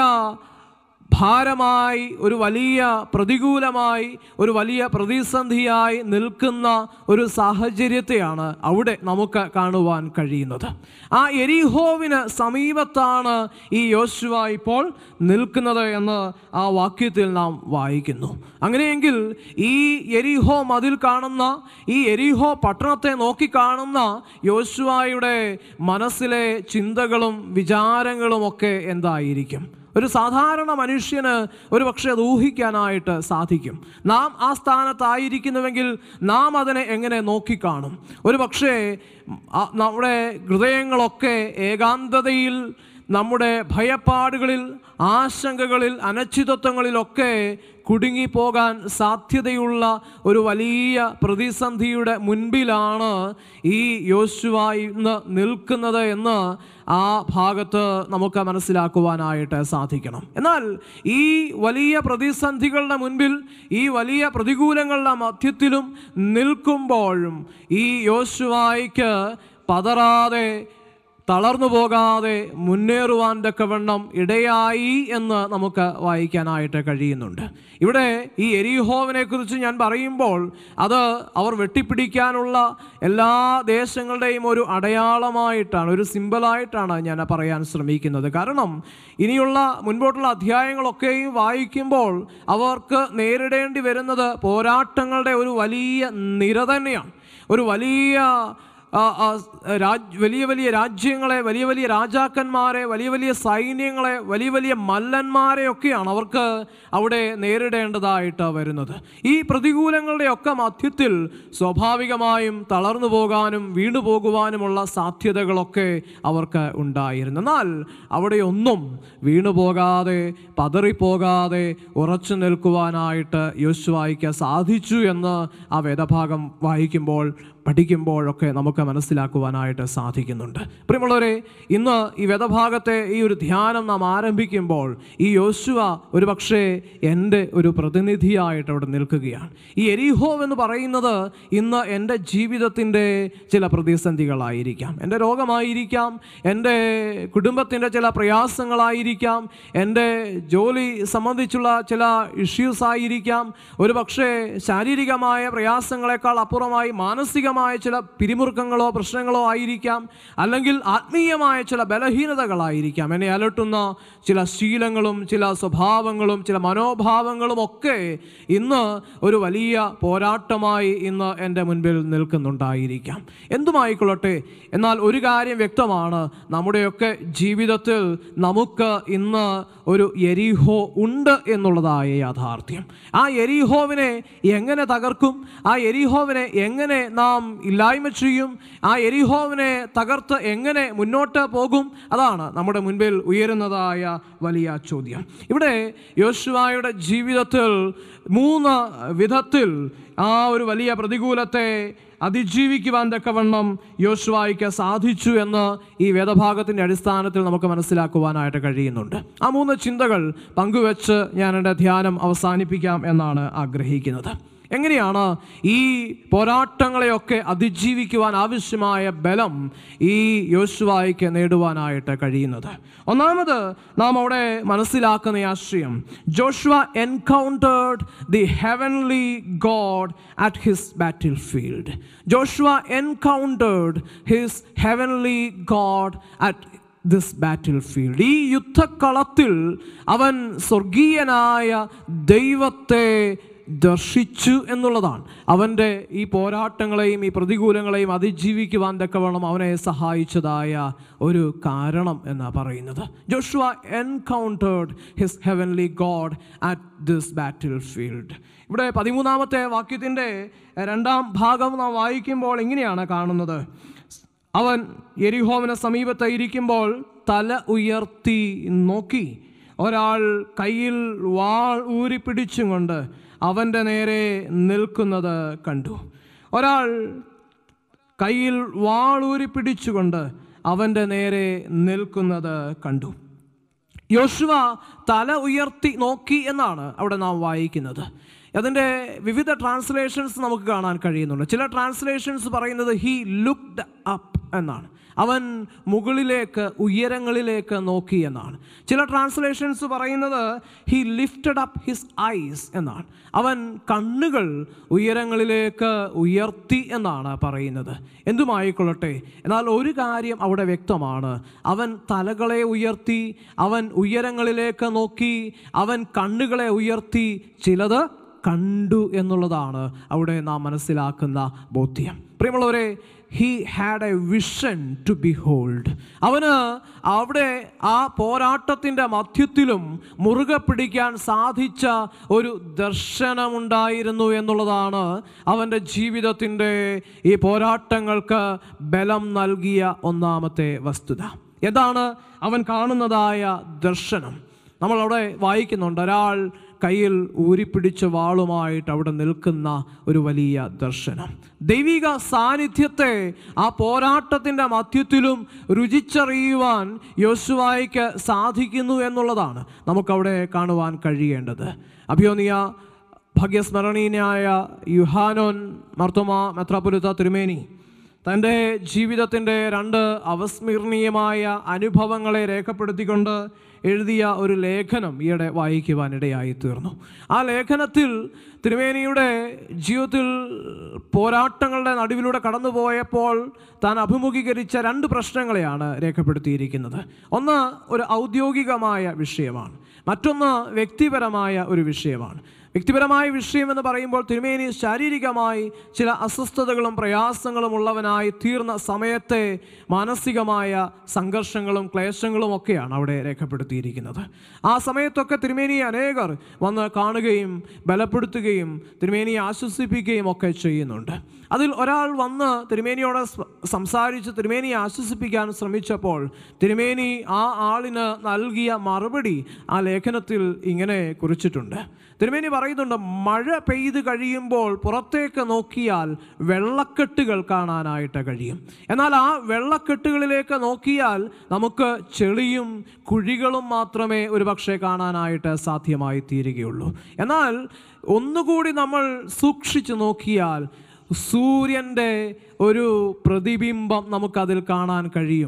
ഭാരമായി ഒരു വലിയ പ്രതികൂലമായി ഒരു വലിയ പ്രതിസന്ധിയായി നിൽക്കുന്ന ഒരു സാഹചര്യത്തെയാണ് അവിടെ നമുക്ക് കാണുവാൻ കഴിയുന്നത് ആ എരിഹോവിന് സമീപത്താണ് ഈ യോശുവ ഇപ്പോൾ നിൽക്കുന്നത് എന്ന് ആ വാക്യത്തിൽ നാം വായിക്കുന്നു അങ്ങനെയെങ്കിൽ ഈ എരിഹോ മതിൽ കാണുന്ന ഈ എരിഹോ പട്ടണത്തെ നോക്കി കാണുന്ന യോശുവായുടെ മനസ്സിലെ ചിന്തകളും വിചാരങ്ങളും ഒക്കെ എന്തായിരിക്കും ഒരു സാധാരണ മനുഷ്യന് ഒരു പക്ഷേ അത് ഊഹിക്കാനായിട്ട് സാധിക്കും നാം ആ സ്ഥാനത്തായിരിക്കുന്നുവെങ്കിൽ നാം അതിനെ എങ്ങനെ നോക്കിക്കാണും ഒരു പക്ഷേ ആ നമ്മുടെ ഹൃദയങ്ങളൊക്കെ ഏകാന്തതയിൽ നമ്മുടെ ഭയപ്പാടുകളിൽ ആശങ്കകളിൽ അനിശ്ചിതത്വങ്ങളിലൊക്കെ കുടുങ്ങിപ്പോകാൻ സാധ്യതയുള്ള ഒരു വലിയ പ്രതിസന്ധിയുടെ മുൻപിലാണ് ഈ യോശുവ ഇന്ന് നിൽക്കുന്നത് എന്ന് ആ ഭാഗത്ത് നമുക്ക് മനസ്സിലാക്കുവാനായിട്ട് സാധിക്കണം എന്നാൽ ഈ വലിയ പ്രതിസന്ധികളുടെ മുൻപിൽ ഈ വലിയ പ്രതികൂലങ്ങളുടെ മധ്യത്തിലും നിൽക്കുമ്പോഴും ഈ യോശുവായിക്ക് പതറാതെ തളർന്നു പോകാതെ മുന്നേറുവാൻ തക്കവണ്ണം ഇടയായി എന്ന് നമുക്ക് വായിക്കാനായിട്ട് കഴിയുന്നുണ്ട് ഇവിടെ ഈ എരിഹോവിനെ കുറിച്ച് ഞാൻ പറയുമ്പോൾ അത് അവർ വെട്ടിപ്പിടിക്കാനുള്ള എല്ലാ ദേശങ്ങളുടെയും ഒരു അടയാളമായിട്ടാണ് ഒരു സിമ്പലായിട്ടാണ് ഞാൻ പറയാൻ ശ്രമിക്കുന്നത് കാരണം ഇനിയുള്ള മുൻപോട്ടുള്ള അധ്യായങ്ങളൊക്കെയും വായിക്കുമ്പോൾ അവർക്ക് നേരിടേണ്ടി വരുന്നത് പോരാട്ടങ്ങളുടെ ഒരു വലിയ നിര തന്നെയാണ് ഒരു വലിയ ആ, ആ, രാജ് വലിയ വലിയ രാജ്യങ്ങളെ വലിയ വലിയ രാജാക്കന്മാരെ വലിയ വലിയ സൈന്യങ്ങളെ വലിയ വലിയ മല്ലന്മാരെയൊക്കെയാണ് അവർക്ക് അവിടെ നേരിടേണ്ടതായിട്ട് വരുന്നത് ഈ പ്രതികൂലങ്ങളുടെ ഒക്കെ മധ്യത്തിൽ സ്വാഭാവികമായും തളർന്നു പോകാനും വീണു പോകുവാനുമുള്ള സാധ്യതകളൊക്കെ അവർക്ക് ഉണ്ടായിരുന്നു എന്നാൽ അവിടെയൊന്നും വീണു പോകാതെ പതറിപ്പോകാതെ ഉറച്ചു നിൽക്കുവാനായിട്ട് യോശുവായിക്ക് സാധിച്ചു എന്ന് ആ വേദഭാഗം വായിക്കുമ്പോൾ പഠിക്കുമ്പോഴൊക്കെ നമുക്ക് മനസ്സിലാക്കുവാനായിട്ട് സാധിക്കുന്നുണ്ട് പ്രിയമുള്ളവരെ ഇന്ന് ഈ വേദഭാഗത്തെ ഈ ഒരു ധ്യാനം നാം ആരംഭിക്കുമ്പോൾ ഈ യോശുവ ഒരു പക്ഷേ എൻ്റെ ഒരു പ്രതിനിധിയായിട്ട് അവിടെ നിൽക്കുകയാണ് ഈ എരിഹോ എന്ന് പറയുന്നത് ഇന്ന് എൻ്റെ ജീവിതത്തിൻ്റെ ചില പ്രതിസന്ധികളായിരിക്കാം എൻ്റെ രോഗമായിരിക്കാം എൻ്റെ കുടുംബത്തിൻ്റെ ചില പ്രയാസങ്ങളായിരിക്കാം എൻ്റെ ജോലി സംബന്ധിച്ചുള്ള ചില ഇഷ്യൂസ് ആയിരിക്കാം ഒരു പക്ഷേ ശാരീരികമായ പ്രയാസങ്ങളെക്കാൾ അപ്പുറമായി മാനസികമായ ചില പിരിമുറുക്കങ്ങൾ രോഗങ്ങളോ പ്രശ്നങ്ങളോ ആയിരിക്കാം അല്ലെങ്കിൽ ആത്മീയമായ ചില ബലഹീനതകളായിരിക്കാം എന്നെ അലട്ടുന്ന ചില ശീലങ്ങളും ചില സ്വഭാവങ്ങളും ചില മനോഭാവങ്ങളും ഒക്കെ ഇന്ന് ഒരു വലിയ പോരാട്ടമായി ഇന്ന് എൻ്റെ മുൻപിൽ നിൽക്കുന്നുണ്ടായിരിക്കാം എന്തുമായിക്കൊള്ളട്ടെ എന്നാൽ ഒരു കാര്യം വ്യക്തമാണ് നമ്മുടെയൊക്കെ ജീവിതത്തിൽ നമുക്ക് ഇന്ന് ഒരു എരിഹോ ഉണ്ട് എന്നുള്ളതായ യാഥാർത്ഥ്യം ആ എരിഹോവിനെ എങ്ങനെ തകർക്കും ആ എരിഹോവിനെ എങ്ങനെ നാം ഇല്ലായ്മ ചെയ്യും ആ എരിഹോവിനെ തകർത്ത് എങ്ങനെ മുന്നോട്ട് പോകും അതാണ് നമ്മുടെ മുൻപിൽ ഉയരുന്നതായ വലിയ ചോദ്യം ഇവിടെ യോശുവായുടെ ജീവിതത്തിൽ മൂന്ന് വിധത്തിൽ ആ ഒരു വലിയ പ്രതികൂലത്തെ അതിജീവിക്കുവാൻ തക്കവണ്ണം യോശുവായിക്ക് സാധിച്ചു എന്ന് ഈ വേദഭാഗത്തിൻ്റെ അടിസ്ഥാനത്തിൽ നമുക്ക് മനസ്സിലാക്കുവാനായിട്ട് കഴിയുന്നുണ്ട് ആ മൂന്ന് ചിന്തകൾ പങ്കുവെച്ച് ഞാൻ എൻ്റെ ധ്യാനം അവസാനിപ്പിക്കാം എന്നാണ് ആഗ്രഹിക്കുന്നത് എങ്ങനെയാണ് ഈ പോരാട്ടങ്ങളെയൊക്കെ അതിജീവിക്കുവാൻ ആവശ്യമായ ബലം ഈ യോശുവായിക്ക് നേടുവാനായിട്ട് കഴിയുന്നത് ഒന്നാമത് നാം അവിടെ മനസ്സിലാക്കുന്ന ഈ ആശയം Joshua encountered the heavenly God at his battle field Joshua encountered his heavenly God at this battle field ഈ യുദ്ധക്കളത്തിൽ അവൻ സ്വർഗീയനായ ദൈവത്തെ ദർശിച്ചു എന്നുള്ളതാണ് അവൻ്റെ ഈ പോരാട്ടങ്ങളെയും ഈ പ്രതികൂലങ്ങളെയും അതിജീവിക്കുവാൻ തക്കവണ്ണം അവനെ സഹായിച്ചതായ ഒരു കാരണം എന്ന് പറയുന്നത് Joshua encountered his heavenly God at this battle field ഇവിടെ പതിമൂന്നാമത്തെ വാക്യത്തിൻ്റെ രണ്ടാം ഭാഗം നാം വായിക്കുമ്പോൾ ഇങ്ങനെയാണ് കാണുന്നത് അവൻ എരിഹോവിന് സമീപത്ത് ഇരിക്കുമ്പോൾ തല ഉയർത്തി നോക്കി ഒരാൾ കയ്യിൽ വാൾ ഊരിപ്പിടിച്ചും കൊണ്ട് അവൻ്റെ നേരെ നിൽക്കുന്നത് കണ്ടു ഒരാൾ കയ്യിൽ വാളൂരി പിടിച്ചുകൊണ്ട് അവൻ്റെ നേരെ നിൽക്കുന്നത് കണ്ടു യോശുവ തല ഉയർത്തി നോക്കി എന്നാണ് അവിടെ നാം വായിക്കുന്നത് അതിൻ്റെ വിവിധ ട്രാൻസ്ലേഷൻസ് നമുക്ക് കാണാൻ കഴിയുന്നുണ്ട് ചില ട്രാൻസ്ലേഷൻസ് പറയുന്നത് ഹി ലുക്ഡ് അപ്പ് എന്നാണ് അവൻ മുകളിലേക്ക് ഉയരങ്ങളിലേക്ക് നോക്കി എന്നാണ് ചില ട്രാൻസ്ലേഷൻസ് പറയുന്നത് he lifted up his eyes എന്നാണ് അവൻ കണ്ണുകൾ ഉയരങ്ങളിലേക്ക് ഉയർത്തി എന്നാണ് പറയുന്നത് എന്തുമായിക്കൊള്ളട്ടെ എന്നാൽ ഒരു കാര്യം അവിടെ വ്യക്തമാണ് അവൻ തലകളെ ഉയർത്തി അവൻ ഉയരങ്ങളിലേക്ക് നോക്കി അവൻ കണ്ണുകളെ ഉയർത്തി ചിലത് കണ്ടു എന്നുള്ളതാണ് അവിടെ നാം മനസ്സിലാക്കുന്ന ബോധ്യം പ്രിയമുള്ളവരെ he had a vision to behold അവന് അവിടെ ആ പോരാട്ടത്തിൻ്റെ മധ്യത്തിലും മുറുകെ പിടിക്കാൻ സാധിച്ച ഒരു ദർശനമുണ്ടായിരുന്നു എന്നുള്ളതാണ് അവൻ്റെ ജീവിതത്തിൻ്റെ ഈ പോരാട്ടങ്ങൾക്ക് ബലം നൽകിയ ഒന്നാമത്തെ വസ്തുത എന്താണ് അവൻ കാണുന്നതായ ദർശനം നമ്മളവിടെ വായിക്കുന്നുണ്ട് ഒരാൾ കയ്യിൽ ഊരിപ്പിടിച്ച വാളുമായിട്ട് അവിടെ നിൽക്കുന്ന ഒരു വലിയ ദർശനം ദൈവിക സാന്നിധ്യത്തെ ആ പോരാട്ടത്തിൻ്റെ മധ്യത്തിലും രുചിച്ചറിയുവാൻ യോശുവായിക്ക് സാധിക്കുന്നു എന്നുള്ളതാണ് നമുക്കവിടെ കാണുവാൻ കഴിയേണ്ടത് അഭിയോനിയ ഭാഗ്യസ്മരണീയനായ യുഹാനോൻ മർത്തോമ മെത്രാപുരുത്ത തിരുമേനി തൻ്റെ ജീവിതത്തിൻ്റെ രണ്ട് അവസ്മരണീയമായ അനുഭവങ്ങളെ രേഖപ്പെടുത്തിക്കൊണ്ട് എഴുതിയ ഒരു ലേഖനം ഈയിടെ വായിക്കുവാനിടയായി തീർന്നു ആ ലേഖനത്തിൽ തിരുമേനിയുടെ ജീവിതത്തിൽ പോരാട്ടങ്ങളുടെ നടുവിലൂടെ കടന്നുപോയപ്പോൾ താൻ അഭിമുഖീകരിച്ച രണ്ട് പ്രശ്നങ്ങളെയാണ് രേഖപ്പെടുത്തിയിരിക്കുന്നത് ഒന്ന് ഒരു ഔദ്യോഗികമായ വിഷയമാണ് മറ്റൊന്ന് വ്യക്തിപരമായ ഒരു വിഷയമാണ് വ്യക്തിപരമായ വിഷയം എന്ന് പറയുമ്പോൾ തിരുമേനി ശാരീരികമായി ചില അസ്വസ്ഥതകളും പ്രയാസങ്ങളും ഉള്ളവനായി തീർന്ന സമയത്തെ മാനസികമായ സംഘർഷങ്ങളും ക്ലേശങ്ങളും ഒക്കെയാണ് അവിടെ രേഖപ്പെടുത്തിയിരിക്കുന്നത് ആ സമയത്തൊക്കെ തിരുമേനിയെ അനേകർ വന്ന് കാണുകയും ബലപ്പെടുത്തുകയും തിരുമേനിയെ ആശ്വസിപ്പിക്കുകയും ഒക്കെ ചെയ്യുന്നുണ്ട് അതിൽ ഒരാൾ വന്ന് തിരുമേനിയോട് സ് സംസാരിച്ച് തിരുമേനിയെ ആശ്വസിപ്പിക്കാൻ ശ്രമിച്ചപ്പോൾ തിരുമേനി ആ ആളിന് നൽകിയ മറുപടി ആ ലേഖനത്തിൽ ഇങ്ങനെ കുറിച്ചിട്ടുണ്ട് തിരുമേനി പറയുന്നുണ്ട് മഴ പെയ്ത് കഴിയുമ്പോൾ പുറത്തേക്ക് നോക്കിയാൽ വെള്ളക്കെട്ടുകൾ കാണാനായിട്ട് കഴിയും എന്നാൽ ആ വെള്ളക്കെട്ടുകളിലേക്ക് നോക്കിയാൽ നമുക്ക് ചെളിയും കുഴികളും മാത്രമേ ഒരുപക്ഷെ കാണാനായിട്ട് സാധ്യമായി തീരുകയുള്ളൂ എന്നാൽ ഒന്നുകൂടി നമ്മൾ സൂക്ഷിച്ചു നോക്കിയാൽ സൂര്യൻ്റെ ഒരു പ്രതിബിംബം നമുക്കതിൽ കാണാൻ കഴിയും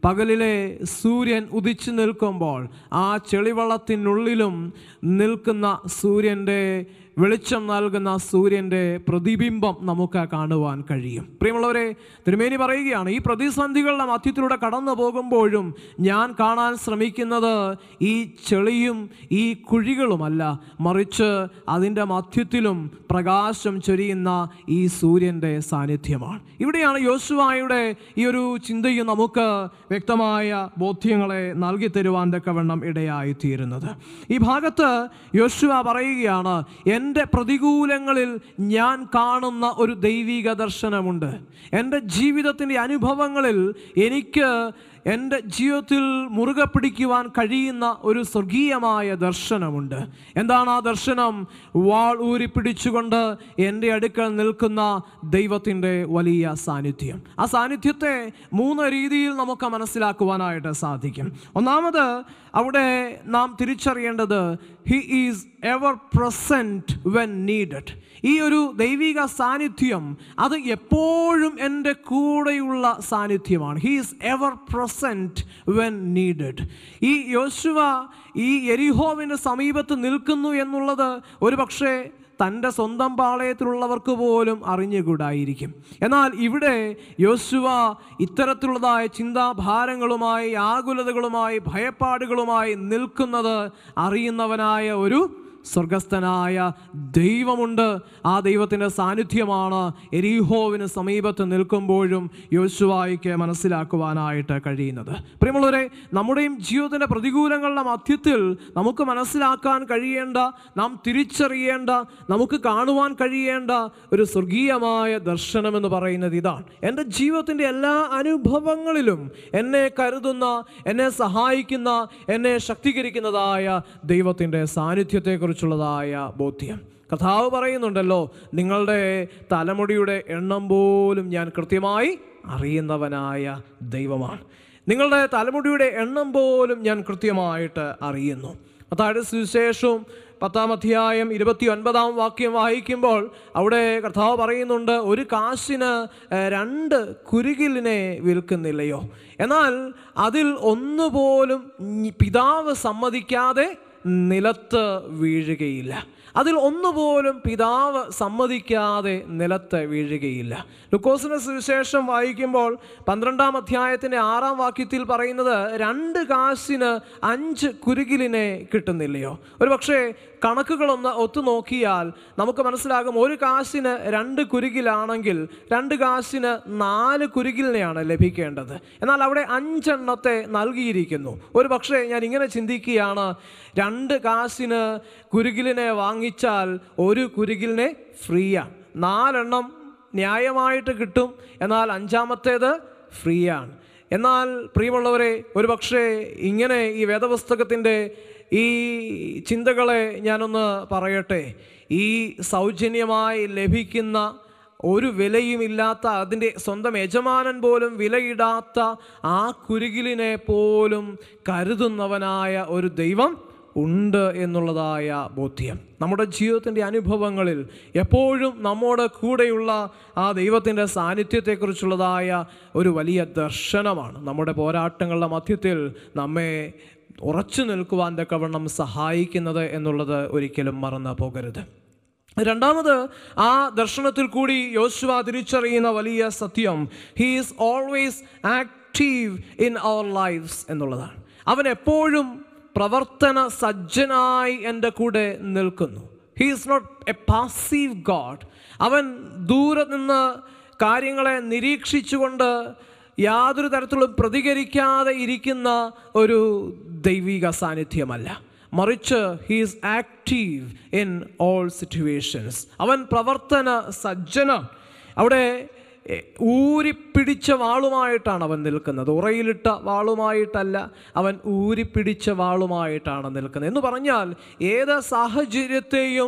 പകലിലെ സൂര്യൻ ഉദിച്ചു നിൽക്കുമ്പോൾ ആ ചെളിവള്ളത്തിനുള്ളിലും നിൽക്കുന്ന സൂര്യൻ്റെ വെളിച്ചം നൽകുന്ന സൂര്യൻ്റെ പ്രതിബിംബം നമുക്ക് കാണുവാൻ കഴിയും പ്രിയമുള്ളവരെ തിരുമേനി പറയുകയാണ് ഈ പ്രതിസന്ധികളുടെ മധ്യത്തിലൂടെ കടന്നു പോകുമ്പോഴും ഞാൻ കാണാൻ ശ്രമിക്കുന്നത് ഈ ചെളിയും ഈ കുഴികളുമല്ല മറിച്ച് അതിൻ്റെ മധ്യത്തിലും പ്രകാശം ചൊരിയുന്ന ഈ സൂര്യൻ്റെ സാന്നിധ്യമാണ് ഇവിടെയാണ് യോശുവായുടെ ഈ ഒരു ചിന്തയും നമുക്ക് വ്യക്തമായ ബോധ്യങ്ങളെ നൽകി തരുവാൻ തക്കവണ്ണം ഇടയായിത്തീരുന്നത് ഈ ഭാഗത്ത് യോശുവ പറയുകയാണ് എൻ്റെ പ്രതികൂലങ്ങളിൽ ഞാൻ കാണുന്ന ഒരു ദൈവിക ദർശനമുണ്ട് എൻ്റെ ജീവിതത്തിൻ്റെ അനുഭവങ്ങളിൽ എനിക്ക് എൻ്റെ ജീവിതത്തിൽ മുറുകെ പിടിക്കുവാൻ കഴിയുന്ന ഒരു സ്വർഗീയമായ ദർശനമുണ്ട് എന്താണ് ആ ദർശനം വാൾ ഊരി പിടിച്ചുകൊണ്ട് എൻ്റെ അടുക്കൽ നിൽക്കുന്ന ദൈവത്തിൻ്റെ വലിയ സാന്നിധ്യം ആ സാന്നിധ്യത്തെ മൂന്ന് രീതിയിൽ നമുക്ക് മനസ്സിലാക്കുവാനായിട്ട് സാധിക്കും ഒന്നാമത് അവിടെ നാം തിരിച്ചറിയേണ്ടത് he is ever present when needed ഈ ഒരു ദൈവിക സാന്നിധ്യം അത് എപ്പോഴും എൻ്റെ കൂടെയുള്ള സാന്നിധ്യമാണ് he is ever present when needed ഈ യോശുവ ഈ എരിഹോവിൻ്റെ സമീപത്ത് നിൽക്കുന്നു എന്നുള്ളത് ഒരു പക്ഷേ തൻ്റെ സ്വന്തം പാളയത്തിലുള്ളവർക്ക് പോലും അറിഞ്ഞുകൂടായിരിക്കും എന്നാൽ ഇവിടെ യോശുവ ഇത്തരത്തിലുള്ളതായ ചിന്താഭാരങ്ങളുമായി ആകുലതകളുമായി ഭയപ്പാടുകളുമായി നിൽക്കുന്നത് അറിയുന്നവനായ ഒരു സ്വർഗസ്ഥനായ ദൈവമുണ്ട് ആ ദൈവത്തിൻ്റെ സാന്നിധ്യമാണ് എരീഹോവിന് സമീപത്ത് നിൽക്കുമ്പോഴും യോശുവായിക്ക് മനസ്സിലാക്കുവാനായിട്ട് കഴിയുന്നത് പ്രിയമുള്ളവരെ നമ്മുടെയും ജീവിതത്തിൻ്റെ പ്രതികൂലങ്ങളുടെ മധ്യത്തിൽ നമുക്ക് മനസ്സിലാക്കാൻ കഴിയേണ്ട നാം തിരിച്ചറിയേണ്ട നമുക്ക് കാണുവാൻ കഴിയേണ്ട ഒരു സ്വർഗീയമായ ദർശനമെന്ന് പറയുന്നത് ഇതാണ് എൻ്റെ ജീവിതത്തിൻ്റെ എല്ലാ അനുഭവങ്ങളിലും എന്നെ കരുതുന്ന എന്നെ സഹായിക്കുന്ന എന്നെ ശക്തീകരിക്കുന്നതായ ദൈവത്തിൻ്റെ സാന്നിധ്യത്തെക്കുറിച്ചുള്ളതായ ബോധ്യം കഥാവ് പറയുന്നുണ്ടല്ലോ നിങ്ങളുടെ തലമുടിയുടെ എണ്ണം പോലും ഞാൻ കൃത്യമായി അറിയുന്നവനായ ദൈവമാണ് നിങ്ങളുടെ തലമുടിയുടെ എണ്ണം പോലും ഞാൻ കൃത്യമായിട്ട് അറിയുന്നു അതായത് സുവിശേഷവും പത്താം അധ്യായം ഇരുപത്തി ഒൻപതാം വാക്യം വായിക്കുമ്പോൾ അവിടെ കർത്താവ് പറയുന്നുണ്ട് ഒരു കാശിന് ഏഹ്, രണ്ട് കുരുകിലിനെ വിൽക്കുന്നില്ലയോ എന്നാൽ അതിൽ ഒന്നുപോലും ഞ- പിതാവ് സമ്മതിക്കാതെ നിലത്ത് വീഴുകയില്ല അതിൽ ഒന്നുപോലും പിതാവ് സമ്മതിക്കാതെ നിലത്ത് വീഴുകയില്ല ലുക്കോസിന്റെ സുവിശേഷം വായിക്കുമ്പോൾ പന്ത്രണ്ടാം അധ്യായത്തിൻ്റെ ആറാം വാക്യത്തിൽ പറയുന്നത് രണ്ട് കാശിന് അഞ്ച് കുരുകിലിനെ കിട്ടുന്നില്ലയോ ഒരു പക്ഷേ കണക്കുകളൊന്ന് ഒത്തു നോക്കിയാൽ നമുക്ക് മനസ്സിലാകും ഒരു കാശിന് രണ്ട് കുരുകിലാണെങ്കിൽ രണ്ട് കാശിന് നാല് കുരുകിലിനെയാണ് ലഭിക്കേണ്ടത് എന്നാൽ അവിടെ അഞ്ചെണ്ണത്തെ നൽകിയിരിക്കുന്നു ഒരു പക്ഷേ ഞാൻ ഇങ്ങനെ ചിന്തിക്കുകയാണ് രണ്ട് കാശിന് കുരുകിലിനെ വാങ്ങിച്ചാൽ ഒരു കുരുകിലിനെ ഫ്രീയാണ് നാലെണ്ണം ന്യായമായിട്ട് കിട്ടും എന്നാൽ അഞ്ചാമത്തേത് ഫ്രീ ആണ് എന്നാൽ പ്രിയമുള്ളവരെ ഒരു പക്ഷേ ഇങ്ങനെ ഈ വേദപുസ്തകത്തിൻ്റെ ഈ ചിന്തകളെ ഞാനൊന്ന് പറയട്ടെ ഈ സൗജന്യമായി ലഭിക്കുന്ന ഒരു വിലയുമില്ലാത്ത അതിൻ്റെ സ്വന്തം യജമാനൻ പോലും വിലയിടാത്ത ആ കുരുകിലിനെ പോലും കരുതുന്നവനായ ഒരു ദൈവം ഉണ്ട് എന്നുള്ളതായ ബോധ്യം നമ്മുടെ ജീവിതത്തിൻ്റെ അനുഭവങ്ങളിൽ എപ്പോഴും നമ്മോട് കൂടെയുള്ള ആ ദൈവത്തിൻ്റെ സാന്നിധ്യത്തെക്കുറിച്ചുള്ളതായ ഒരു വലിയ ദർശനമാണ് നമ്മുടെ പോരാട്ടങ്ങളുടെ മധ്യത്തിൽ നമ്മെ ഉറച്ചു നിൽക്കുവാൻ തക്കവണ്ണം സഹായിക്കുന്നത് എന്നുള്ളത് ഒരിക്കലും മറന്നു പോകരുത് രണ്ടാമത് ആ ദർശനത്തിൽ കൂടി യോശുവ തിരിച്ചറിയുന്ന വലിയ സത്യം he is always active in our lives എന്നുള്ളതാണ് അവൻ എപ്പോഴും പ്രവർത്തന സജ്ജനായി എൻ്റെ കൂടെ നിൽക്കുന്നു he is not a passive God അവൻ ദൂരെ നിന്ന് കാര്യങ്ങളെ നിരീക്ഷിച്ചുകൊണ്ട് യാതൊരു തരത്തിലും പ്രതികരിക്കാതെ ഇരിക്കുന്ന ഒരു ദൈവിക സാന്നിധ്യമല്ല മറിച്ച് he's active in all situations അവൻ പ്രവർത്തന സജ്ജന അവിടെ എ, ഊരിപ്പിടിച്ച വാളുമായിട്ടാണ് അവൻ നിൽക്കുന്നത് ഉറയിലിട്ട വാളുമായിട്ടല്ല അവൻ ഊരിപ്പിടിച്ച വാളുമായിട്ടാണ് നിൽക്കുന്നത് എന്ന് പറഞ്ഞാൽ ഏത് സാഹചര്യത്തെയും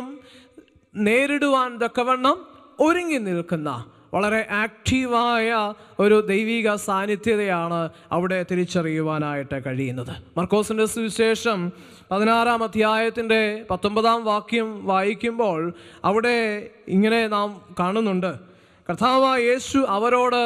നേരിടുവാൻ തക്കവണ്ണം ഒരുങ്ങി നിൽക്കുന്ന വളരെ ആക്റ്റീവായ ഒരു ദൈവിക സാന്നിധ്യതയാണ് അവിടെ തിരിച്ചറിയുവാനായിട്ട് കഴിയുന്നത് മർക്കോസിൻ്റെ സുവിശേഷം പതിനാറാം അധ്യായത്തിൻ്റെ പത്തൊമ്പതാം വാക്യം വായിക്കുമ്പോൾ അവിടെ ഇങ്ങനെ നാം കാണുന്നുണ്ട് കർത്താവ് യേശു അവരോട്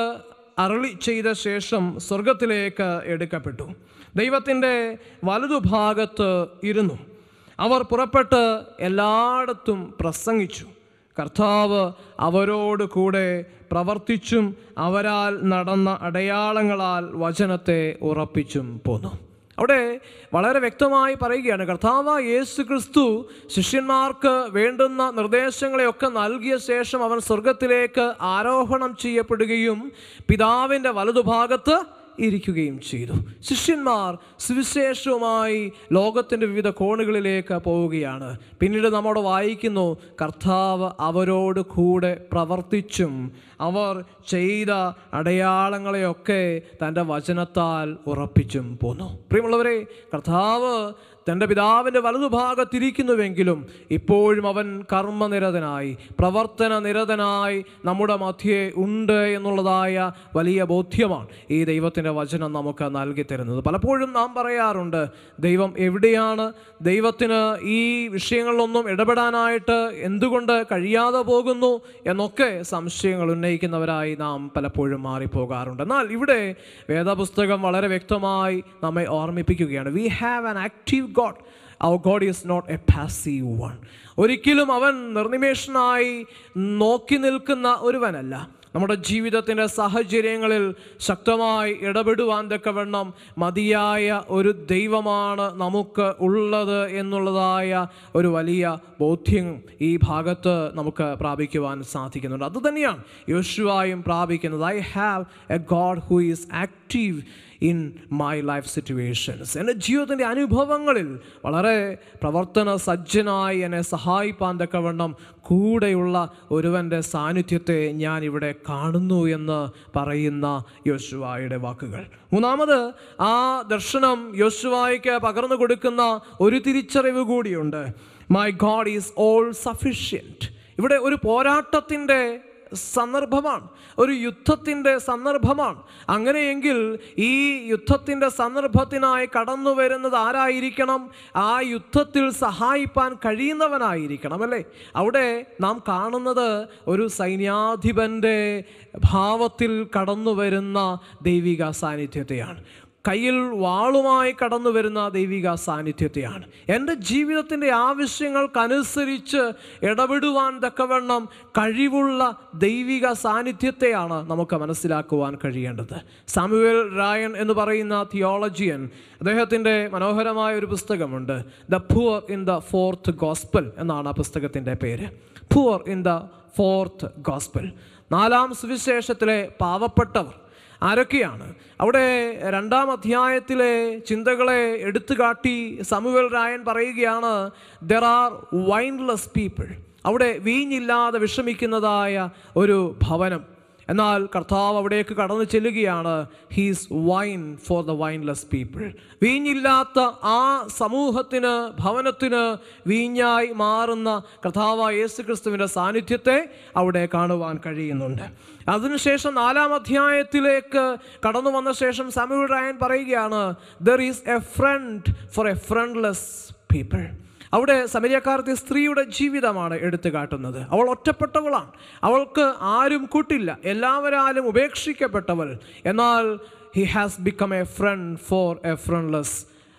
അരളി ചെയ്ത ശേഷം സ്വർഗത്തിലേക്ക് എടുക്കപ്പെട്ടു ദൈവത്തിൻ്റെ വലതുഭാഗത്ത് ഇരുന്നു അവർ പുറപ്പെട്ട് എല്ലായിടത്തും പ്രസംഗിച്ചു കർത്താവ് അവരോട് കൂടെ പ്രവർത്തിച്ചും അവരാൽ നടന്ന അടയാളങ്ങളാൽ വചനത്തെ ഉറപ്പിച്ചും പോന്നു അവിടെ വളരെ വ്യക്തമായി പറയുകയാണ് കർത്താവ് യേസു ക്രിസ്തു ശിഷ്യന്മാർക്ക് വേണ്ടുന്ന നിർദ്ദേശങ്ങളെയൊക്കെ നൽകിയ ശേഷം അവൻ സ്വർഗത്തിലേക്ക് ആരോഹണം ചെയ്യപ്പെടുകയും പിതാവിൻ്റെ വലതുഭാഗത്ത് ഇരിക്കുകയും ചെയ്തു ശിഷ്യന്മാർ സുവിശേഷവുമായി ലോകത്തിൻ്റെ വിവിധ കോണുകളിലേക്ക് പോവുകയാണ് പിന്നീട് നമ്മോട് വായിക്കുന്നു കർത്താവ് അവരോട് കൂടെ പ്രവർത്തിച്ചും അവർ ചെയ്ത അടയാളങ്ങളെയൊക്കെ തൻ്റെ വചനത്താൽ ഉറപ്പിച്ചും പോന്നു പ്രിയമുള്ളവരെ കർത്താവ് തൻ്റെ പിതാവിൻ്റെ വലതുഭാഗത്തിരിക്കുന്നുവെങ്കിലും ഇപ്പോഴും അവൻ കർമ്മനിരതനായി പ്രവർത്തന നിരതനായി നമ്മുടെ മധ്യേ ഉണ്ട് എന്നുള്ളതായ വലിയ ബോധ്യമാണ് ഈ ദൈവത്തിൻ്റെ വചനം നമുക്ക് നൽകി തരുന്നത് പലപ്പോഴും നാം പറയാറുണ്ട് ദൈവം എവിടെയാണ് ദൈവത്തിന് ഈ വിഷയങ്ങളിലൊന്നും ഇടപെടാനായിട്ട് എന്തുകൊണ്ട് കഴിയാതെ പോകുന്നു എന്നൊക്കെ സംശയങ്ങൾ ഉന്നയിക്കുന്നവരായി നാം പലപ്പോഴും മാറിപ്പോകാറുണ്ട് എന്നാൽ ഇവിടെ വേദപുസ്തകം വളരെ വ്യക്തമായി നമ്മെ ഓർമ്മിപ്പിക്കുകയാണ് we have an active God our God is not a passive one ഒരിക്കലും അവൻ നിർനിമേഷനായി നോക്കി നിൽക്കുന്ന ഒരുവനല്ല നമ്മുടെ ജീവിതത്തിൻ്റെ സാഹചര്യങ്ങളിൽ ശക്തമായി ഇടപെടുവാൻ തക്കവണ്ണം മതിയായ ഒരു ദൈവമാണ് നമുക്ക് ഉള്ളത് എന്നുള്ളതായ ഒരു വലിയ ബോധ്യം ഈ ഭാഗത്ത് നമുക്ക് പ്രാപിക്കുവാൻ സാധിക്കുന്നുണ്ട് അതുതന്നെയാണ് യോശുവായും പ്രാപിക്കുന്നത് I have a God who is active in my life situations എൻ്റെ ജീവിതത്തിൻ്റെ അനുഭവങ്ങളിൽ വളരെ പ്രവർത്തന സജ്ജനായി എന്നെ സഹായിപ്പാൻ തക്കവണ്ണം കൂടെയുള്ള ഒരുവൻ്റെ സാന്നിധ്യത്തെ ഞാൻ ഇവിടെ കാണുന്നു എന്ന് പറയുന്ന യോശുവായുടെ വാക്കുകൾ മൂന്നാമത് ആ ദർശനം യോശുവായ്ക്ക് പകർന്നു കൊടുക്കുന്ന ഒരു തിരിച്ചറിവ് കൂടിയുണ്ട് my God is all sufficient ഇവിടെ ഒരു പോരാട്ടത്തിൻ്റെ സന്ദർഭമാണ് ഒരു യുദ്ധത്തിൻ്റെ സന്ദർഭമാണ് അങ്ങനെയെങ്കിൽ ഈ യുദ്ധത്തിൻ്റെ സന്ദർഭത്തിനായി കടന്നു വരുന്നത് ആരായിരിക്കണം ആ യുദ്ധത്തിൽ സഹായിപ്പാൻ കഴിയുന്നവനായിരിക്കണം അല്ലേ അവിടെ നാം കാണുന്നത് ഒരു സൈന്യാധിപൻ്റെ ഭാവത്തിൽ കടന്നു വരുന്ന ദൈവിക സാന്നിധ്യത്തെയാണ് കയ്യിൽ വാളുമായി കടന്നു വരുന്ന ദൈവിക സാന്നിധ്യത്തെയാണ് എൻ്റെ ജീവിതത്തിൻ്റെ ആവശ്യങ്ങൾക്കനുസരിച്ച് ഇടപെടുവാൻ തക്കവണ്ണം കഴിവുള്ള ദൈവിക സാന്നിധ്യത്തെയാണ് നമുക്ക് മനസ്സിലാക്കുവാൻ കഴിയേണ്ടത് സാമുവേൽ രായൻ എന്ന് പറയുന്ന തിയോളജിയൻ അദ്ദേഹത്തിൻ്റെ മനോഹരമായ ഒരു പുസ്തകമുണ്ട് the poor in the fourth gospel എന്നാണ് ആ പുസ്തകത്തിൻ്റെ പേര് poor in the fourth gospel നാലാം സുവിശേഷത്തിലെ പാവപ്പെട്ടവർ ആരൊക്കെയാണ് അവിടെ രണ്ടാം അധ്യായത്തിലെ ചിന്തകളെ എടുത്തു കാട്ടി സമുവൽ രായൻ പറയുകയാണ് ദർ ആർ വൈൻലെസ് പീപ്പിൾ അവിടെ വീഞ്ഞില്ലാതെ വിഷമിക്കുന്നതായ ഒരു ഭവനം എന്നാൽ കർത്താവ് അവിടേക്ക് കടന്നു ചെല്ലുകയാണ് he's wine for the wineless people വീഞ്ഞില്ലാത്ത ആ സമൂഹത്തിന് ഭവനത്തിന് വീഞ്ഞായി മാറുന്ന കർത്താവായ യേശു ക്രിസ്തുവിൻ്റെ സാന്നിധ്യത്തെ അവിടെ കാണുവാൻ കഴിയുന്നുണ്ട് അതിനുശേഷം നാലാം അധ്യായത്തിലേക്ക് കടന്നു വന്ന ശേഷം സമീർ റായൻ പറയുകയാണ് there is a friend for a friendless people അവിടെ സമരിയക്കാരത്തെ സ്ത്രീയുടെ ജീവിതമാണ് എടുത്തു കാട്ടുന്നത് അവൾ ഒറ്റപ്പെട്ടവളാണ് അവൾക്ക് ആരും കൂട്ടില്ല എല്ലാവരാലും ഉപേക്ഷിക്കപ്പെട്ടവൾ എന്നാൽ he has become a friend for a friendless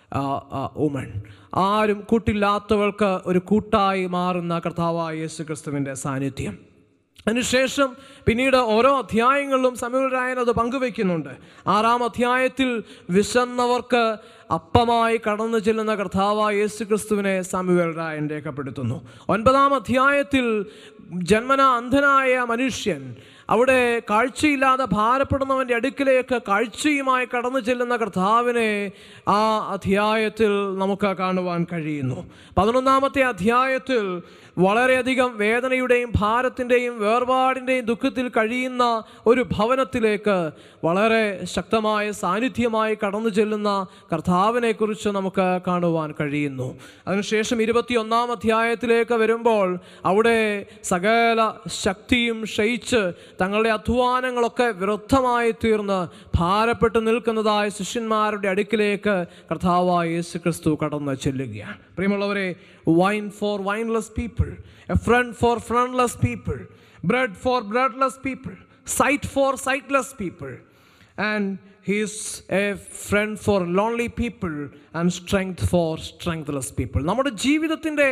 woman ആരും കൂട്ടില്ലാത്തവൾക്ക് ഒരു കൂട്ടായി മാറുന്ന കർത്താവായ യേശു ക്രിസ്തുവിൻ്റെ സാന്നിധ്യം അതിനുശേഷം പിന്നീട് ഓരോ അധ്യായങ്ങളിലും സമീപരായൻ അത് പങ്കുവെക്കുന്നുണ്ട് ആറാം അധ്യായത്തിൽ വിശന്നവർക്ക് അപ്പമായി കടന്നു ചെല്ലുന്ന കർത്താവായ യേശു ക്രിസ്തുവിനെ സാമുവേൽ രായൻ രേഖപ്പെടുത്തുന്നു ഒൻപതാം അധ്യായത്തിൽ ജന്മന അന്ധനായ മനുഷ്യൻ അവിടെ കാഴ്ചയില്ലാതെ ഭാരപ്പെടുന്നവൻ്റെ അടുക്കിലേക്ക് കാഴ്ചയുമായി കടന്നു ചെല്ലുന്ന കർത്താവിനെ ആ അധ്യായത്തിൽ നമുക്ക് കാണുവാൻ കഴിയുന്നു പതിനൊന്നാമത്തെ അധ്യായത്തിൽ വളരെയധികം വേദനയുടെയും ഭാരത്തിൻ്റെയും വേർപാടിൻ്റെയും ദുഃഖത്തിൽ കഴിയുന്ന ഒരു ഭവനത്തിലേക്ക് വളരെ ശക്തമായ സാന്നിധ്യമായി കടന്നു ചെല്ലുന്ന കർത്താവിനെക്കുറിച്ച് നമുക്ക് കാണുവാൻ കഴിയുന്നു അതിനുശേഷം ഇരുപത്തിയൊന്നാം അധ്യായത്തിലേക്ക് വരുമ്പോൾ അവിടെ സകല ശക്തിയും ക്ഷയിച്ച് തങ്ങളുടെ അധ്വാനങ്ങളൊക്കെ വിരുദ്ധമായി തീർന്ന് ഭാരപ്പെട്ട് നിൽക്കുന്നതായ ശിഷ്യന്മാരുടെ അടുക്കിലേക്ക് കർത്താവായ യേശു ക്രിസ്തു കടന്ന് ചെല്ലുകയാണ് പ്രിയമുള്ളവരെ wine for wineless people a friend for friendless people bread for breadless people sight for sightless people, and he is a friend for lonely people and strength for strengthless people. നമ്മുടെ ജീവിതത്തിൻ്റെ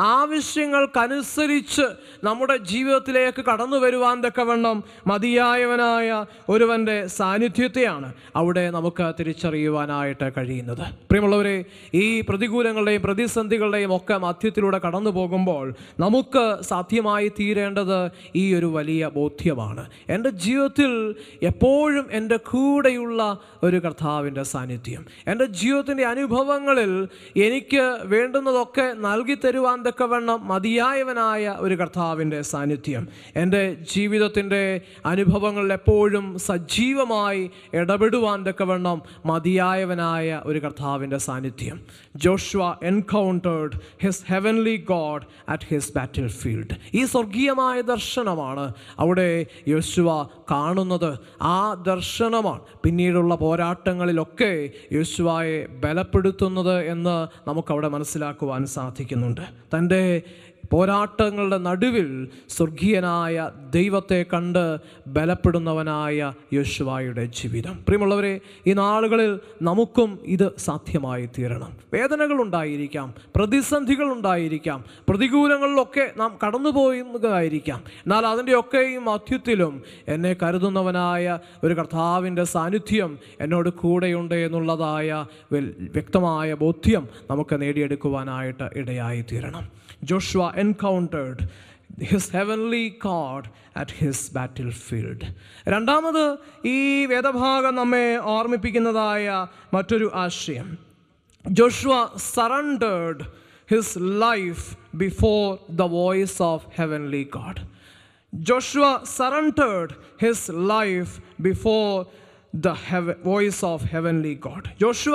ആവശ്യങ്ങൾക്കനുസരിച്ച് നമ്മുടെ ജീവിതത്തിലേക്ക് കടന്നു വരുവാൻ തക്കവണ്ണം മതിയായവനായ ഒരുവൻ്റെ സാന്നിധ്യത്തെയാണ് അവിടെ നമുക്ക് തിരിച്ചറിയുവാനായിട്ട് കഴിയുന്നത് പ്രിയമുള്ളവരെ ഈ പ്രതികൂലങ്ങളുടെയും പ്രതിസന്ധികളുടെയും ഒക്കെ മധ്യത്തിലൂടെ കടന്നു പോകുമ്പോൾ നമുക്ക് സാധ്യമായി തീരേണ്ടത് ഈ ഒരു വലിയ ബോധ്യമാണ് എൻ്റെ ജീവിതത്തിൽ എപ്പോഴും എൻ്റെ കൂടെയുള്ള ഒരു കർത്താവിൻ്റെ സാന്നിധ്യം എൻ്റെ ജീവിതത്തിൻ്റെ അനുഭവങ്ങളിൽ എനിക്ക് വേണ്ടുന്നതൊക്കെ നൽകി തരുവാൻ തക്കവണ്ണം മതിയായവനായ ഒരു കർത്താവിൻ്റെ സാന്നിധ്യം എൻ്റെ ജീവിതത്തിൻ്റെ അനുഭവങ്ങളിൽ എപ്പോഴും സജീവമായി ഇടപെടുവാൻ തക്കവണ്ണം മതിയായവനായ ഒരു കർത്താവിൻ്റെ സാന്നിധ്യം Joshua encountered his heavenly God at his battle field ഈ സ്വർഗീയമായ ദർശനമാണ് അവിടെ യോശുവ കാണുന്നത് ആ ദർശനമാണ് പിന്നീടുള്ള പോരാട്ടങ്ങളിലൊക്കെ യോശുവയെ ബലപ്പെടുത്തുന്നത് എന്ന് നമുക്കവിടെ മനസ്സിലാക്കുവാൻ സാധിക്കുന്നുണ്ട് തൻ്റെ പോരാട്ടങ്ങളുടെ നടുവിൽ സ്വർഗീയനായ ദൈവത്തെ കണ്ട് ബലപ്പെടുന്നവനായ യോശുവായുടെ ജീവിതം പ്രിയമുള്ളവരെ ഈ നാളുകളിൽ നമുക്കും ഇത് സാധ്യമായി തീരണം വേദനകൾ ഉണ്ടായിരിക്കാം പ്രതിസന്ധികൾ ഉണ്ടായിരിക്കാം പ്രതികൂലങ്ങളിലൊക്കെ നാം കടന്നുപോയതായിരിക്കാം എന്നാൽ അതിൻ്റെയൊക്കെയും മധ്യത്തിലും എന്നെ കരുതുന്നവനായ ഒരു കർത്താവിൻ്റെ സാന്നിധ്യം എന്നോട് കൂടെയുണ്ട് എന്നുള്ളതായ വെൽ- വ്യക്തമായ ബോധ്യം നമുക്ക് നേടിയെടുക്കുവാനായിട്ട് ഇടയായി തീരണം Joshua encountered his heavenly God at his battle field രണ്ടാമത് ഈ വേദഭാഗം നമ്മെ ഓർമ്മിപ്പിക്കുന്നതായ മറ്റൊരു ആശയം Joshua surrendered his life before the voice of heavenly God Joshua surrendered his life before the voice of heavenly God ജോഷ്വ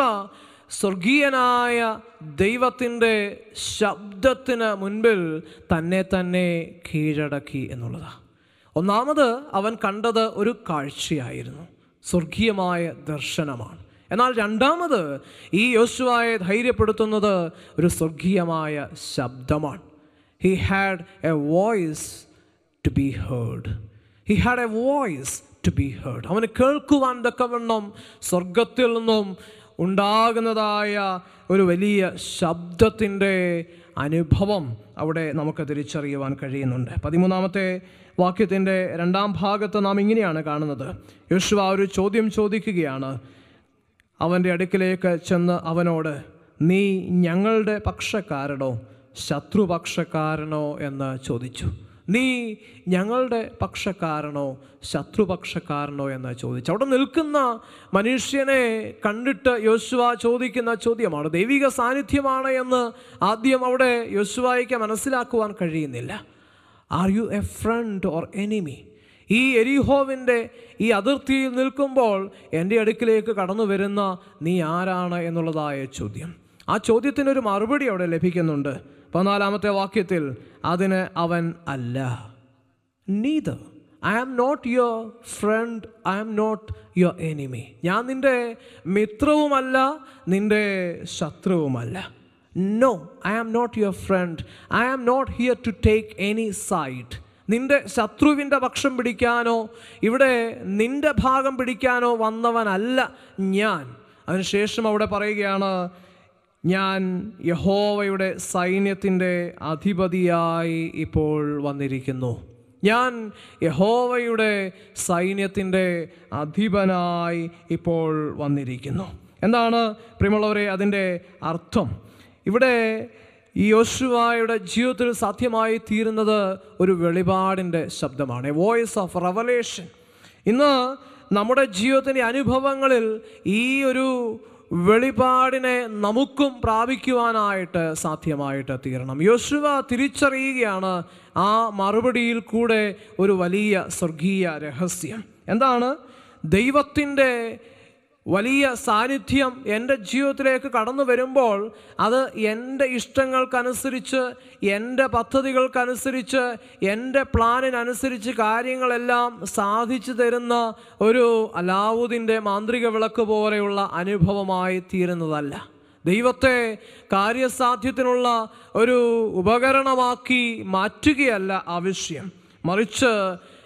സ്വർഗീയനായ ദൈവത്തിൻ്റെ ശബ്ദത്തിന് മുൻപിൽ തന്നെ തന്നെ കീഴടക്കി എന്നുള്ളതാണ് ഒന്നാമത് അവൻ കണ്ടത് ഒരു കാഴ്ചയായിരുന്നു സ്വർഗീയമായ ദർശനമാണ് എന്നാൽ രണ്ടാമത് ഈ യോശുവായെ ധൈര്യപ്പെടുത്തുന്നത് ഒരു സ്വർഗീയമായ ശബ്ദമാണ് he had a voice to be heard he had a voice to be heard അവന് കേൾക്കുവാൻ തക്കവണ്ണം സ്വർഗത്തിൽ നിന്നും ഉണ്ടാകുന്നതായ ഒരു വലിയ ശബ്ദത്തിൻ്റെ അനുഭവം അവിടെ നമുക്ക് തിരിച്ചറിയുവാൻ കഴിയുന്നുണ്ട് പതിമൂന്നാമത്തെ വാക്യത്തിൻ്റെ രണ്ടാം ഭാഗത്ത് നാം ഇങ്ങനെയാണ് കാണുന്നത് യോശുവ ഒരു ചോദ്യം ചോദിക്കുകയാണ് അവൻ്റെ അടുക്കിലേക്ക് ചെന്ന് അവനോട് നീ ഞങ്ങളുടെ പക്ഷക്കാരനോ ശത്രുപക്ഷക്കാരനോ എന്ന് ചോദിച്ചു നീ ഞങ്ങളുടെ പക്ഷക്കാരനോ ശത്രുപക്ഷക്കാരനോ എന്ന് ചോദിച്ചു അവിടെ നിൽക്കുന്ന മനുഷ്യനെ കണ്ടിട്ട് യോശുവ ചോദിക്കുന്ന ചോദ്യമാണ് ദൈവിക സാന്നിധ്യമാണ് എന്ന് ആദ്യം അവിടെ യോശുവായിക്ക് മനസ്സിലാക്കുവാൻ കഴിയുന്നില്ല are you a friend or enemy ഈ എരിഹോവിൻ്റെ ഈ അതിർത്തിയിൽ നിൽക്കുമ്പോൾ എൻ്റെ അടുക്കിലേക്ക് കടന്നു വരുന്ന നീ ആരാണ് എന്നുള്ളതായ ചോദ്യം ആ ചോദ്യത്തിനൊരു മറുപടി അവിടെ ലഭിക്കുന്നുണ്ട് പതിനാലാമത്തെ വാക്യത്തിൽ അതിന് അവൻ അല്ല neither I am not your friend I am not your enemy ഞാൻ നിൻ്റെ മിത്രവുമല്ല നിൻ്റെ ശത്രുവുമല്ല no I am not your friend I am not here to take any side നിന്റെ ശത്രുവിൻ്റെ പക്ഷം പിടിക്കാനോ ഇവിടെ നിന്റെ ഭാഗം പിടിക്കാനോ വന്നവനല്ല ഞാൻ അതിനുശേഷം അവിടെ പറയുകയാണ് ഞാൻ യഹോവയുടെ സൈന്യത്തിൻ്റെ അധിപതിയായി ഇപ്പോൾ വന്നിരിക്കുന്നു ഞാൻ യഹോവയുടെ സൈന്യത്തിൻ്റെ അധിപനായി ഇപ്പോൾ വന്നിരിക്കുന്നു എന്താണ് പ്രിയമുള്ളവരെ അതിൻ്റെ അർത്ഥം ഇവിടെ ഈ യോശുവായുടെ ജീവിതത്തിൽ സാധ്യമായി തീരുന്നത് ഒരു വെളിപാടിൻ്റെ ശബ്ദമാണ് എ വോയിസ് ഓഫ് റവലേഷൻ ഇന്ന് നമ്മുടെ ജീവിതത്തിൻ്റെ അനുഭവങ്ങളിൽ ഈ ഒരു വെളിപാടിനെ നമുക്കും പ്രാപിക്കുവാനായിട്ട് സാധ്യമായിട്ട് തീരണം യോശുവ തിരിച്ചറിയുകയാണ് ആ മറുപടിയിൽ കൂടെ ഒരു വലിയ സ്വർഗീയ രഹസ്യം എന്താണ് ദൈവത്തിൻ്റെ വലിയ സാന്നിധ്യം എൻ്റെ ജീവിതത്തിലേക്ക് കടന്നു വരുമ്പോൾ അത് എൻ്റെ ഇഷ്ടങ്ങൾക്കനുസരിച്ച് എൻ്റെ പദ്ധതികൾക്കനുസരിച്ച് എൻ്റെ പ്ലാനിനനുസരിച്ച് കാര്യങ്ങളെല്ലാം സാധിച്ചു തരുന്ന ഒരു അലാവുദ്ദീൻ്റെ മാന്ത്രിക വിളക്ക് പോലെയുള്ള അനുഭവമായി തീരുന്നതല്ല ദൈവത്തെ കാര്യസാധ്യത്തിനുള്ള ഒരു ഉപകരണമാക്കി മാറ്റുകയല്ല ആവശ്യം മറിച്ച്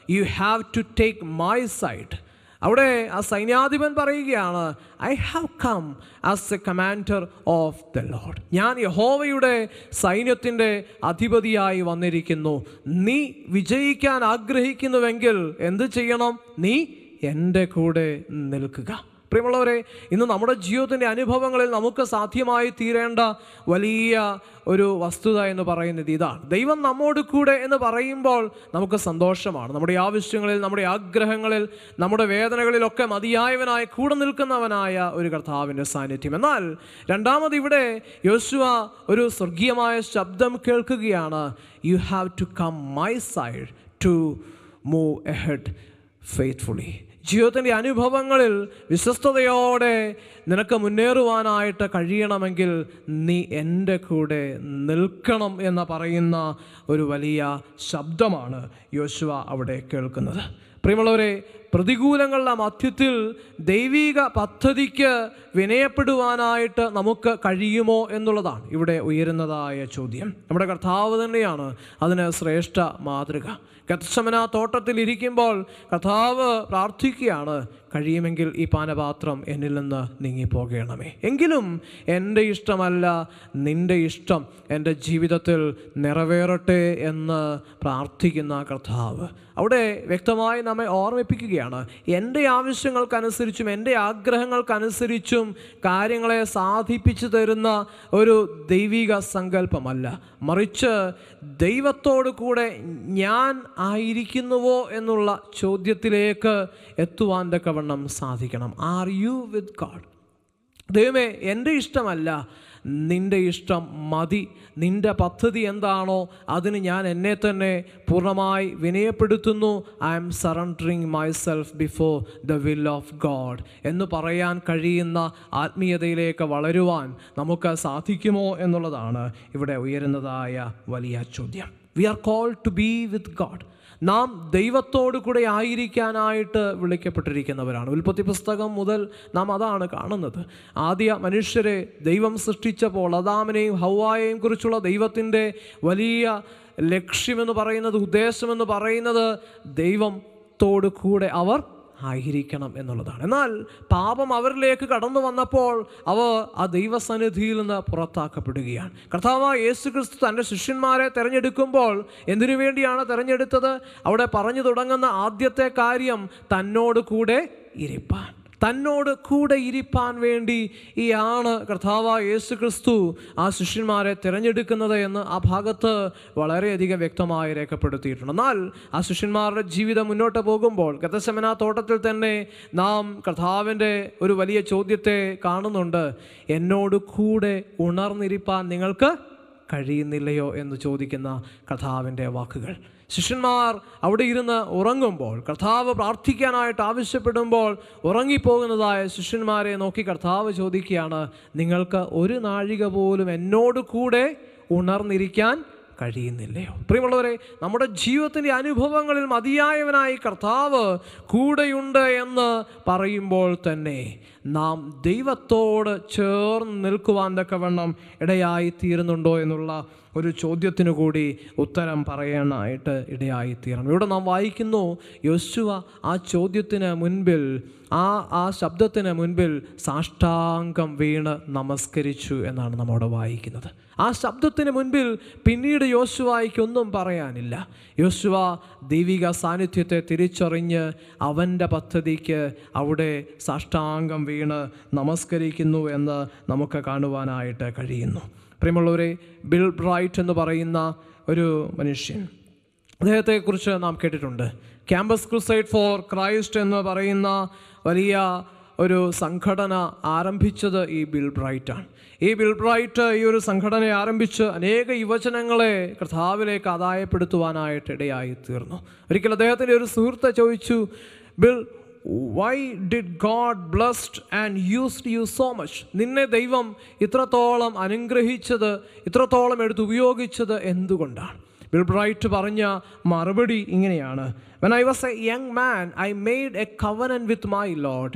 you have to take my side അവിടെ ആ സൈന്യാധിപൻ പറയുകയാണ് I have come as a commander of the Lord ഞാൻ യഹോവയുടെ സൈന്യത്തിൻ്റെ അധിപതിയായി വന്നിരിക്കുന്നു നീ വിജയിക്കാൻ ആഗ്രഹിക്കുന്നുവെങ്കിൽ എന്ത് ചെയ്യണം നീ എൻ്റെ കൂടെ നിൽക്കുക പ്രിയമുള്ളവരെ ഇന്ന് നമ്മുടെ ജീവിതത്തിൻ്റെ അനുഭവങ്ങളിൽ നമുക്ക് സാധ്യമായി തീരേണ്ട വലിയ ഒരു വസ്തുത എന്ന് പറയുന്നത് ഇതാണ് ദൈവം നമ്മോട് കൂടെ എന്ന് പറയുമ്പോൾ നമുക്ക് സന്തോഷമാണ് നമ്മുടെ ആവശ്യങ്ങളിൽ നമ്മുടെ ആഗ്രഹങ്ങളിൽ നമ്മുടെ വേദനകളിലൊക്കെ മതിയായവനായി കൂടെ നിൽക്കുന്നവനായ ഒരു കർത്താവിൻ്റെ സാന്നിധ്യം എന്നാൽ രണ്ടാമത് ഇവിടെ യോശുവ ഒരു സ്വർഗീയമായ ശബ്ദം കേൾക്കുകയാണ് you have to come my side to move ahead faithfully ജീവിതത്തിൻ്റെ അനുഭവങ്ങളിൽ വിശ്വസ്തയോടെ നിനക്ക് മുന്നേറുവാനായിട്ട് കഴിയണമെങ്കിൽ നീ എൻ്റെ കൂടെ നിൽക്കണം എന്ന് പറയുന്ന ഒരു വലിയ ശബ്ദമാണ് യോശുവ അവിടെ കേൾക്കുന്നത് പ്രിയമുള്ളവരെ പ്രതികൂലങ്ങളുടെ മധ്യത്തിൽ ദൈവിക പദ്ധതിക്ക് വിനയപ്പെടുവാനായിട്ട് നമുക്ക് കഴിയുമോ എന്നുള്ളതാണ് ഇവിടെ ഉയരുന്നതായ ചോദ്യം നമ്മുടെ കർത്താവ് തന്നെയാണ് അതിന് ശ്രേഷ്ഠ മാതൃക ഗത്സമന തോട്ടത്തിൽ ഇരിക്കുമ്പോൾ കർത്താവ് പ്രാർത്ഥിക്കുകയാണ് കഴിയുമെങ്കിൽ ഈ പാനപാത്രം എന്നിൽ നിന്ന് നീങ്ങിപ്പോകണമേ എങ്കിലും എൻ്റെ ഇഷ്ടമല്ല നിൻ്റെ ഇഷ്ടം എൻ്റെ ജീവിതത്തിൽ നിറവേറട്ടെ എന്ന് പ്രാർത്ഥിക്കുന്ന കർത്താവ് അവിടെ വ്യക്തമായി നമ്മെ ഓർമ്മിപ്പിക്കുകയാണ് എൻ്റെ ആവശ്യങ്ങൾക്കനുസരിച്ചും എൻ്റെ ആഗ്രഹങ്ങൾക്കനുസരിച്ചും കാര്യങ്ങളെ സാധിപ്പിച്ചു തരുന്ന ഒരു ദൈവിക സങ്കല്പമല്ല മറിച്ച് ദൈവത്തോടു കൂടെ ഞാൻ ആയിരിക്കുന്നുവോ എന്നുള്ള ചോദ്യത്തിലേക്ക് എത്തുവാൻ തക്കവണ്ണം സാധിക്കണം ആർ യു വിത്ത് ഗാഡ് ദൈവമേ എൻ്റെ ഇഷ്ടമല്ല നിൻ്റെ ഇഷ്ടം മതി നിൻ്റെ പദ്ധതി എന്താണോ അതിന് ഞാൻ എന്നെ തന്നെ പൂർണ്ണമായി വിനയപ്പെടുത്തുന്നു I am surrendering myself before the will of God എന്ന് പറയാൻ കഴിയുന്ന ആത്മീയതയിലേക്ക് വളരുവാൻ നമുക്ക് സാധിക്കുമോ എന്നുള്ളതാണ് ഇവിടെ ഉയരുന്നതായ വലിയ ചോദ്യം we are call to be with God നാം ദൈവത്തോടു കൂടെ ആയിരിക്കാനായിട്ട് വിളിക്കപ്പെട്ടിരിക്കുന്നവരാണ് ഉൽപ്പത്തി പുസ്തകം മുതൽ നാം അതാണ് കാണുന്നത് ആദ്യ മനുഷ്യരെ ദൈവം സൃഷ്ടിച്ചപ്പോൾ അദാമിനെയും ഹൗവായെയും കുറിച്ചുള്ള ദൈവത്തിൻ്റെ വലിയ ലക്ഷ്യമെന്ന് പറയുന്നത് ഉദ്ദേശമെന്ന് പറയുന്നത് ദൈവത്തോടു കൂടെ അവർ ആയിരിക്കണം എന്നുള്ളതാണ് എന്നാൽ പാപം അവരിലേക്ക് കടന്നു വന്നപ്പോൾ അവർ ആ ദൈവസന്നിധിയിൽ നിന്ന് പുറത്താക്കപ്പെടുകയാണ് കർത്താവ് യേശു ക്രിസ്തു തൻ്റെ ശിഷ്യന്മാരെ തിരഞ്ഞെടുക്കുമ്പോൾ എന്തിനു വേണ്ടിയാണ് തിരഞ്ഞെടുത്തത് അവിടെ പറഞ്ഞു തുടങ്ങുന്ന ആദ്യത്തെ കാര്യം തന്നോട് കൂടെ ഇരിപ്പാൻ തന്നോട് കൂടെ ഇരിപ്പാൻ വേണ്ടി ഈ ആണ് കർത്താവ് യേശു ക്രിസ്തു ആ ശിഷ്യന്മാരെ തിരഞ്ഞെടുക്കുന്നത് എന്ന് ആ ഭാഗത്ത് വളരെയധികം വ്യക്തമായി രേഖപ്പെടുത്തിയിട്ടുണ്ട് എന്നാൽ ആ ശിഷ്യന്മാരുടെ ജീവിതം മുന്നോട്ട് പോകുമ്പോൾ ഗതശമന തോട്ടത്തിൽ തന്നെ നാം കർത്താവിൻ്റെ ഒരു വലിയ ചോദ്യത്തെ കാണുന്നുണ്ട് എന്നോട് കൂടെ ഉണർന്നിരിപ്പാൻ നിങ്ങൾക്ക് കഴിയുന്നില്ലയോ എന്ന് ചോദിക്കുന്ന കർത്താവിൻ്റെ വാക്കുകൾ ശിഷ്യന്മാർ അവിടെ ഇരുന്ന് ഉറങ്ങുമ്പോൾ കർത്താവ് പ്രാർത്ഥിക്കാനായിട്ട് ആവശ്യപ്പെടുമ്പോൾ ഉറങ്ങിപ്പോകുന്നതായ ശിഷ്യന്മാരെ നോക്കി കർത്താവ് ചോദിക്കുകയാണ് നിങ്ങൾക്ക് ഒരു നാഴിക പോലും എന്നോട് കൂടെ ഉണർന്നിരിക്കാൻ കഴിയുന്നില്ലയോ പ്രിയമുള്ളവരെ നമ്മുടെ ജീവിതത്തിൻ്റെ അനുഭവങ്ങളിൽ മതിയായവനായി കർത്താവ് കൂടെയുണ്ട് എന്ന് പറയുമ്പോൾ തന്നെ നാം ദൈവത്തോട് ചേർന്ന് നിൽക്കുവാൻ തക്കവണ്ണം ഇടയായി തീരുന്നുണ്ടോ എന്നുള്ള ഒരു ചോദ്യത്തിനു കൂടി ഉത്തരം പറയാനായിട്ട് ഇടയായി തീരണം ഇവിടെ നാം വായിക്കുന്നു യോശുവ ആ ചോദ്യത്തിന് മുൻപിൽ ആ ആ ശബ്ദത്തിന് മുൻപിൽ സാഷ്ടാംഗം വീണ് നമസ്കരിച്ചു എന്നാണ് നമ്മോട് വായിക്കുന്നത് ആ ശബ്ദത്തിന് മുൻപിൽ പിന്നീട് യോശുവായിക്ക് ഒന്നും പറയാനില്ല യോശുവ ദൈവിക സാന്നിധ്യത്തെ തിരിച്ചറിഞ്ഞ് അവൻ്റെ പദ്ധതിക്ക് അവിടെ സാഷ്ടാംഗം വീണ് നമസ്കരിക്കുന്നു എന്ന് നമുക്ക് കാണുവാനായിട്ട് കഴിയുന്നു പ്രിയമുള്ളവരെ ബിൽ ബ്രൈറ്റ് എന്ന് പറയുന്ന ഒരു മനുഷ്യൻ അദ്ദേഹത്തെക്കുറിച്ച് നാം കേട്ടിട്ടുണ്ട് ക്യാമ്പസ് ക്രൂസൈഡ് ഫോർ ക്രൈസ്റ്റ് എന്ന് പറയുന്ന വലിയ ഒരു സംഘടന ആരംഭിച്ചത് ഈ ബിൽ ബ്രൈറ്റാണ് ഈ ബിൽ ബ്രൈറ്റ് ഈ ഒരു സംഘടന ആരംഭിച്ച് അനേക യുവജനങ്ങളെ കർത്താവിലേക്ക് ആദായപ്പെടുത്തുവാനായിട്ട് ഇടയായി തീർന്നു ഒരിക്കൽ അദ്ദേഹത്തിൻ്റെ ഒരു സുഹൃത്ത് ചോദിച്ചു Bill why did God blessed and used you so much നിന്നെ ദൈവം ഇത്രത്തോളം അനുഗ്രഹിച്ചത് ഇത്രത്തോളം എടുത്ത് ഉപയോഗിച്ചത് എന്തുകൊണ്ടാണ് ബിൽ ബ്രൈറ്റ് പറഞ്ഞ മറുപടി ഇങ്ങനെയാണ് when I was a young man I made a covenant with my Lord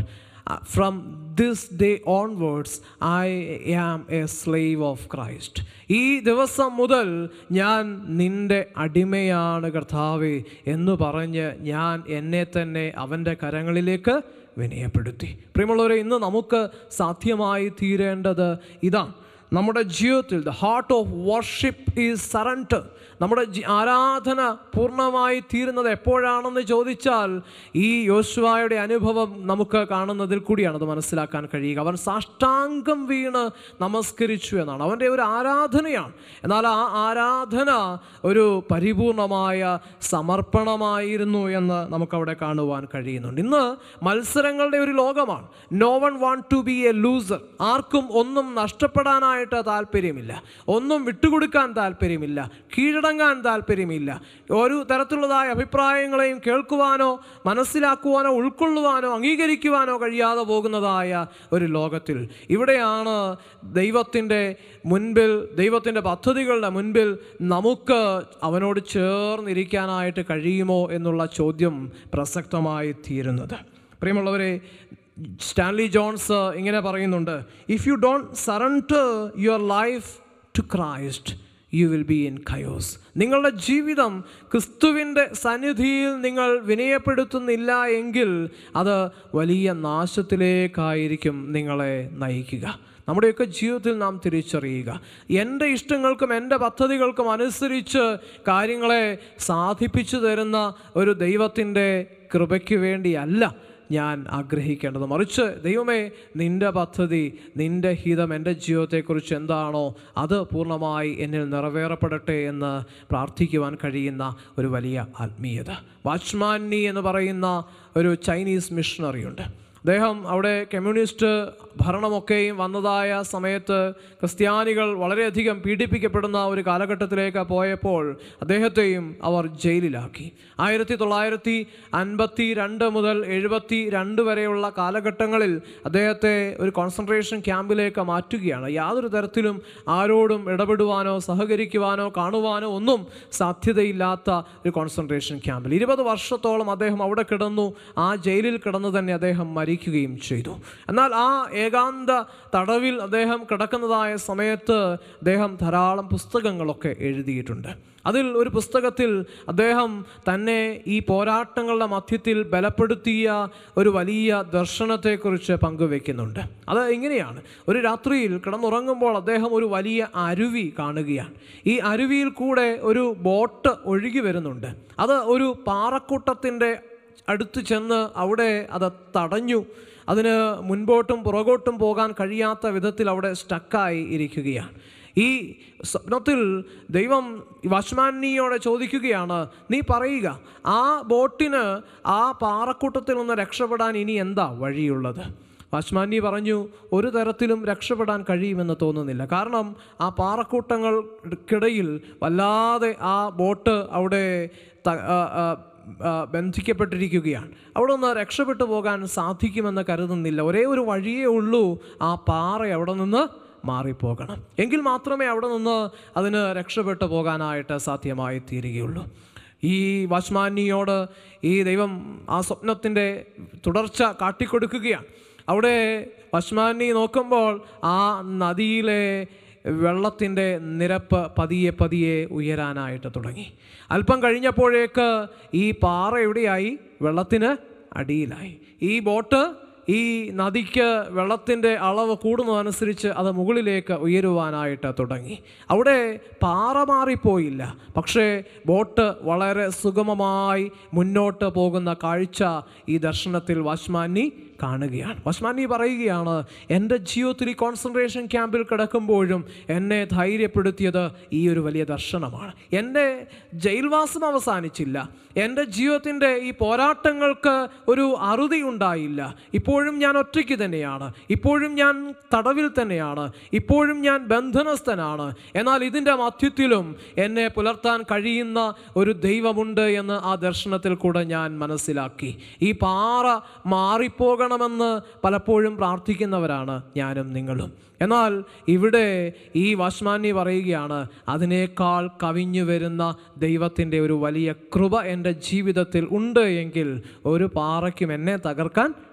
from this day onwards I am a slave of Christ ഈ ദിവസം മുതൽ ഞാൻ നിന്റെ അടിമയാണ് കർത്താവേ എന്ന് പറഞ്ഞ് ഞാൻ എന്നെ തന്നെ അവൻ്റെ കരങ്ങളിലേക്ക് വിനയപ്പെടുത്തി പ്രിയമുള്ളവരെ ഇന്ന് നമുക്ക് സാധ്യമായി തീരേണ്ടത് ഇതാണ് നമ്മുടെ ജീവിതത്തിൽ the heart of worship is surrender നമ്മുടെ ജി- ആരാധന പൂർണ്ണമായി തീരുന്നത് എപ്പോഴാണെന്ന് ചോദിച്ചാൽ ഈ യോശുവായുടെ അനുഭവം നമുക്ക് കാണുന്നതിൽ കൂടിയാണ് അത് മനസ്സിലാക്കാൻ കഴിയുക അവൻ സാഷ്ടാംഗം വീണ് നമസ്കരിച്ചു എന്നാണ് അവൻ്റെ ഒരു ആരാധനയാണ് എന്നാൽ ആ ആരാധന ഒരു പരിപൂർണമായ സമർപ്പണമായിരുന്നു എന്ന് നമുക്കവിടെ കാണുവാൻ കഴിയുന്നുണ്ട് ഇന്ന് മത്സരങ്ങളുടെ ഒരു ലോകമാണ് no one want to be a loser ആർക്കും ഒന്നും നഷ്ടപ്പെടാനായിട്ട് താല്പര്യമില്ല ഒന്നും വിട്ടുകൊടുക്കാൻ താല്പര്യമില്ല കീഴടങ്ങാൻ താല്പര്യമില്ല ഒരു തരത്തിലുള്ളതായ അഭിപ്രായങ്ങളെയും കേൾക്കുവാനോ മനസ്സിലാക്കുവാനോ ഉൾക്കൊള്ളുവാനോ അംഗീകരിക്കുവാനോ കഴിയാതെ പോകുന്നതായ ഒരു ലോകത്തിൽ ഇവിടെയാണ് ദൈവത്തിൻ്റെ മുൻപിൽ ദൈവത്തിൻ്റെ പദ്ധതികളുടെ മുൻപിൽ നമുക്ക് അവനോട് ചേർന്നിരിക്കാനായിട്ട് കഴിയുമോ എന്നുള്ള ചോദ്യം പ്രസക്തമായി തീരുന്നത് പ്രിയമുള്ളവരെ സ്റ്റാൻലി ജോൺസ് ഇങ്ങനെ പറയുന്നുണ്ട് if you don't surrender your life to Christ you will be in chaos നിങ്ങളുടെ ജീവിതം ക്രിസ്തുവിൻ്റെ സന്നിധിയിൽ നിങ്ങൾ വിനയപ്പെടുത്തുന്നില്ല എങ്കിൽ അത് വലിയ നാശത്തിലേക്കായിരിക്കും നിങ്ങളെ നയിക്കുക നമ്മുടെയൊക്കെ ജീവിതത്തിൽ നാം തിരിച്ചറിയുക എൻ്റെ ഇഷ്ടങ്ങൾക്കും എൻ്റെ പദ്ധതികൾക്കും അനുസരിച്ച് കാര്യങ്ങളെ സാധിപ്പിച്ചു തരുന്ന ഒരു ദൈവത്തിൻ്റെ കൃപയ്ക്ക് വേണ്ടിയല്ല ഞാൻ ആഗ്രഹിക്കേണ്ടത് മറിച്ച് ദൈവമേ നിൻ്റെ പദ്ധതി നിൻ്റെ ഹിതം എൻ്റെ ജീവിതത്തെക്കുറിച്ച് എന്താണോ അത് പൂർണ്ണമായി എന്നിൽ നിറവേറപ്പെടട്ടെ എന്ന് പ്രാർത്ഥിക്കുവാൻ കഴിയുന്ന ഒരു വലിയ ആത്മീയത വാച്ച്മാനി എന്ന് പറയുന്ന ഒരു ചൈനീസ് മിഷണറി ഉണ്ട് അദ്ദേഹം അവിടെ കമ്മ്യൂണിസ്റ്റ് ഭരണമൊക്കെയും വന്നതായ സമയത്ത് ക്രിസ്ത്യാനികൾ വളരെയധികം പീഡിപ്പിക്കപ്പെടുന്ന ഒരു കാലഘട്ടത്തിലേക്ക് പോയപ്പോൾ അദ്ദേഹത്തെയും അവർ ജയിലിലാക്കി ആയിരത്തി തൊള്ളായിരത്തി അൻപത്തി രണ്ട് മുതൽ എഴുപത്തി രണ്ട് വരെയുള്ള കാലഘട്ടങ്ങളിൽ അദ്ദേഹത്തെ ഒരു കോൺസെൻട്രേഷൻ ക്യാമ്പിലേക്ക് മാറ്റുകയാണ് യാതൊരു തരത്തിലും ആരോടും ഇടപെടുവാനോ സഹകരിക്കുവാനോ കാണുവാനോ ഒന്നും സാധ്യതയില്ലാത്ത ഒരു കോൺസെൻട്രേഷൻ ക്യാമ്പിൽ ഇരുപത് വർഷത്തോളം അദ്ദേഹം അവിടെ കിടന്നു ആ ജയിലിൽ കിടന്ന് തന്നെ അദ്ദേഹം മരിക്കുകയും ചെയ്തു എന്നാൽ ആ ഏകാന്ത തടവിൽ അദ്ദേഹം കിടക്കുന്നതായ സമയത്ത് അദ്ദേഹം ധാരാളം പുസ്തകങ്ങളൊക്കെ എഴുതിയിട്ടുണ്ട് അതിൽ ഒരു പുസ്തകത്തിൽ അദ്ദേഹം തന്നെ ഈ പോരാട്ടങ്ങളുടെ മധ്യത്തിൽ ബലപ്പെടുത്തിയ ഒരു വലിയ ദർശനത്തെക്കുറിച്ച് പങ്കുവെക്കുന്നുണ്ട് അത് ഇങ്ങനെയാണ് ഒരു രാത്രിയിൽ കിടന്നുറങ്ങുമ്പോൾ അദ്ദേഹം ഒരു വലിയ അരുവി കാണുകയാണ് ഈ അരുവിയിൽ കൂടെ ഒരു ബോട്ട് ഒഴുകി വരുന്നുണ്ട് അത് ഒരു പാറക്കൂട്ടത്തിൻ്റെ അടുത്ത് ചെന്ന് അവിടെ അത് തടഞ്ഞു അതിന് മുൻപോട്ടും പുറകോട്ടും പോകാൻ കഴിയാത്ത വിധത്തിൽ അവിടെ സ്റ്റക്കായി ഇരിക്കുകയാണ് ഈ സ്വപ്നത്തിൽ ദൈവം വാച്ച്മാനിയോടെ ചോദിക്കുകയാണ് നീ പറയുക ആ ബോട്ടിന് ആ പാറക്കൂട്ടത്തിൽ നിന്ന് രക്ഷപ്പെടാൻ ഇനി എന്താ വഴിയുള്ളത് വാച്ച്മാനി പറഞ്ഞു ഒരു തരത്തിലും രക്ഷപ്പെടാൻ കഴിയുമെന്ന് തോന്നുന്നില്ല കാരണം ആ പാറക്കൂട്ടങ്ങൾക്കിടയിൽ വല്ലാതെ ആ ബോട്ട് അവിടെ ത- ആ, ആ, ആ, ബന്ധിക്കപ്പെട്ടിരിക്കുകയാണ് അവിടെ നിന്ന് രക്ഷപ്പെട്ടു പോകാൻ സാധിക്കുമെന്ന് കരുതുന്നില്ല ഒരേ ഒരു വഴിയേ ഉള്ളൂ ആ പാറ അവിടെ നിന്ന് മാറിപ്പോകണം എങ്കിൽ മാത്രമേ അവിടെ നിന്ന് അതിന് രക്ഷപ്പെട്ടു പോകാനായിട്ട് സാധ്യമായി തീരുകയുള്ളൂ ഈ വാച്ച്മാനിയോട് ഈ ദൈവം ആ സ്വപ്നത്തിൻ്റെ തുടർച്ച കാട്ടിക്കൊടുക്കുകയാണ് അവിടെ വാച്ച്മാനി നോക്കുമ്പോൾ ആ നദിയിലെ വെള്ളത്തിൻ്റെ നിരപ്പ് പതിയെ പതിയെ ഉയരാനായിട്ട് തുടങ്ങി അല്പം കഴിഞ്ഞപ്പോഴേക്ക് ഈ പാറ എവിടെയായി വെള്ളത്തിന് അടിയിലായി ഈ ബോട്ട് ഈ നദിക്ക് വെള്ളത്തിൻ്റെ അളവ് കൂടുന്നതനുസരിച്ച് അത് മുകളിലേക്ക് ഉയരുവാനായിട്ട് തുടങ്ങി അവിടെ പാറ മാറിപ്പോയില്ല പക്ഷേ ബോട്ട് വളരെ സുഗമമായി മുന്നോട്ട് പോകുന്ന കാഴ്ച ഈ ദർശനത്തിൽ വാച്ച്മാനി കാണുകയാണ് വസ്മാനി പറയുകയാണ് എൻ്റെ ജീവിതത്തിൽ ഈ കോൺസെൻട്രേഷൻ ക്യാമ്പിൽ കിടക്കുമ്പോഴും എന്നെ ധൈര്യപ്പെടുത്തിയത് ഈ ഒരു വലിയ ദർശനമാണ് എൻ്റെ ജയിൽവാസം അവസാനിച്ചില്ല എൻ്റെ ജീവിതത്തിൻ്റെ ഈ പോരാട്ടങ്ങൾക്ക് ഒരു അറുതി ഉണ്ടായില്ല ഇപ്പോഴും ഞാൻ ഒറ്റയ്ക്ക് തന്നെയാണ് ഇപ്പോഴും ഞാൻ തടവിൽ തന്നെയാണ് ഇപ്പോഴും ഞാൻ ബന്ധനസ്ഥനാണ് എന്നാൽ ഇതിൻ്റെ മധ്യത്തിലും എന്നെ പുലർത്താൻ കഴിയുന്ന ഒരു ദൈവമുണ്ട് എന്ന് ആ ദർശനത്തിൽ കൂടെ ഞാൻ മനസ്സിലാക്കി ഈ പാറ മാറിപ്പോകണമെന്ന് പലപ്പോഴും പ്രാർത്ഥിക്കുന്നവരാണ് ഞാനും നിങ്ങളും എന്നാൽ ഇവിടെ ഈ വാശ്മാനി പറയുകയാണ് അതിനേക്കാൾ കവിഞ്ഞു വരുന്ന ദൈവത്തിൻ്റെ ഒരു വലിയ കൃപ എൻ്റെ ജീവിതത്തിൽ ഉണ്ട് എങ്കിൽ ഒരു പാറയ്ക്കും എന്നെ തകർക്കാൻ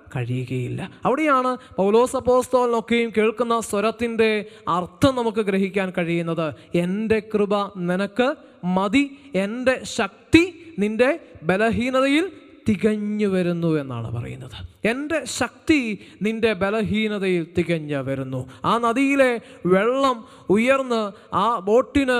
കഴിയുകയില്ല അവിടെയാണ് പൗലോസ് അപ്പോസ്തോലിനൊക്കെയും കേൾക്കുന്ന സ്വരത്തിൻ്റെ അർത്ഥം നമുക്ക് ഗ്രഹിക്കാൻ കഴിയുന്നത് എൻ്റെ കൃപ നിനക്ക് മതി എൻ്റെ ശക്തി നിൻ്റെ ബലഹീനതയിൽ തികഞ്ഞു വരുന്നു എന്നാണ് പറയുന്നത് എൻ്റെ ശക്തി നിൻ്റെ ബലഹീനതയിൽ തികഞ്ഞു വരുന്നു ആ നദിയിലെ വെള്ളം ഉയർന്ന് ആ ബോട്ടിന്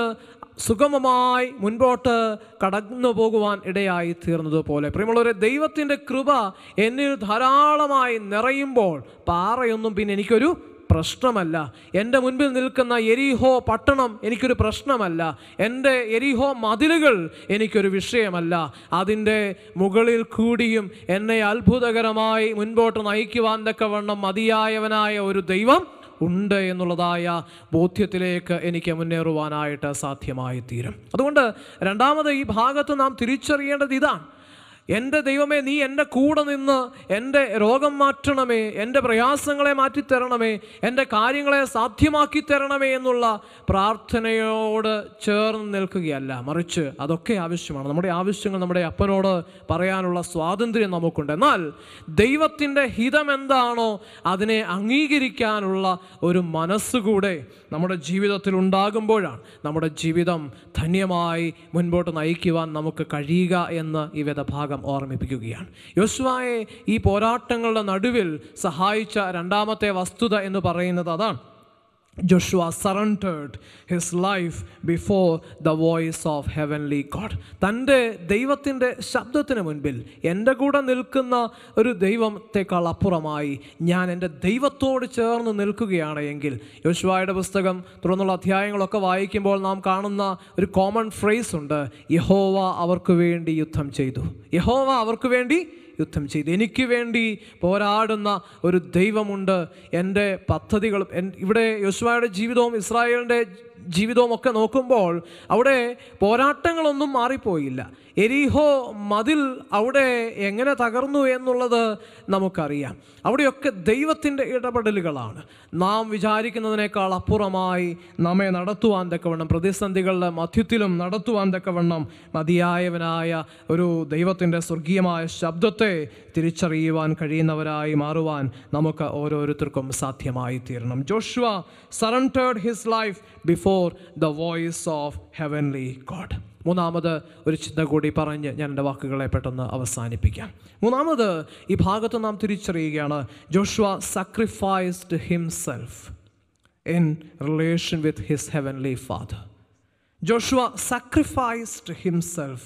സുഗമമായി മുൻപോട്ട് കടന്നു പോകുവാൻ ഇടയായി തീർന്നതുപോലെ പ്രിയമുള്ളവരെ ദൈവത്തിൻ്റെ കൃപ എന്നിൽ ധാരാളമായി നിറയുമ്പോൾ പാറയൊന്നും പിന്നെ എനിക്കൊരു പ്രശ്നമല്ല എൻ്റെ മുൻപിൽ നിൽക്കുന്ന എരിഹോ പട്ടണം എനിക്കൊരു പ്രശ്നമല്ല എൻ്റെ എരിഹോ മതിലുകൾ എനിക്കൊരു വിഷയമല്ല അതിൻ്റെ മുകളിൽ കൂടിയും എന്നെ അത്ഭുതകരമായി മുൻപോട്ട് നയിക്കുവാൻ തക്കവണ്ണം മതിയായവനായ ഒരു ദൈവം ഉണ്ട് എന്നുള്ളതായ ബോധ്യത്തിലേക്ക് എനിക്ക് മുന്നേറുവാനായിട്ട് സാധ്യമായി തീരും അതുകൊണ്ട് രണ്ടാമത് ഈ ഭാഗത്ത് നാം തിരിച്ചറിയേണ്ടത് ഇതാണ് എൻ്റെ ദൈവമേ നീ എൻ്റെ കൂടെ നിന്ന് എൻ്റെ രോഗം മാറ്റണമേ എൻ്റെ പ്രയാസങ്ങളെ മാറ്റിത്തരണമേ എൻ്റെ കാര്യങ്ങളെ സാധ്യമാക്കി തരണമേ എന്നുള്ള പ്രാർത്ഥനയോട് ചേർന്ന് നിൽക്കുകയല്ല മറിച്ച് അതൊക്കെ ആവശ്യമാണ് നമ്മുടെ ആവശ്യങ്ങൾ നമ്മുടെ അപ്പനോട് പറയാനുള്ള സ്വാതന്ത്ര്യം നമുക്കുണ്ട് എന്നാൽ ദൈവത്തിൻ്റെ ഹിതം എന്താണോ അതിനെ അംഗീകരിക്കാനുള്ള ഒരു മനസ്സുകൂടെ നമ്മുടെ ജീവിതത്തിൽ ഉണ്ടാകുമ്പോഴാണ് നമ്മുടെ ജീവിതം ധന്യമായി മുൻപോട്ട് നയിക്കുവാൻ നമുക്ക് കഴിയുക എന്ന് ഈ വേദഭാഗം ഓർമ്മിപ്പിക്കുകയാണ് യോശുവായെ ഈ പോരാട്ടങ്ങളുടെ നടുവിൽ സഹായിച്ച രണ്ടാമത്തെ വസ്തുത എന്ന് പറയുന്നത് അതാണ് Joshua surrendered his life before the voice of heavenly God തൻ്റെ ദൈവത്തിൻ്റെ ശബ്ദത്തിന് മുൻപിൽ എൻ്റെ കൂടെ നിൽക്കുന്ന ഒരു ദൈവത്തെക്കാൾ അപ്പുറമായി ഞാൻ എൻ്റെ ദൈവത്തോട് ചേർന്ന് നിൽക്കുകയാണ് എങ്കിൽ യോശുവായുടെ പുസ്തകം തുടർന്നുള്ള അധ്യായങ്ങളൊക്കെ വായിക്കുമ്പോൾ നാം കാണുന്ന ഒരു കോമൺ ഫ്രേസ് ഉണ്ട് യഹോവ അവർക്ക് വേണ്ടി യുദ്ധം ചെയ്തു യഹോവ അവർക്ക് വേണ്ടി യുദ്ധം ചെയ്ത് എനിക്ക് വേണ്ടി പോരാടുന്ന ഒരു ദൈവമുണ്ട് എൻ്റെ പദ്ധതികളും എൻ- ഇവിടെ യോശുവയുടെ ജീവിതവും ഇസ്രായേലിൻ്റെ ജീവിതവും ഒക്കെ നോക്കുമ്പോൾ അവിടെ പോരാട്ടങ്ങളൊന്നും മാറിപ്പോയില്ല എരിഹോ മതിൽ അവിടെ എങ്ങനെ തകർന്നു എന്നുള്ളത് നമുക്കറിയാം അവിടെയൊക്കെ ദൈവത്തിൻ്റെ ഇടപെടലുകളാണ് നാം വിചാരിക്കുന്നതിനേക്കാൾ അപ്പുറമായി നമ്മെ നടത്തുവാൻ തക്കവണ്ണം പ്രതിസന്ധികളുടെ മധ്യത്തിലും നടത്തുവാൻ തക്കവണ്ണം മതിയായവനായ ഒരു ദൈവത്തിൻ്റെ സ്വർഗീയമായ ശബ്ദത്തെ തിരിച്ചറിയുവാൻ കഴിയുന്നവരായി മാറുവാൻ നമുക്ക് ഓരോരുത്തർക്കും സാധ്യമായി തീരണം Joshua surrendered his life before the voice of heavenly God മൂന്നാമത് ഒരു ചിന്ത കൂടി പറഞ്ഞ് ഞാൻ എൻ്റെ വാക്കുകളെ പെട്ടെന്ന് അവസാനിപ്പിക്കാം മൂന്നാമത് ഈ ഭാഗത്ത് നാം തിരിച്ചറിയുകയാണ് Joshua sacrificed himself in relation with his heavenly father Joshua sacrificed himself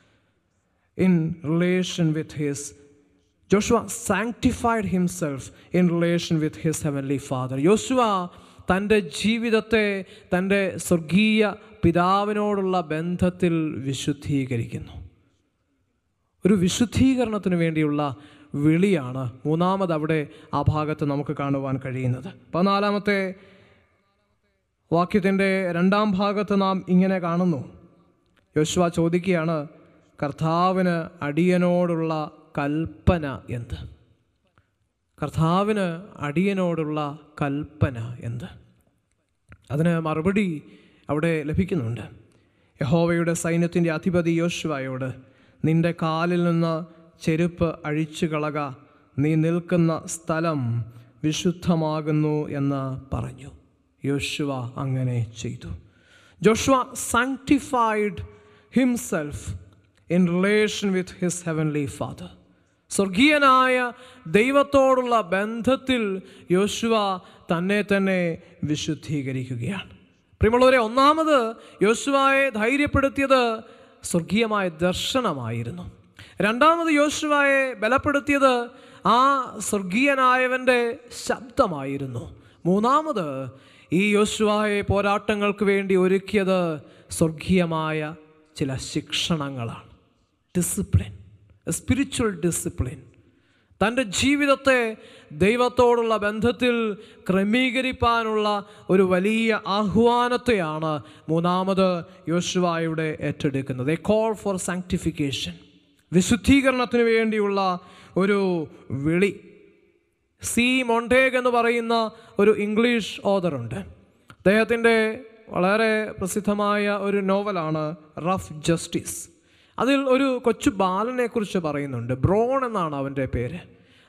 in relation with his Joshua sanctified himself in relation with his heavenly father. യോശുവ തൻ്റെ ജീവിതത്തെ തൻ്റെ സ്വർഗീയ പിതാവിനോടുള്ള ബന്ധത്തിൽ വിശുദ്ധീകരിക്കുന്നു ഒരു വിശുദ്ധീകരണത്തിന് വേണ്ടിയുള്ള വിളിയാണ് മൂന്നാമത് അവിടെ ആ ഭാഗത്ത് നമുക്ക് കാണുവാൻ കഴിയുന്നത് പതിനാലാമത്തെ വാക്യത്തിൻ്റെ രണ്ടാം ഭാഗത്ത് നാം ഇങ്ങനെ കാണുന്നു യോശുവ ചോദിക്കുകയാണ് കർത്താവിന് അടിയനോടുള്ള കൽപ്പന എന്ത് കർത്താവിന് അടിയനോടുള്ള കൽപ്പന എന്ത് അതിന് മറുപടി അവിടെ ലഭിക്കുന്നുണ്ട് യഹോവയുടെ സൈന്യത്തിൻ്റെ അധിപതി യോശുവയോട് നിന്റെ കാലിൽ നിന്ന് ചെരുപ്പ് അഴിച്ചു കളക നീ നിൽക്കുന്ന സ്ഥലം വിശുദ്ധമാകുന്നു എന്ന് പറഞ്ഞു യോശുവ അങ്ങനെ ചെയ്തു Joshua sanctified himself in relation with his heavenly father സ്വർഗീയനായ ദൈവത്തോടുള്ള ബന്ധത്തിൽ യോശുവ തന്നെ തന്നെ വിശുദ്ധീകരിക്കുകയാണ് പ്രിയമുള്ളവരെ ഒന്നാമത് യോശുവയെ ധൈര്യപ്പെടുത്തിയത് സ്വർഗീയമായ ദർശനമായിരുന്നു രണ്ടാമത് യോശുവയെ ബലപ്പെടുത്തിയത് ആ സ്വർഗീയനായവൻ്റെ ശബ്ദമായിരുന്നു മൂന്നാമത് ഈ യോശുവായെ പോരാട്ടങ്ങൾക്ക് വേണ്ടി ഒരുക്കിയത് സ്വർഗീയമായ ചില ശിക്ഷണങ്ങളാണ് ഡിസിപ്ലിൻ സ്പിരിച്വൽ ഡിസിപ്ലിൻ തൻ്റെ ജീവിതത്തെ ദൈവത്തോടുള്ള ബന്ധത്തിൽ ക്രമീകരിപ്പാനുള്ള ഒരു വലിയ ആഹ്വാനത്തെയാണ് മൂന്നാമത് യോശുവായുടെ ഏറ്റെടുക്കുന്നത് എ കോൾ ഫോർ സാങ്ക്ടിഫിക്കേഷൻ വിശുദ്ധീകരണത്തിന് വേണ്ടിയുള്ള ഒരു വിളി സി മൊണ്ടേഗ് എന്ന് പറയുന്ന ഒരു ഇംഗ്ലീഷ് ഓതറുണ്ട് അദ്ദേഹത്തിൻ്റെ വളരെ പ്രസിദ്ധമായ ഒരു നോവലാണ് റഫ് ജസ്റ്റിസ് അതിൽ ഒരു കൊച്ചു ബാലനെ കുറിച്ച് പറയുന്നുണ്ട് ബ്രോൺ എന്നാണ് അവൻ്റെ പേര്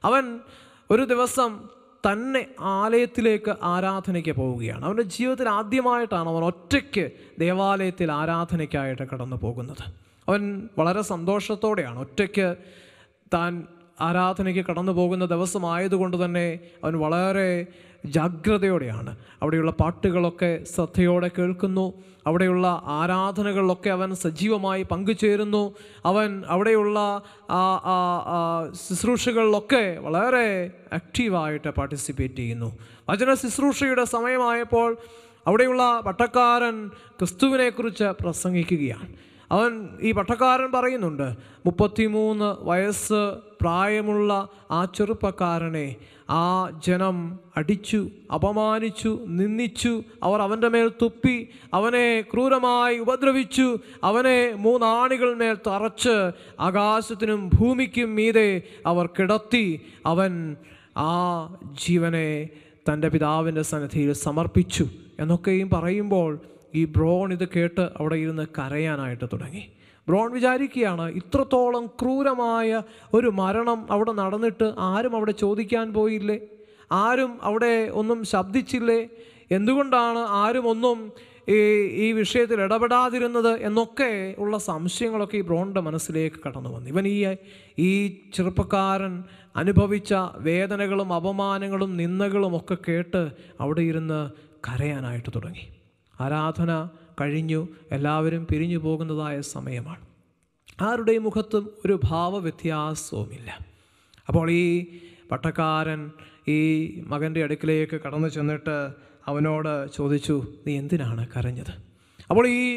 അവൻ ഒരു ദിവസം തന്നെ ആലയത്തിലേക്ക് ആരാധനയ്ക്ക് പോവുകയാണ് അവൻ്റെ ജീവിതത്തിൽ ആദ്യമായിട്ടാണ് അവൻ ഒറ്റയ്ക്ക് ദേവാലയത്തിൽ ആരാധനയ്ക്കായിട്ട് കടന്നു പോകുന്നത് അവൻ വളരെ സന്തോഷത്തോടെയാണ് ഒറ്റയ്ക്ക് താൻ ആരാധനയ്ക്ക് കടന്നു പോകുന്ന ദിവസമായതുകൊണ്ട് തന്നെ അവൻ വളരെ ജാഗ്രതയോടെയാണ് അവിടെയുള്ള പാട്ടുകളൊക്കെ ശ്രദ്ധയോടെ കേൾക്കുന്നു അവിടെയുള്ള ആരാധനകളിലൊക്കെ അവൻ സജീവമായി പങ്കുചേരുന്നു അവൻ അവിടെയുള്ള ആ, ആ, ആ, ശുശ്രൂഷകളിലൊക്കെ വളരെ ആക്റ്റീവായിട്ട് പാർട്ടിസിപ്പേറ്റ് ചെയ്യുന്നു വചന ശുശ്രൂഷയുടെ സമയമായപ്പോൾ അവിടെയുള്ള പട്ടക്കാരൻ ക്രിസ്തുവിനെക്കുറിച്ച് പ്രസംഗിക്കുകയാണ് അവൻ ഈ പട്ടക്കാരൻ പറയുന്നുണ്ട് മുപ്പത്തിമൂന്ന് വയസ്സ് പ്രായമുള്ള ആ ചെറുപ്പക്കാരനെ ആ ജനം അടിച്ചു അപമാനിച്ചു നിന്ദിച്ചു അവർ അവൻ്റെ മേൽ തുപ്പി അവനെ ക്രൂരമായി ഉപദ്രവിച്ചു അവനെ മൂന്നാണികൾ മേൽ തറച്ച് ആകാശത്തിനും ഭൂമിക്കും മീതെ അവർ കിടത്തി അവൻ ആ ജീവനെ തൻ്റെ പിതാവിൻ്റെ സന്നിധിയിൽ സമർപ്പിച്ചു എന്നൊക്കെയും പറയുമ്പോൾ ഈ ബ്രോൺ ഇത് കേട്ട് അവിടെ ഇരുന്ന് കരയാനായിട്ട് തുടങ്ങി ബ്രോൺ വിചാരിക്കുകയാണ് ഇത്രത്തോളം ക്രൂരമായ ഒരു മരണം അവിടെ നടന്നിട്ട് ആരും അവിടെ ചോദിക്കാൻ പോയില്ലേ ആരും അവിടെ ഒന്നും ശബ്ദിച്ചില്ലേ എന്തുകൊണ്ടാണ് ആരും ഒന്നും ഈ ഈ വിഷയത്തിൽ ഇടപെടാതിരുന്നത് എന്നൊക്കെ ഉള്ള സംശയങ്ങളൊക്കെ ഈ ബ്രോണിൻ്റെ മനസ്സിലേക്ക് കടന്നു വന്നു ഇവൻ ഈ ഈ ചെറുപ്പക്കാരൻ അനുഭവിച്ച വേദനകളും അപമാനങ്ങളും നിന്ദകളും ഒക്കെ കേട്ട് അവിടെ ഇരുന്ന് കരയാനായിട്ട് തുടങ്ങി ആരാധന കഴിഞ്ഞു എല്ലാവരും പിരിഞ്ഞു പോകുന്നതായ സമയമാണ് ആരുടെയും മുഖത്തും ഒരു ഭാവവ്യത്യാസവുമില്ല അപ്പോൾ ഈ പട്ടക്കാരൻ ഈ മകൻ്റെ അടുക്കിലേക്ക് കടന്നു ചെന്നിട്ട് അവനോട് ചോദിച്ചു നീ എന്തിനാണ് കരഞ്ഞത് അപ്പോൾ ഈ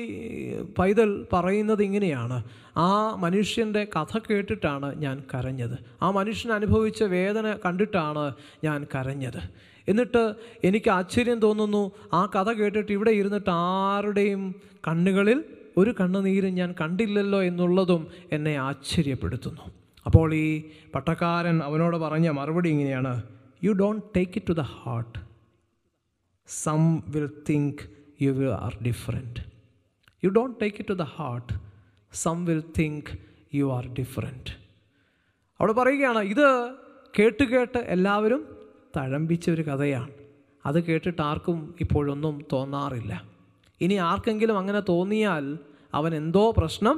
പൈതൽ പറയുന്നത് ഇങ്ങനെയാണ് ആ മനുഷ്യൻ്റെ കഥ കേട്ടിട്ടാണ് ഞാൻ കരഞ്ഞത് ആ മനുഷ്യൻ അനുഭവിച്ച വേദന കണ്ടിട്ടാണ് ഞാൻ കരഞ്ഞത് എന്നിട്ട് എനിക്ക് ആശ്ചര്യം തോന്നുന്നു ആ കഥ കേട്ടിട്ട് ഇവിടെ ഇരുന്നിട്ട് ആരുടെയും കണ്ണുകളിൽ ഒരു കണ്ണുനീരും ഞാൻ കണ്ടില്ലല്ലോ എന്നുള്ളതും എന്നെ ആശ്ചര്യപ്പെടുത്തുന്നു അപ്പോൾ ഈ പട്ടക്കാരൻ അവനോട് പറഞ്ഞ മറുപടി ഇങ്ങനെയാണ് you don't take it to the heart some will think you will are different you don't take it to the heart some will think you are different അവിടെ പറയുകയാണ് ഇത് കേട്ട് കേട്ട് എല്ലാവരും തഴമ്പിച്ച ഒരു കഥയാണ് അത് കേട്ടിട്ട് ആർക്കും ഇപ്പോഴൊന്നും തോന്നാറില്ല ഇനി ആർക്കെങ്കിലും അങ്ങനെ തോന്നിയാൽ അവൻ എന്തോ പ്രശ്നം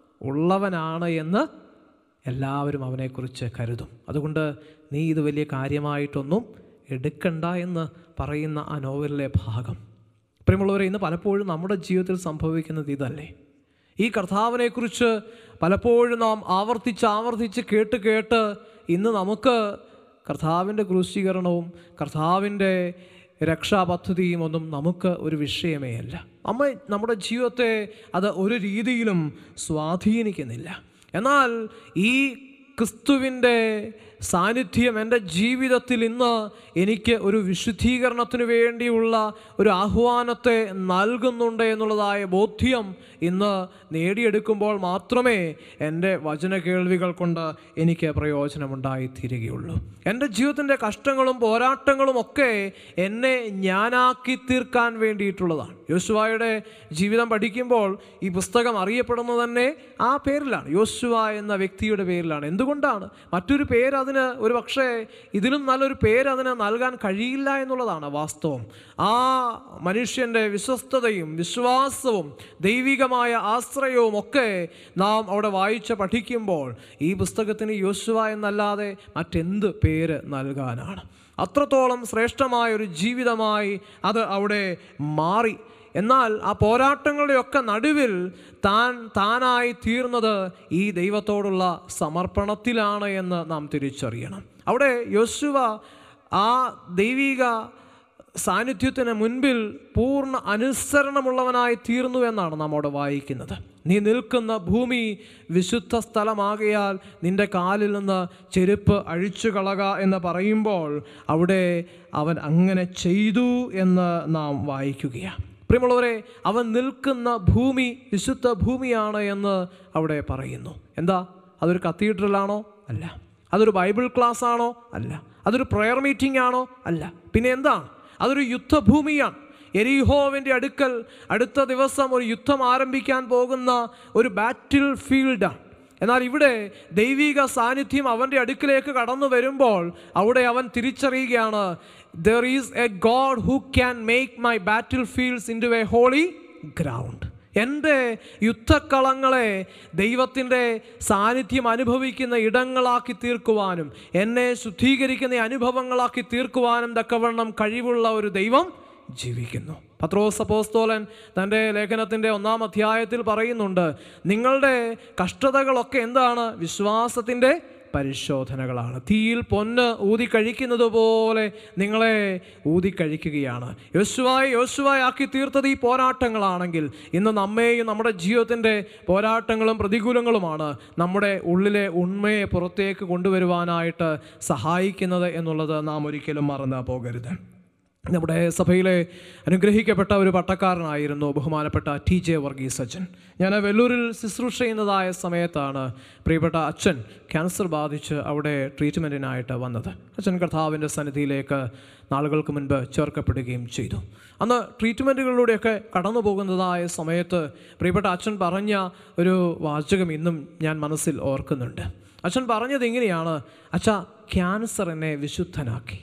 ഉള്ളവനാണ് എന്ന് എല്ലാവരും അവനെക്കുറിച്ച് കരുതും അതുകൊണ്ട് നീ ഇത് വലിയ കാര്യമായിട്ടൊന്നും എടുക്കണ്ട എന്ന് പറയുന്ന ആ നോവലിലെ ഭാഗം പ്രിയമുള്ളവരെ ഇന്ന് പലപ്പോഴും നമ്മുടെ ജീവിതത്തിൽ സംഭവിക്കുന്നത് ഇതല്ലേ ഈ കർത്താവിനെക്കുറിച്ച് പലപ്പോഴും നാം ആവർത്തിച്ച് ആവർത്തിച്ച് കേട്ട് കേട്ട് ഇന്ന് നമുക്ക് കർത്താവിൻ്റെ ക്രൂശീകരണവും കർത്താവിൻ്റെ രക്ഷാപദ്ധതിയും ഒന്നും നമുക്ക് ഒരു വിഷയമേ അല്ല നമ്മ നമ്മുടെ ജീവിതത്തെ അത് ഒരു രീതിയിലും സ്വാധീനിക്കുന്നില്ല എന്നാൽ ഈ ക്രിസ്തുവിൻ്റെ സാന്നിധ്യം എൻ്റെ ജീവിതത്തിൽ ഇന്ന് എനിക്ക് ഒരു വിശുദ്ധീകരണത്തിന് വേണ്ടിയുള്ള ഒരു ആഹ്വാനത്തെ നൽകുന്നുണ്ട് എന്നുള്ളതായ ബോധ്യം ഇന്ന് നേടിയെടുക്കുമ്പോൾ മാത്രമേ എൻ്റെ വചന കേൾവികൾ കൊണ്ട് എനിക്ക് പ്രയോജനമുണ്ടായി തീരുകയുള്ളൂ എൻ്റെ ജീവിതത്തിൻ്റെ കഷ്ടങ്ങളും പോരാട്ടങ്ങളും ഒക്കെ എന്നെ ഞാനാക്കി തീർക്കാൻ വേണ്ടിയിട്ടുള്ളതാണ് യോശുവായുടെ ജീവിതം പഠിക്കുമ്പോൾ ഈ പുസ്തകം അറിയപ്പെടുന്നത് തന്നെ ആ പേരിലാണ് യോശുവ എന്ന വ്യക്തിയുടെ പേരിലാണ് എന്തുകൊണ്ടാണ് മറ്റൊരു പേര് അതിന് ഒരു പക്ഷേ ഇതിലും നല്ലൊരു പേര് അതിന് നൽകാൻ കഴിയില്ല എന്നുള്ളതാണ് വാസ്തവം ആ മനുഷ്യൻ്റെ വിശ്വസ്തതയും വിശ്വാസവും ദൈവികമായ ആശ്രയവും ഒക്കെ നാം അവിടെ വായിച്ച് പഠിക്കുമ്പോൾ ഈ പുസ്തകത്തിന് യോശുവ എന്നല്ലാതെ മറ്റെന്ത് പേര് നൽകാനാണ് അത്രത്തോളം ശ്രേഷ്ഠമായ ഒരു ജീവിതമായി അത് അവിടെ മാറി എന്നാൽ ആ പോരാട്ടങ്ങളുടെയൊക്കെ നടുവിൽ താൻ താനായി തീർന്നത് ഈ ദൈവത്തോടുള്ള സമർപ്പണത്തിലാണ് എന്ന് നാം തിരിച്ചറിയണം അവിടെ യോശുവ ആ ദൈവിക സാന്നിധ്യത്തിന് മുൻപിൽ പൂർണ്ണ അനുസരണമുള്ളവനായി തീർന്നു എന്നാണ് നാം അവിടെ വായിക്കുന്നത് നീ നിൽക്കുന്ന ഭൂമി വിശുദ്ധ സ്ഥലമാകയാൽ നിന്റെ കാലിൽ നിന്ന് ചെരുപ്പ് അഴിച്ചു കളക എന്ന് പറയുമ്പോൾ അവിടെ അവൻ അങ്ങനെ ചെയ്തു എന്ന് നാം വായിക്കുകയാണ് പ്രിയമുള്ളവരെ അവൻ നിൽക്കുന്ന ഭൂമി വിശുദ്ധ ഭൂമിയാണ് എന്ന് അവിടെ പറയുന്നു എന്താ അതൊരു കത്തീഡ്രലാണോ അല്ല അതൊരു ബൈബിൾ ക്ലാസ് ആണോ അല്ല അതൊരു പ്രെയർ മീറ്റിംഗ് ആണോ അല്ല പിന്നെ എന്താണ് അതൊരു യുദ്ധഭൂമിയാണ് എരിഹോവിൻ്റെ അടുക്കൽ അടുത്ത ദിവസം ഒരു യുദ്ധം ആരംഭിക്കാൻ പോകുന്ന ഒരു ബാറ്റിൽ ഫീൽഡാണ് എന്നാൽ ഇവിടെ ദൈവിക സാന്നിധ്യം അവൻ്റെ അടുക്കിലേക്ക് കടന്നു വരുമ്പോൾ അവിടെ അവൻ തിരിച്ചറിയുകയാണ് there is a God who can make my battle fields into a holy ground എൻ്റെ യുദ്ധക്കളങ്ങളെ ദൈവത്തിൻ്റെ സാന്നിധ്യം അനുഭവിക്കുന്ന ഇടങ്ങളാക്കി തീർക്കുവാനും എന്നെ ശുദ്ധീകരിക്കുന്ന അനുഭവങ്ങളാക്കി തീർക്കുവാനും തക്കവണ്ണം കഴിവുള്ള ഒരു ദൈവം ജീവിക്കുന്നു പത്രോസ് അപ്പോസ്തോലൻ തൻ്റെ ലേഖനത്തിൻ്റെ ഒന്നാം അധ്യായത്തിൽ പറയുന്നുണ്ട് നിങ്ങളുടെ കഷ്ടതകളൊക്കെ എന്താണ് വിശ്വാസത്തിൻ്റെ പരിശോധനകളാണ് തീയിൽ പൊന്ന് ഊതിക്കഴിക്കുന്നത് പോലെ നിങ്ങളെ ഊതിക്കഴിക്കുകയാണ് യോശുവായി യോശുവായി ആക്കി തീർത്തത് ഈ പോരാട്ടങ്ങളാണെങ്കിൽ ഇന്ന് നമ്മെയും നമ്മുടെ ജീവിതത്തിൻ്റെ പോരാട്ടങ്ങളും പ്രതികൂലങ്ങളുമാണ് നമ്മുടെ ഉള്ളിലെ ഉണ്മയെ പുറത്തേക്ക് കൊണ്ടുവരുവാനായിട്ട് സഹായിക്കുന്നത് എന്നുള്ളത് നാം ഒരിക്കലും മറന്നു പോകരുത് നമ്മുടെ സഭയിലെ അനുഗ്രഹിക്കപ്പെട്ട ഒരു പട്ടക്കാരനായിരുന്നു ബഹുമാനപ്പെട്ട ടി ജെ വർഗീസ് അച്ഛൻ ഞാൻ വെല്ലൂരിൽ ശുശ്രൂഷ ചെയ്യുന്നതായ സമയത്താണ് പ്രിയപ്പെട്ട അച്ഛൻ ക്യാൻസർ ബാധിച്ച് അവിടെ ട്രീറ്റ്മെൻറ്റിനായിട്ട് വന്നത് അച്ഛൻ കർത്താവിൻ്റെ സന്നിധിയിലേക്ക് നാളുകൾക്ക് മുൻപ് ചേർക്കപ്പെടുകയും ചെയ്തു അന്ന് ട്രീറ്റ്മെൻറ്റുകളിലൂടെയൊക്കെ കടന്നു പോകുന്നതായ സമയത്ത് പ്രിയപ്പെട്ട അച്ഛൻ പറഞ്ഞ ഒരു വാചകം ഇന്നും ഞാൻ മനസ്സിൽ ഓർക്കുന്നുണ്ട് അച്ഛൻ പറഞ്ഞത് ഇങ്ങനെയാണ് അച്ഛാ ക്യാൻസർ എന്നെ വിശുദ്ധനാക്കി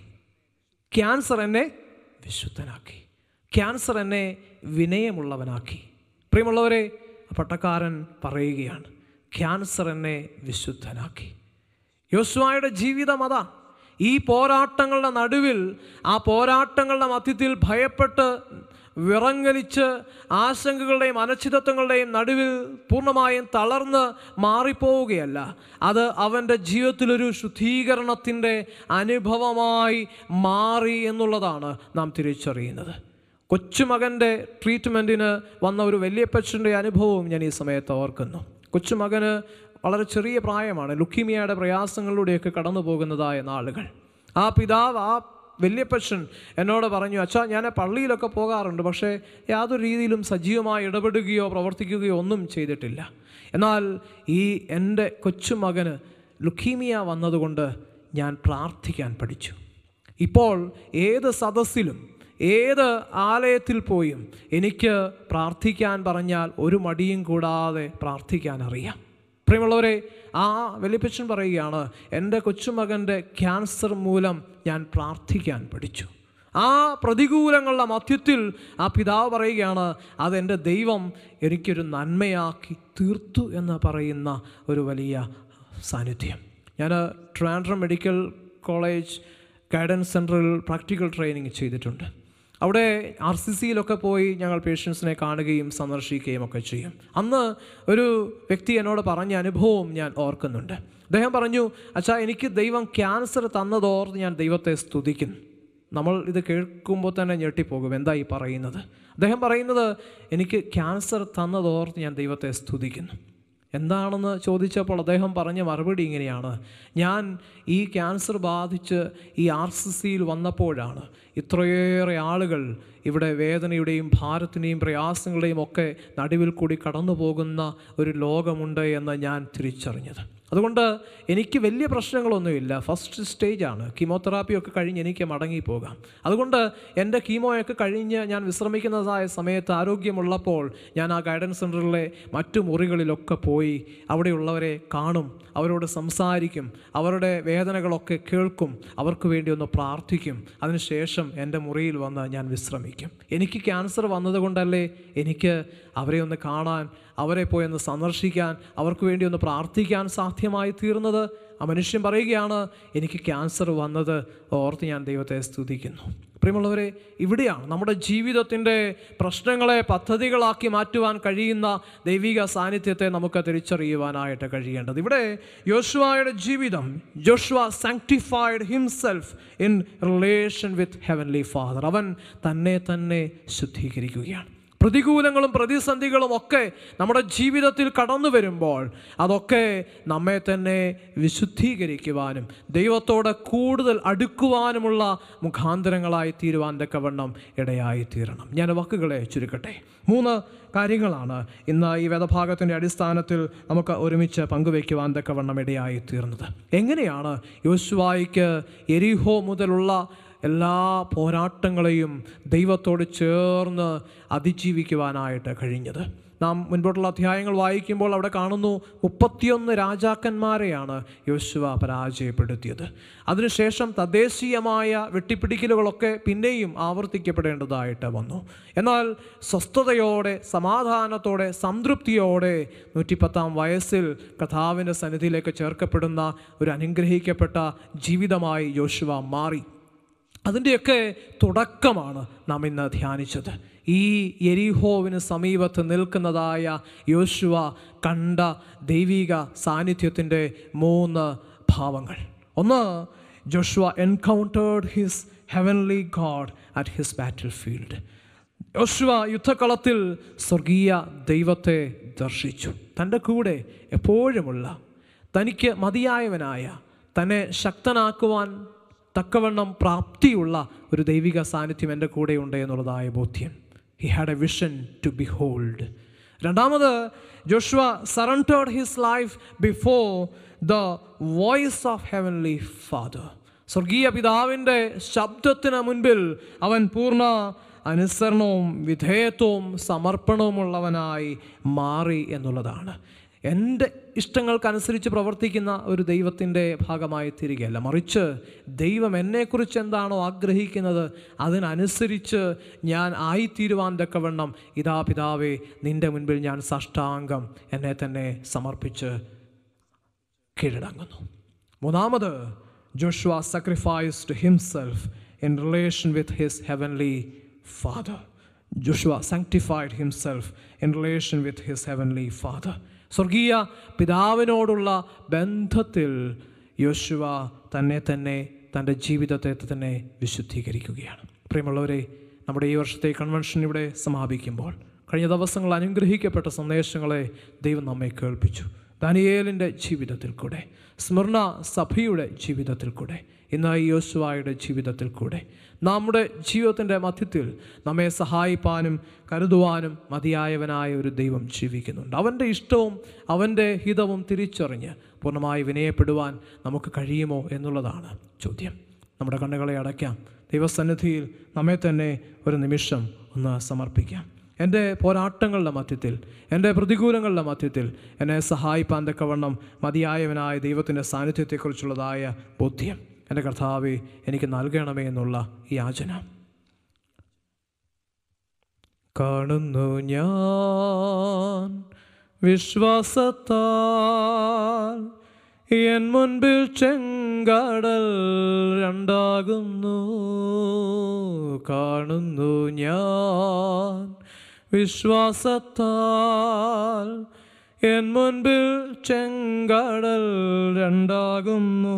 ക്യാൻസർ എന്നെ വിശുദ്ധനാക്കി ക്യാൻസർ എന്നെ വിനയമുള്ളവനാക്കി പ്രിയമുള്ളവരെ ആ പട്ടക്കാരൻ പറയുകയാണ് ക്യാൻസർ എന്നെ വിശുദ്ധനാക്കി യോശുവായുടെ ജീവിതം അതാ ഈ പോരാട്ടങ്ങളുടെ നടുവിൽ ആ പോരാട്ടങ്ങളുടെ മധ്യത്തിൽ ഭയപ്പെട്ട് വിറങ്ങലിച്ച് ആശങ്കകളുടെയും അനിശ്ചിതത്വങ്ങളുടെയും നടുവിൽ പൂർണ്ണമായും തളർന്ന് മാറിപ്പോവുകയല്ല അത് അവൻ്റെ ജീവിതത്തിലൊരു ശുദ്ധീകരണത്തിൻ്റെ അനുഭവമായി മാറി എന്നുള്ളതാണ് നാം തിരിച്ചറിയുന്നത് കൊച്ചുമകൻ്റെ ട്രീറ്റ്മെൻറ്റിന് വന്ന ഒരു വലിയപ്പച്ചൻ്റെ അനുഭവവും ഞാൻ ഈ സമയത്ത് ഓർക്കുന്നു കൊച്ചുമകന് വളരെ ചെറിയ പ്രായമാണ് ലുക്കീമിയയുടെ പ്രയാസങ്ങളിലൂടെയൊക്കെ കടന്നു പോകുന്നതായ നാളുകൾ ആ പിതാവ് ആ വല്യപ്പച്ചൻ എന്നോട് പറഞ്ഞു അച്ഛാ ഞാൻ പള്ളിയിലൊക്കെ പോകാറുണ്ട് പക്ഷേ യാതൊരു രീതിയിലും സജീവമായി ഇടപെടുകയോ പ്രവർത്തിക്കുകയോ ഒന്നും ചെയ്തിട്ടില്ല എന്നാൽ ഈ എൻ്റെ കൊച്ചുമകന് ലുക്കീമിയ വന്നതുകൊണ്ട് ഞാൻ പ്രാർത്ഥിക്കാൻ പഠിച്ചു ഇപ്പോൾ ഏത് സദസ്സിലും ഏത് ആലയത്തിൽ പോയും എനിക്ക് പ്രാർത്ഥിക്കാൻ പറഞ്ഞാൽ ഒരു മടിയും കൂടാതെ പ്രാർത്ഥിക്കാൻ അറിയാം പ്രിയമുള്ളവരെ ആ വലിയപ്പച്ചൻ പറയുകയാണ് എൻ്റെ കൊച്ചുമകൻ്റെ ക്യാൻസർ മൂലം ഞാൻ പ്രാർത്ഥിക്കാൻ പഠിച്ചു ആ പ്രതികൂലങ്ങളുടെ മധ്യത്തിൽ ആ പിതാവ് പറയുകയാണ് അതെൻ്റെ ദൈവം എനിക്കൊരു നന്മയാക്കി തീർത്തു എന്ന് പറയുന്ന ഒരു വലിയ സാന്നിധ്യം ഞാൻ ട്രാൻഡ്രം മെഡിക്കൽ കോളേജ് ഗൈഡൻസ് സെൻറ്ററിൽ പ്രാക്ടിക്കൽ ട്രെയിനിങ് ചെയ്തിട്ടുണ്ട് അവിടെ ആർ സി സിയിലൊക്കെ പോയി ഞങ്ങൾ പേഷ്യൻസിനെ കാണുകയും സന്ദർശിക്കുകയും ഒക്കെ ചെയ്യും അന്ന് ഒരു വ്യക്തി എന്നോട് പറഞ്ഞ അനുഭവവും ഞാൻ ഓർക്കുന്നുണ്ട് അദ്ദേഹം പറഞ്ഞു അച്ഛാ എനിക്ക് ദൈവം ക്യാൻസർ തന്നതോർത്ത് ഞാൻ ദൈവത്തെ സ്തുതിക്കുന്നു നമ്മൾ ഇത് കേൾക്കുമ്പോൾ തന്നെ ഞെട്ടിപ്പോകും എന്താ ഈ പറയുന്നത് അദ്ദേഹം പറയുന്നത് എനിക്ക് ക്യാൻസർ തന്നതോർത്ത് ഞാൻ ദൈവത്തെ സ്തുതിക്കുന്നു എന്താണെന്ന് ചോദിച്ചപ്പോൾ അദ്ദേഹം പറഞ്ഞ മറുപടി ഇങ്ങനെയാണ് ഞാൻ ഈ ക്യാൻസർ ബാധിച്ച് ഈ ആർ സി സിയിൽ വന്നപ്പോഴാണ് ഇത്രയേറെ ആളുകൾ ഇവിടെ വേദനയുടെയും ഭാരത്തിൻ്റെയും പ്രയാസങ്ങളുടെയും ഒക്കെ നടുവിൽ കൂടി കടന്നു പോകുന്ന ഒരു ലോകമുണ്ട് എന്ന് ഞാൻ തിരിച്ചറിഞ്ഞത് അതുകൊണ്ട് എനിക്ക് വലിയ പ്രശ്നങ്ങളൊന്നുമില്ല ഫസ്റ്റ് സ്റ്റേജാണ് കീമോതെറാപ്പിയൊക്കെ കഴിഞ്ഞ് എനിക്ക് മടങ്ങിപ്പോകാം അതുകൊണ്ട് എൻ്റെ കീമോയൊക്കെ കഴിഞ്ഞ് ഞാൻ വിശ്രമിക്കുന്നതായ സമയത്ത് ആരോഗ്യമുള്ളപ്പോൾ ഞാൻ ആ ഗൈഡൻസ് സെൻറ്ററിലെ മറ്റു മുറികളിലൊക്കെ പോയി അവിടെയുള്ളവരെ കാണും അവരോട് സംസാരിക്കും അവരുടെ വേദനകളൊക്കെ കേൾക്കും അവർക്ക് വേണ്ടി ഒന്ന് പ്രാർത്ഥിക്കും അതിനുശേഷം എൻ്റെ മുറിയിൽ വന്ന് ഞാൻ വിശ്രമിക്കും എനിക്ക് ക്യാൻസർ വന്നതുകൊണ്ടല്ലേ എനിക്ക് അവരെ ഒന്ന് കാണാൻ അവരെ പോയി ഒന്ന് സന്ദർശിക്കാൻ അവർക്ക് വേണ്ടി ഒന്ന് പ്രാർത്ഥിക്കാൻ സാധ്യമായി തീർന്നത് ആ മനുഷ്യൻ പറയുകയാണ് എനിക്ക് ക്യാൻസർ വന്നത് ഓർത്ത് ഞാൻ ദൈവത്തെ സ്തുതിക്കുന്നു പ്രിയമുള്ളവരെ ഇവിടെയാണ് നമ്മുടെ ജീവിതത്തിൻ്റെ പ്രശ്നങ്ങളെ പദ്ധതികളാക്കി മാറ്റുവാൻ കഴിയുന്ന ദൈവിക സാന്നിധ്യത്തെ നമുക്ക് തിരിച്ചറിയുവാനായിട്ട് കഴിയേണ്ടത് ഇവിടെ യോശുവയുടെ ജീവിതം Joshua sanctified himself in relation with heavenly father അവൻ തന്നെ തന്നെ ശുദ്ധീകരിക്കുകയാണ് പ്രതികൂലങ്ങളും പ്രതിസന്ധികളും ഒക്കെ നമ്മുടെ ജീവിതത്തിൽ കടന്നു വരുമ്പോൾ അതൊക്കെ നമ്മെ തന്നെ വിശുദ്ധീകരിക്കുവാനും ദൈവത്തോടെ കൂടുതൽ അടുക്കുവാനുമുള്ള മുഖാന്തരങ്ങളായി തീരുവാൻ തക്കവണ്ണം ഇടയായി തീരണം ഞാൻ വാക്കുകളെ ചുരുക്കട്ടെ മൂന്ന് കാര്യങ്ങളാണ് ഇന്ന് ഈ വേദഭാഗത്തിൻ്റെ അടിസ്ഥാനത്തിൽ നമുക്ക് ഒരുമിച്ച് പങ്കുവയ്ക്കുവാൻ തക്കവണ്ണം ഇടയായി തീർന്നത് എങ്ങനെയാണ് യോശുവായിക്ക് എരിഹോ മുതലുള്ള എല്ലാ പോരാട്ടങ്ങളെയും ദൈവത്തോട് ചേർന്ന് അതിജീവിക്കുവാനായിട്ട് കഴിഞ്ഞത് നാം മുൻപോട്ടുള്ള അധ്യായങ്ങൾ വായിക്കുമ്പോൾ അവിടെ കാണുന്നു മുപ്പത്തിയൊന്ന് രാജാക്കന്മാരെയാണ് യോശുവ പരാജയപ്പെടുത്തിയത് അതിനുശേഷം തദ്ദേശീയമായ വെട്ടിപ്പിടിക്കലുകളൊക്കെ പിന്നെയും ആവർത്തിക്കപ്പെടേണ്ടതായിട്ട് വന്നു എന്നാൽ സ്വസ്ഥതയോടെ സമാധാനത്തോടെ സംതൃപ്തിയോടെ നൂറ്റിപ്പത്താം വയസ്സിൽ കഥാവിൻ്റെ സന്നിധിയിലേക്ക് ചേർക്കപ്പെടുന്ന ഒരു അനുഗ്രഹിക്കപ്പെട്ട ജീവിതമായി യോശുവ മാറി അതിൻ്റെയൊക്കെ തുടക്കമാണ് നാം ഇന്ന് ധ്യാനിച്ചത് ഈ എരിഹോവിന് സമീപത്ത് നിൽക്കുന്നതായ യോശുവ കണ്ട ദൈവിക സാന്നിധ്യത്തിൻ്റെ മൂന്ന് ഭാവങ്ങൾ ഒന്ന് Joshua encountered his heavenly God at his battle field യോശുവ യുദ്ധക്കളത്തിൽ സ്വർഗീയ ദൈവത്തെ ദർശിച്ചു തൻ്റെ കൂടെ എപ്പോഴുമുള്ള തനിക്ക് മതിയായവനായ തന്നെ ശക്തനാക്കുവാൻ തക്കവണ്ണം പ്രാപ്തിയുള്ള ഒരു ദൈവിക സാന്നിധ്യം എൻ്റെ കൂടെയുണ്ട് എന്നുള്ളതായ ബോധ്യം he had a vision to behold രണ്ടാമത് Joshua surrendered his life before the voice of heavenly father സ്വർഗീയ പിതാവിൻ്റെ ശബ്ദത്തിന് മുൻപിൽ അവൻ പൂർണ്ണ അനുസരണവും വിധേയത്വവും സമർപ്പണവുമുള്ളവനായി മാറി എന്നുള്ളതാണ് എൻ്റെ ഇഷ്ടങ്ങൾക്കനുസരിച്ച് പ്രവർത്തിക്കുന്ന ഒരു ദൈവത്തിൻ്റെ ഭാഗമായി തിരികെയല്ല മറിച്ച് ദൈവം എന്നെക്കുറിച്ച് എന്താണോ ആഗ്രഹിക്കുന്നത് അതിനനുസരിച്ച് ഞാൻ ആയിത്തീരുവാൻ തക്കവണ്ണം ഇതാ പിതാവേ നിൻ്റെ മുൻപിൽ ഞാൻ സാഷ്ടാംഗം എന്നെ തന്നെ സമർപ്പിച്ച് കീഴടങ്ങുന്നു മൂന്നാമത് Joshua sacrificed himself in relation with his heavenly father Joshua sanctified himself in relation with his heavenly father സ്വർഗീയ പിതാവിനോടുള്ള ബന്ധത്തിൽ യോശുവ തന്നെ തന്നെ തൻ്റെ ജീവിതത്തെ തന്നെ വിശുദ്ധീകരിക്കുകയാണ് പ്രിയമുള്ളവരെ നമ്മുടെ ഈ വർഷത്തെ കൺവെൻഷൻ ഇവിടെ സമാപിക്കുമ്പോൾ കഴിഞ്ഞ ദിവസങ്ങൾ അനുഗ്രഹിക്കപ്പെട്ട സന്ദേശങ്ങളെ ദൈവം നമ്മെ കേൾപ്പിച്ചു ദാനിയേലിൻ്റെ ജീവിതത്തിൽ കൂടെ സ്മരണ സഭയുടെ ജീവിതത്തിൽ കൂടെ ഇന്ന് ഈ യോശുവായുടെ ജീവിതത്തിൽ കൂടെ നമ്മുടെ ജീവിതത്തിൻ്റെ മധ്യത്തിൽ നമ്മെ സഹായിപ്പാനും കരുതുവാനും മതിയായവനായ ഒരു ദൈവം ജീവിക്കുന്നുണ്ട് അവൻ്റെ ഇഷ്ടവും അവൻ്റെ ഹിതവും തിരിച്ചറിഞ്ഞ് പൂർണ്ണമായി വിനയപ്പെടുവാൻ നമുക്ക് കഴിയുമോ എന്നുള്ളതാണ് ചോദ്യം നമ്മുടെ കണ്ണുകളെ അടയ്ക്കാം ദൈവസന്നിധിയിൽ നമ്മെ തന്നെ ഒരു നിമിഷം ഒന്ന് സമർപ്പിക്കാം എൻ്റെ പോരാട്ടങ്ങളുടെ മധ്യത്തിൽ എൻ്റെ പ്രതികൂലങ്ങളുടെ മധ്യത്തിൽ എന്നെ സഹായിപ്പാൻ തക്കവണ്ണം മതിയായവനായ ദൈവത്തിൻ്റെ സാന്നിധ്യത്തെക്കുറിച്ചുള്ളതായ ബോധ്യം എൻ്റെ കർത്താവെ എനിക്ക് നൽകണമേ എന്നുള്ള യാചന കാണുന്നു ഞാൻ വിശ്വാസത്താൽ എൻ മുൻപിൽ ചെങ്കടൽ രണ്ടാകുന്നു കാണുന്നു ഞാൻ വിശ്വാസത്താൽ എൻ മുൻപിൽ ചെങ്കടൽ രണ്ടാകുന്നു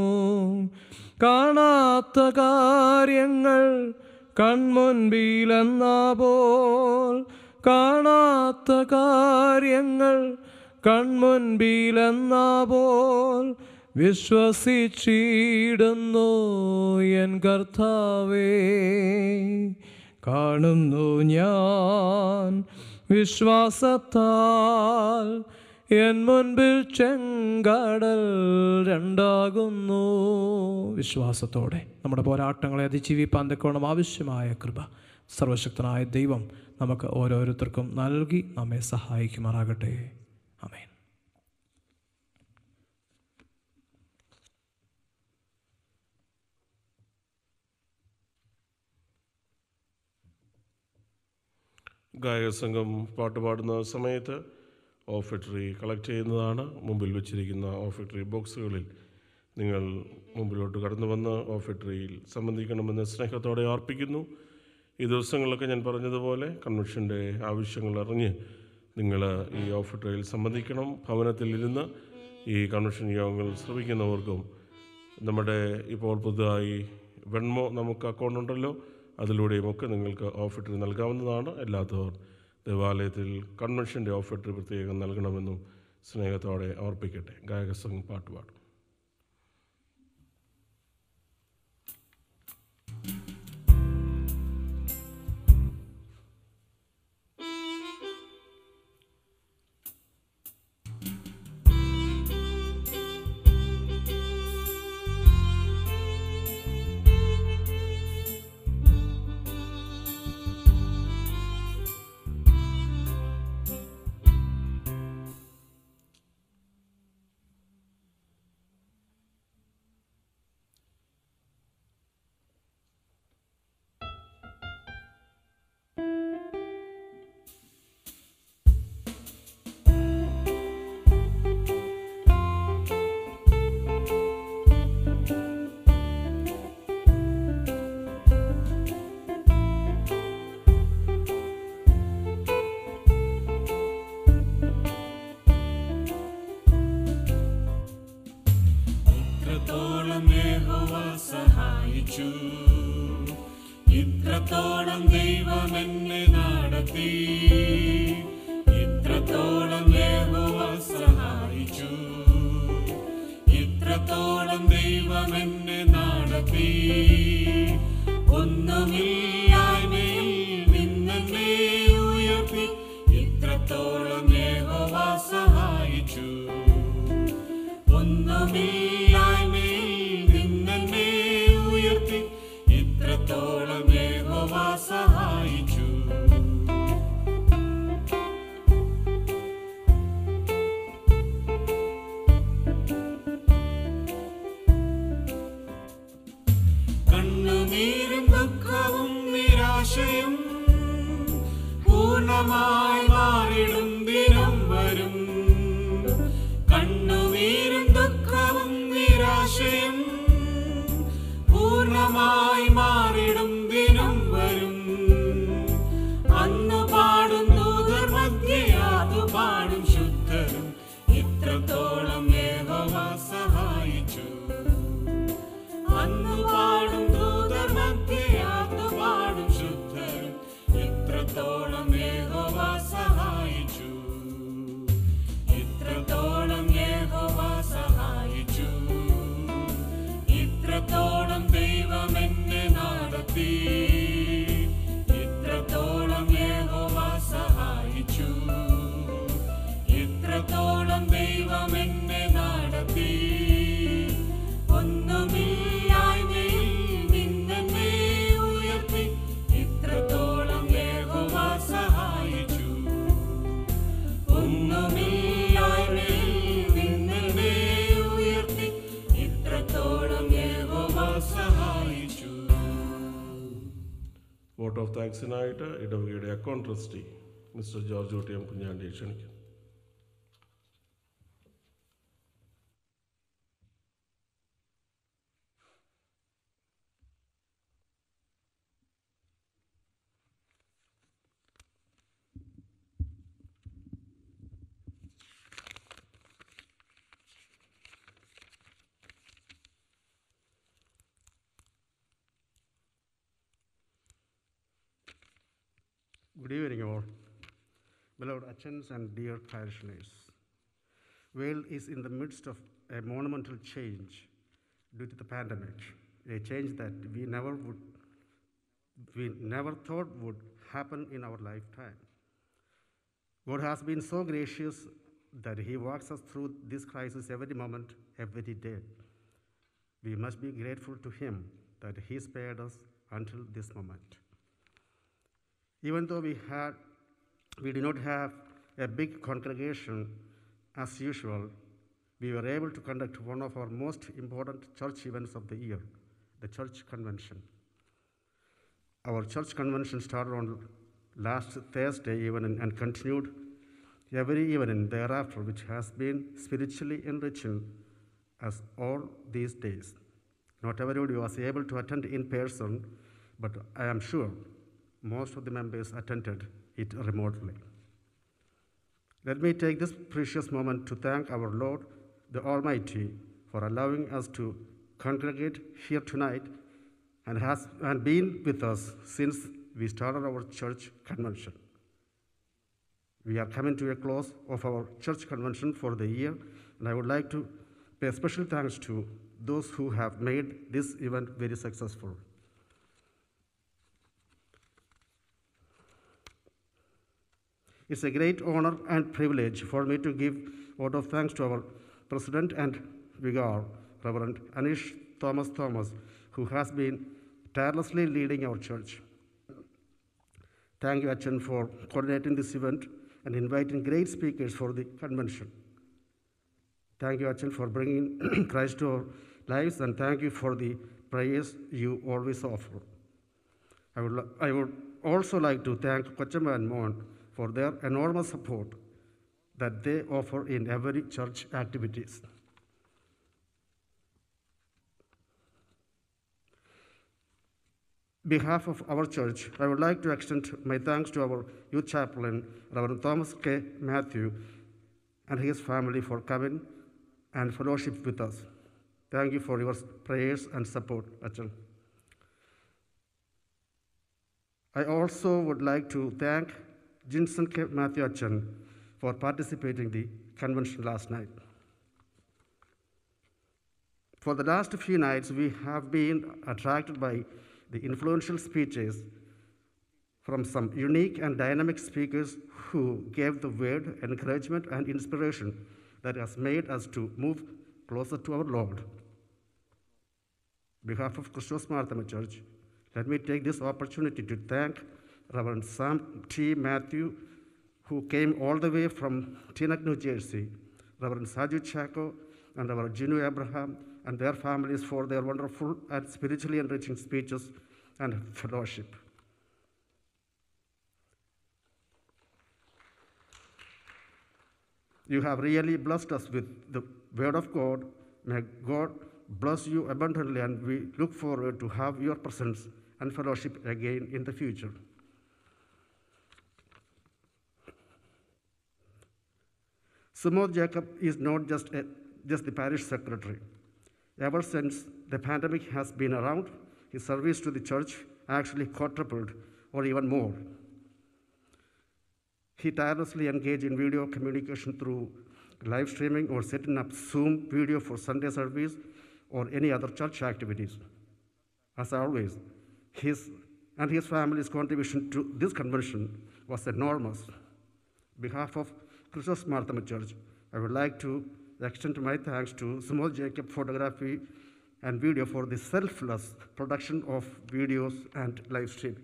കാണാത്ത കാര്യങ്ങൾ കൺമുൻപിലെന്ന പോൽ കാണാത്ത കാര്യങ്ങൾ കൺമുൻപിലെന്ന പോൽ വിശ്വസിച്ചിടുന്നു എൻ കർത്താവേ കാണുന്നു ഞാൻ വിശ്വാസത്താൽ എൻ മുൻപിൽ ചെങ്കടൽ രണ്ടാകുന്നു വിശ്വാസത്തോടെ നമ്മുടെ പോരാട്ടങ്ങളെ അതിജീവിപ്പാൻ തക്കോണം ആവശ്യമായ കൃപ സർവശക്തനായ ദൈവം നമുക്ക് ഓരോരുത്തർക്കും നൽകി നമ്മെ സഹായിക്കുമാറാകട്ടെ അമേൻ ഗായക സംഘം പാട്ട് പാടുന്ന സമയത്ത് ഓഫിറ്ററി കളക്ട് ചെയ്യുന്നതാണ് മുമ്പിൽ വെച്ചിരിക്കുന്ന ഓഫിറ്ററി ബോക്സുകളിൽ നിങ്ങൾ മുമ്പിലോട്ട് കടന്നു വന്ന് ഓഫിറ്ററിയിൽ സംബന്ധിക്കണമെന്ന് സ്നേഹത്തോടെ ഓർപ്പിക്കുന്നു ഈ ദിവസങ്ങളിലൊക്കെ ഞാൻ പറഞ്ഞതുപോലെ കൺവെൻഷൻ്റെ ആവശ്യങ്ങൾ അറിഞ്ഞ് നിങ്ങൾ ഈ ഓഫിറ്ററിയിൽ സംബന്ധിക്കണം ഭവനത്തിൽ ഇരുന്ന് ഈ കൺവെൻഷൻ യോഗങ്ങൾ ശ്രമിക്കുന്നവർക്കും നമ്മുടെ ഇപ്പോൾ പുതുതായി വെൺമോ നമുക്ക് അക്കൗണ്ട് ഉണ്ടല്ലോ അതിലൂടെയുമൊക്കെ നിങ്ങൾക്ക് ഓഫിറ്ററി നൽകാവുന്നതാണ് അല്ലാത്തവർ ദേവാലയത്തിൽ കൺവെൻഷൻ്റെ ഓഫിറ്ററി പ്രത്യേകം നൽകണമെന്നും സ്നേഹത്തോടെ ഓർപ്പിക്കട്ടെ ഗായക സംഘം പാട്ട് പാടും യേശുവേ ഇത്രത്തോളം യഹോവ സഹായിച്ചു ഇത്രത്തോളം ദൈവം എന്നെ നടത്തി ഇത്രത്തോളം യഹോവ സഹായിച്ചു ഇത്രത്തോളം ദൈവം എന്നെ നടത്തി ഒന്നുമില്ലായ്മയിൽ നിന്നെ ഉയർത്തി ഇത്രത്തോളം യഹോവ സഹായിച്ചു ഒന്നുമില്ലായ്മയിൽ നിന്നെ ഉയർത്തി ഇത്രത്തോളം യഹോവ സഹായിച്ചു കണ്ണുനീരും ദുഃഖവും നിരാശയും പൂർണ്ണമായി മാറിടും ദിനം വരും കണ്ണുനീരും ദുഃഖവും നിരാശയും പൂർണ്ണമായി മാറിടും ദിനം വരും അന്നു പാടും ദൂതർ മധ്യേ അതു പാടും ശുദ്ധരും ഇത്രത്തോളം യഹോവ സഹായിച്ചു അന്നു പാടും ദൂതർ മധ്യേ അതു പാടും ശുദ്ധരും ഇത്രത്തോളം യഹോവ സഹായിച്ചു ഇത്രത്തോളം യഹോവ സഹായിച്ചു ഇത്രത്തോളം ദൈവം എന്നെ നടത്തി ഇത്രത്തോളം യഹോവ സഹായിച്ചു ഇത്രത്തോളം ദൈവം എന്നെ നടത്തി ഒന്നുമില്ലായ്മയിൽ നിന്നെ ഉയർത്തി ഇത്രത്തോളം യഹോവ സഹായിച്ചു ഒന്നുമില്ലായ്മയിൽ നിന്നെ ഉയർത്തി ഇത്രത്തോളം യഹോവ സഹായിച്ചു വോട്ട് ഓഫ് താങ്ക്സിനായിട്ട് ഇടവകയുടെ അക്കൗണ്ട് ട്രസ്റ്റി മിസ്റ്റർ ജോർജ് ഒട്ടിയം കുഞ്ഞാണ്ടിയെ ക്ഷണിക്കുന്നു Good evening, all. Beloved Achans and dear parishioners, Wales is in the midst of a monumental change due to the pandemic, a change that we never would, we never thought would happen in our lifetime. God has been so gracious that He walks us through this crisis every moment, every day. We must be grateful to Him that He spared us until this moment. Even though we had, we did not have a big congregation as usual, we were able to conduct one of our most important church events of the year, the church convention. Our church convention started on last Thursday evening and continued every evening thereafter, which has been spiritually enriching as all these days. Not everybody was able to attend in person, but I am sure most of the members attended it remotely. Let me take this precious moment to thank our Lord, the Almighty, for allowing us to congregate here tonight and has and been with us since we started our church convention. We are coming to a close of our church convention for the year, and I would like to pay special thanks to those who have made this event very successful. It's a great honor and privilege for me to give vote of thanks to our president and vicar, Reverend Anish Thomas Thomas, who has been tirelessly leading our church. Thank you, Achan, for coordinating this event and inviting great speakers for the convention. Thank you, Achan, for bringing Christ to our lives, and thank you for the prayers you always offer. I would, li- I would also like to thank Kochama and Mon for their enormous support that they offer in every church activities. behalf of our church, I would like to extend my thanks to our youth chaplain, Reverend Thomas K. Matthew, and his family for coming and fellowship with us. Thank you for your prayers and support, Achan. I also would like to thank Jinson K. Matthew Achan for participating in the convention last night. For the last few nights, we have been attracted by the influential speeches from some unique and dynamic speakers who gave the word encouragement and inspiration that has made us to move closer to our Lord. behalf of Christos Marthama Church, let me take this opportunity to thank Reverend Sam T. Matthew, who came all the way from Teaneck, New Jersey, Reverend Saju Chaco, and Reverend Ginu Abraham and their families for their wonderful and spiritually enriching speeches and fellowship. You have really blessed us with the Word of God. May God bless you abundantly, and we look forward to have your presence and fellowship again in the future. Sumod Jacob is not just, a, just the parish secretary. Ever since the pandemic has been around, his service to the church actually quadrupled or even more. He tirelessly engaged in video communication through live streaming or setting up Zoom video for Sunday service or any other church activities. As always, his and his family's contribution to this convention was enormous. On behalf of Christos Marthama Church, I would like to extend my thanks to Small Jacob Photography and Video for the selfless production of videos and live streaming.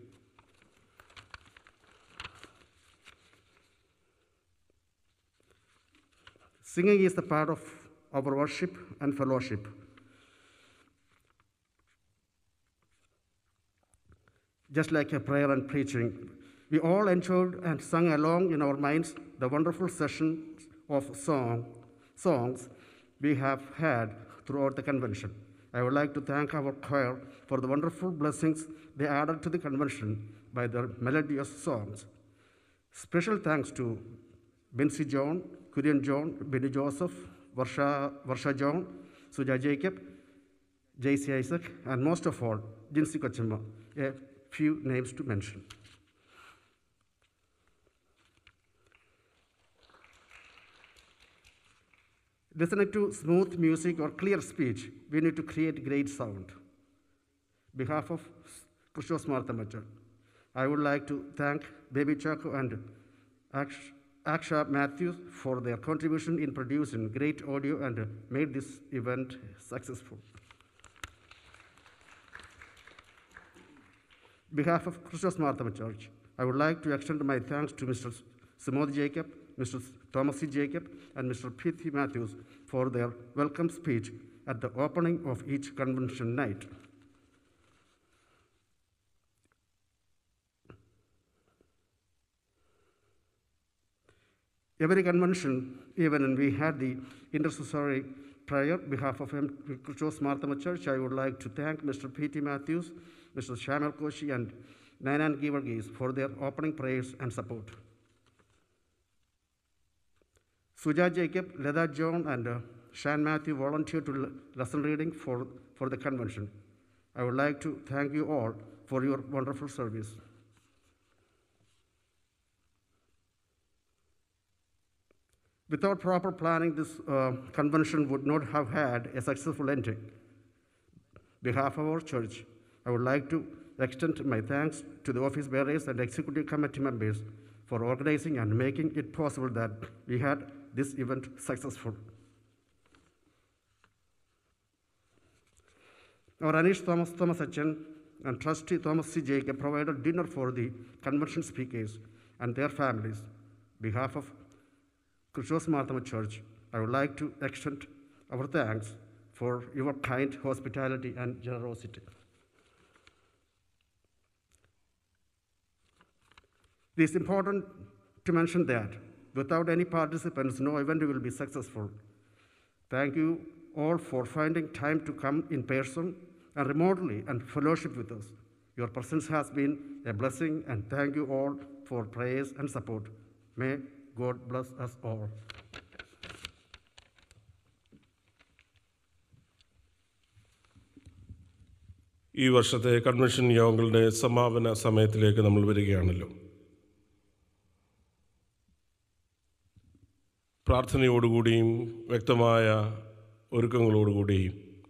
Singing is the part of our worship and fellowship. Just like a prayer and preaching, we all enjoyed and sung along in our minds the wonderful sessions of song, songs we have had throughout the convention. I would like to thank our choir for the wonderful blessings they added to the convention by their melodious songs. Special thanks to Bensi John, Kurian John, Benny Joseph, Varsha, Varsha John, Suja Jacob, JC Isaac, and most of all, Jinsi Kochimma, a few names to mention. Listening to smooth music or clear speech, we need to create great sound. behalf of Pushos Marthamachar, I would like to thank Baby Chaco and Aksh- Aksha Matthews for their contribution in producing great audio and made this event successful. behalf of Christos Marthama Church, I would like to extend my thanks to Mr. Simod Jacob, Mr. Thomas C. Jacob, and Mr. P.T. Matthews for their welcome speech at the opening of each convention night. Every convention, even when we had the intercessory prayer behalf of M. Christos Marthama Church, I would like to thank Mr. P.T. Matthews, Mr. Shamal Koshi, and Nanan Givergis for their opening prayers and support. Suja Jacob, Leda John, and uh, Shan Matthew volunteered to l- lesson reading for, for the convention. I would like to thank you all for your wonderful service. Without proper planning, this uh, convention would not have had a successful ending. behalf of our church, I would like to extend my thanks to the office bearers and executive committee members for organizing and making it possible that we had this event successful. Our Anish Thomas Thomas Achan and trustee Thomas C. Jacob provided dinner for the convention speakers and their families. behalf of Christos Marthama Church, I would like to extend our thanks for your kind hospitality and generosity. It is important to mention that without any participants, no event will be successful. Thank you all for finding time to come in person and remotely and fellowship with us. Your presence has been a blessing, and thank you all for prayers and support. May God bless us all. ഈ വർഷത്തെ convention യോഗങ്ങളുടെ സമാപന സമയത്തിലേക്ക് നമ്മൾ വരികയാണല്ലോ പ്രാർത്ഥനയോടുകൂടിയും വ്യക്തമായ ഒരുക്കങ്ങളോടുകൂടിയും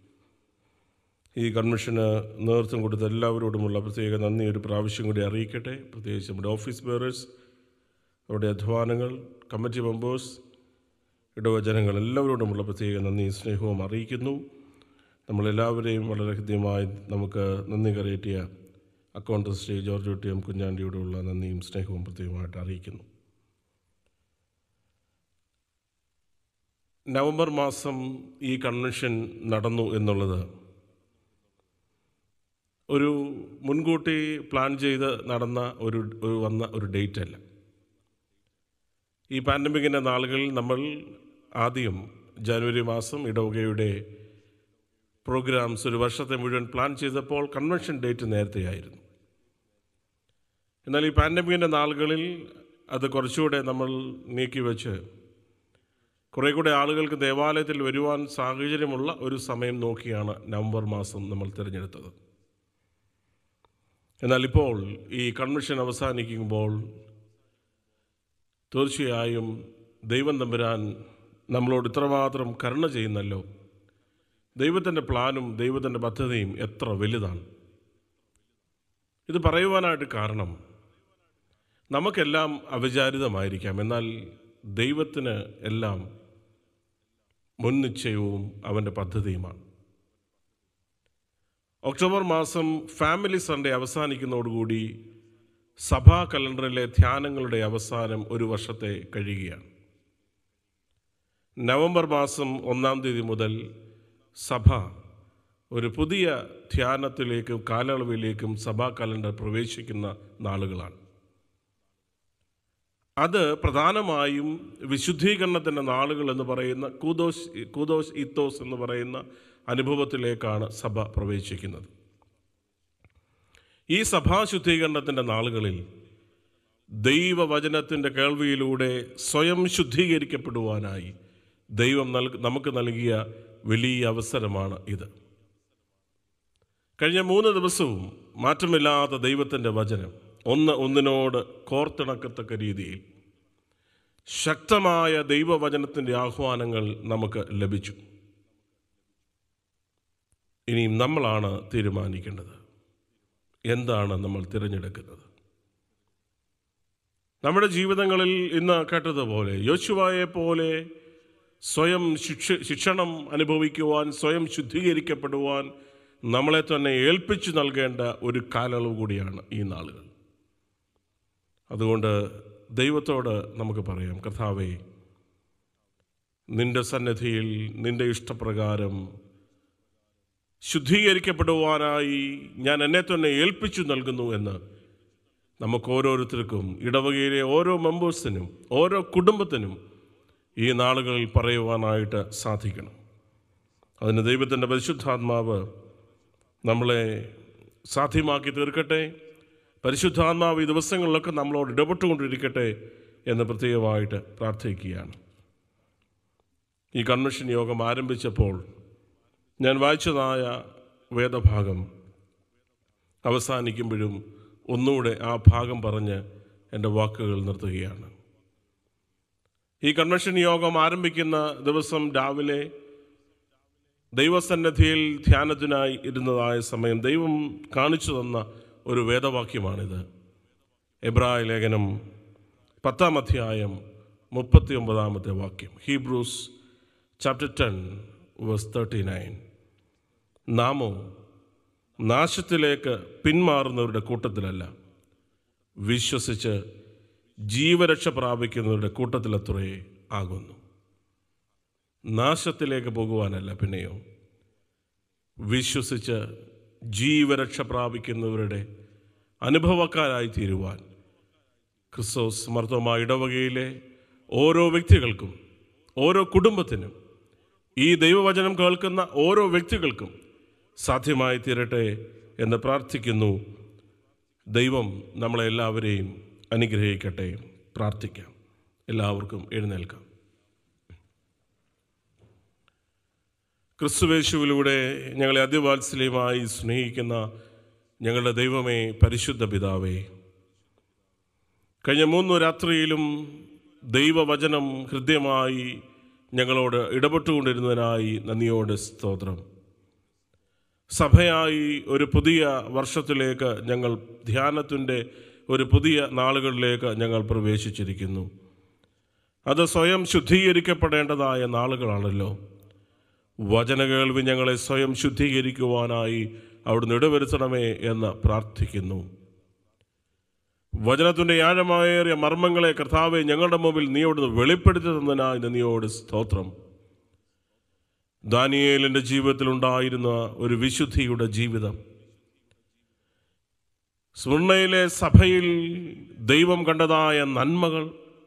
ഈ കൺവെൻഷന് നേതൃത്വം കൊടുത്ത എല്ലാവരോടുമുള്ള പ്രത്യേക നന്ദി ഒരു പ്രാവശ്യം കൂടി അറിയിക്കട്ടെ പ്രത്യേകിച്ച് നമ്മുടെ ഓഫീസ് ബെയറേഴ്സ് അവരുടെ അധ്വാനങ്ങൾ കമ്മിറ്റി മെമ്പേഴ്സ് ഇടവജനങ്ങൾ എല്ലാവരോടുമുള്ള പ്രത്യേക നന്ദി സ്നേഹവും അറിയിക്കുന്നു നമ്മളെല്ലാവരെയും വളരെ ഹൃദ്യമായി നമുക്ക് നന്ദി കരയറ്റിയ അക്കൗണ്ട് ശ്രീ ജോർജ് കുട്ടിയും കുഞ്ഞാണ്ടിയോടുള്ള നന്ദിയും സ്നേഹവും പ്രത്യേകമായിട്ട് അറിയിക്കുന്നു നവംബർ മാസം ഈ കൺവെൻഷൻ നടന്നു എന്നുള്ളത് ഒരു മുൻകൂട്ടി പ്ലാൻ ചെയ്ത് നടന്ന ഒരു ഒരു വന്ന ഒരു ഡേറ്റ് അല്ല ഈ പാൻഡമിക്കിൻ്റെ നാളുകളിൽ നമ്മൾ ആദ്യം ജനുവരി മാസം ഇടവകയുടെ പ്രോഗ്രാംസ് ഒരു വർഷത്തെ മുഴുവൻ പ്ലാൻ ചെയ്തപ്പോൾ കൺവെൻഷൻ ഡേറ്റ് നേരത്തെയായിരുന്നു എന്നാൽ ഈ പാൻഡമിക്കിൻ്റെ നാളുകളിൽ അത് കുറച്ചുകൂടെ നമ്മൾ നീക്കിവെച്ച് കുറേ കൂടെ ആളുകൾക്ക് ദേവാലയത്തിൽ വരുവാൻ സാഹചര്യമുള്ള ഒരു സമയം നോക്കിയാണ് നവംബർ മാസം നമ്മൾ തിരഞ്ഞെടുത്തത് എന്നാൽ ഇപ്പോൾ ഈ കൺവെൻഷൻ അവസാനിക്കുമ്പോൾ തീർച്ചയായും ദൈവം തമ്പുരാൻ നമ്മളോട് ഇത്രമാത്രം കരുണ ചെയ്യുന്നല്ലോ ദൈവത്തിൻ്റെ പ്ലാനും ദൈവത്തിൻ്റെ പദ്ധതിയും എത്ര വലുതാണ് ഇത് പറയുവാനായിട്ട് കാരണം നമുക്കെല്ലാം അവിചാരിതമായിരിക്കാം എന്നാൽ ദൈവത്തിന് എല്ലാം മുൻനിശ്ചയവും അവൻ്റെ പദ്ധതിയുമാണ് ഒക്ടോബർ മാസം ഫാമിലി സൺഡേ അവസാനിക്കുന്നതോടുകൂടി സഭാ കലണ്ടറിലെ ധ്യാനങ്ങളുടെ അവസാനം ഒരു വർഷത്തെ കഴിയുകയാണ് നവംബർ മാസം ഒന്നാം തീയതി മുതൽ സഭ ഒരു പുതിയ ധ്യാനത്തിലേക്കും കാലയളവിലേക്കും സഭാ കലണ്ടർ പ്രവേശിക്കുന്ന നാളുകളാണ് അത് പ്രധാനമായും വിശുദ്ധീകരണത്തിൻ്റെ നാളുകൾ എന്ന് പറയുന്ന കൂദോസ് കൂദോസ് ഇത്തോസ് എന്ന് പറയുന്ന അനുഭവത്തിലേക്കാണ് സഭ പ്രവേശിക്കുന്നത് ഈ സഭാശുദ്ധീകരണത്തിൻ്റെ നാളുകളിൽ ദൈവവചനത്തിൻ്റെ കേൾവിയിലൂടെ സ്വയം ശുദ്ധീകരിക്കപ്പെടുവാനായി ദൈവം നൽ നമുക്ക് നൽകിയ വലിയ അവസരമാണ് ഇത് കഴിഞ്ഞ മൂന്ന് ദിവസവും മാറ്റമില്ലാത്ത ദൈവത്തിൻ്റെ വചനം ഒന്ന് ഒന്നിനോട് കോർത്തിണക്കത്തക്ക രീതിയിൽ ശക്തമായ ദൈവവചനത്തിൻ്റെ ആഹ്വാനങ്ങൾ നമുക്ക് ലഭിച്ചു ഇനിയും നമ്മളാണ് തീരുമാനിക്കേണ്ടത് എന്താണ് നമ്മൾ തിരഞ്ഞെടുക്കുന്നത് നമ്മുടെ ജീവിതങ്ങളിൽ ഇന്ന് കേട്ടതുപോലെ യോശുവായെ പോലെ സ്വയം ശിക്ഷ ശിക്ഷണം അനുഭവിക്കുവാൻ സ്വയം ശുദ്ധീകരിക്കപ്പെടുവാൻ നമ്മളെ തന്നെ ഏൽപ്പിച്ചു നൽകേണ്ട ഒരു കാലയളവ് കൂടിയാണ് ഈ നാളുകൾ അതുകൊണ്ട് ദൈവത്തോട് നമുക്ക് പറയാം കർത്താവേ നിന്റെ സന്നിധിയിൽ നിന്റെ ഇഷ്ടപ്രകാരം ശുദ്ധീകരിക്കപ്പെടുവാനായി ഞാൻ എന്നെ തന്നെ ഏൽപ്പിച്ചു നൽകുന്നു എന്ന് നമുക്ക് ഓരോരുത്തർക്കും ഇടവകയിലെ ഓരോ മെമ്പേഴ്സിനും ഓരോ കുടുംബത്തിനും ഈ നാളുകളിൽ പറയുവാനായിട്ട് സാധിക്കണം അതിന് ദൈവത്തിൻ്റെ പരിശുദ്ധാത്മാവ് നമ്മളെ സാധ്യമാക്കി തീർക്കട്ടെ പരിശുദ്ധാത്മാവ് ഈ ദിവസങ്ങളിലൊക്കെ നമ്മളോട് ഇടപെട്ടുകൊണ്ടിരിക്കട്ടെ എന്ന് പ്രത്യേകമായിട്ട് പ്രാർത്ഥിക്കുകയാണ് ഈ കൺവെൻഷൻ യോഗം ആരംഭിച്ചപ്പോൾ ഞാൻ വായിച്ചതായ വേദഭാഗം അവസാനിക്കുമ്പോഴും ഒന്നുകൂടെ ആ ഭാഗം പറഞ്ഞ് എൻ്റെ വാക്കുകൾ നിർത്തുകയാണ് ഈ കൺവെൻഷൻ യോഗം ആരംഭിക്കുന്ന ദിവസം രാവിലെ ദൈവസന്നിധിയിൽ ധ്യാനത്തിനായി ഇരുന്നതായ സമയം ദൈവം കാണിച്ചു തന്ന ഒരു വേദവാക്യമാണിത് എബ്രായ ലേഖനം പത്താം അധ്യായം മുപ്പത്തി ഒമ്പതാമത്തെ വാക്യം Hebrews chapter ten verse thirty nine നാമോ നാശത്തിലേക്ക് പിന്മാറുന്നവരുടെ കൂട്ടത്തിലല്ല വിശ്വസിച്ച് ജീവരക്ഷ പ്രാപിക്കുന്നവരുടെ കൂട്ടത്തിലത്രേ ആകുന്നു നാശത്തിലേക്ക് പോകുവാനല്ല പിന്നെയോ വിശ്വസിച്ച് ജീവരക്ഷ പ്രാപിക്കുന്നവരുടെ അനുഭവക്കാരായി തീരുവാൻ ക്രിസ്തോസ് മർദ്ദമായ ഇടവകയിലെ ഓരോ വ്യക്തികൾക്കും ഓരോ കുടുംബത്തിനും ഈ ദൈവവചനം കേൾക്കുന്ന ഓരോ വ്യക്തികൾക്കും സാധ്യമായി തീരട്ടെ എന്ന് പ്രാർത്ഥിക്കുന്നു ദൈവം നമ്മളെല്ലാവരെയും അനുഗ്രഹിക്കട്ടെ പ്രാർത്ഥിക്കാം എല്ലാവർക്കും എഴുന്നേൽക്കാം ക്രിസ്തുവേശുവിലൂടെ ഞങ്ങളെ അതിവാത്സല്യമായി സ്നേഹിക്കുന്ന ഞങ്ങളുടെ ദൈവമേ പരിശുദ്ധ പിതാവേ കഴിഞ്ഞ മൂന്ന് രാത്രിയിലും ദൈവവചനം ഹൃദ്യമായി ഞങ്ങളോട് ഇടപെട്ടുകൊണ്ടിരുന്നതിനായി നന്ദിയോട് സ്തോത്രം സഭയായി ഒരു പുതിയ വർഷത്തിലേക്ക് ഞങ്ങൾ ധ്യാനത്തിൻ്റെ ഒരു പുതിയ നാളുകളിലേക്ക് ഞങ്ങൾ പ്രവേശിച്ചിരിക്കുന്നു അത് സ്വയം ശുദ്ധീകരിക്കപ്പെടേണ്ടതായ നാളുകളാണല്ലോ വചനകേൾവി ഞങ്ങളെ സ്വയം ശുദ്ധീകരിക്കുവാനായി അവിടുന്ന് ഇടവരുത്തണമേ എന്ന് പ്രാർത്ഥിക്കുന്നു വചനത്തിൻ്റെ ആഴമായേറിയ മർമ്മങ്ങളെ കർത്താവെ ഞങ്ങളുടെ മുമ്പിൽ നീ അവിടുന്ന് വെളിപ്പെടുത്തി തന്നതിനായി നന്ദിയോട് സ്തോത്രം ദാനിയേലിൻ്റെ ജീവിതത്തിലുണ്ടായിരുന്ന ഒരു വിശുദ്ധിയുടെ ജീവിതം സ്മൃണയിലെ സഭയിൽ ദൈവം കണ്ടതായ നന്മകൾ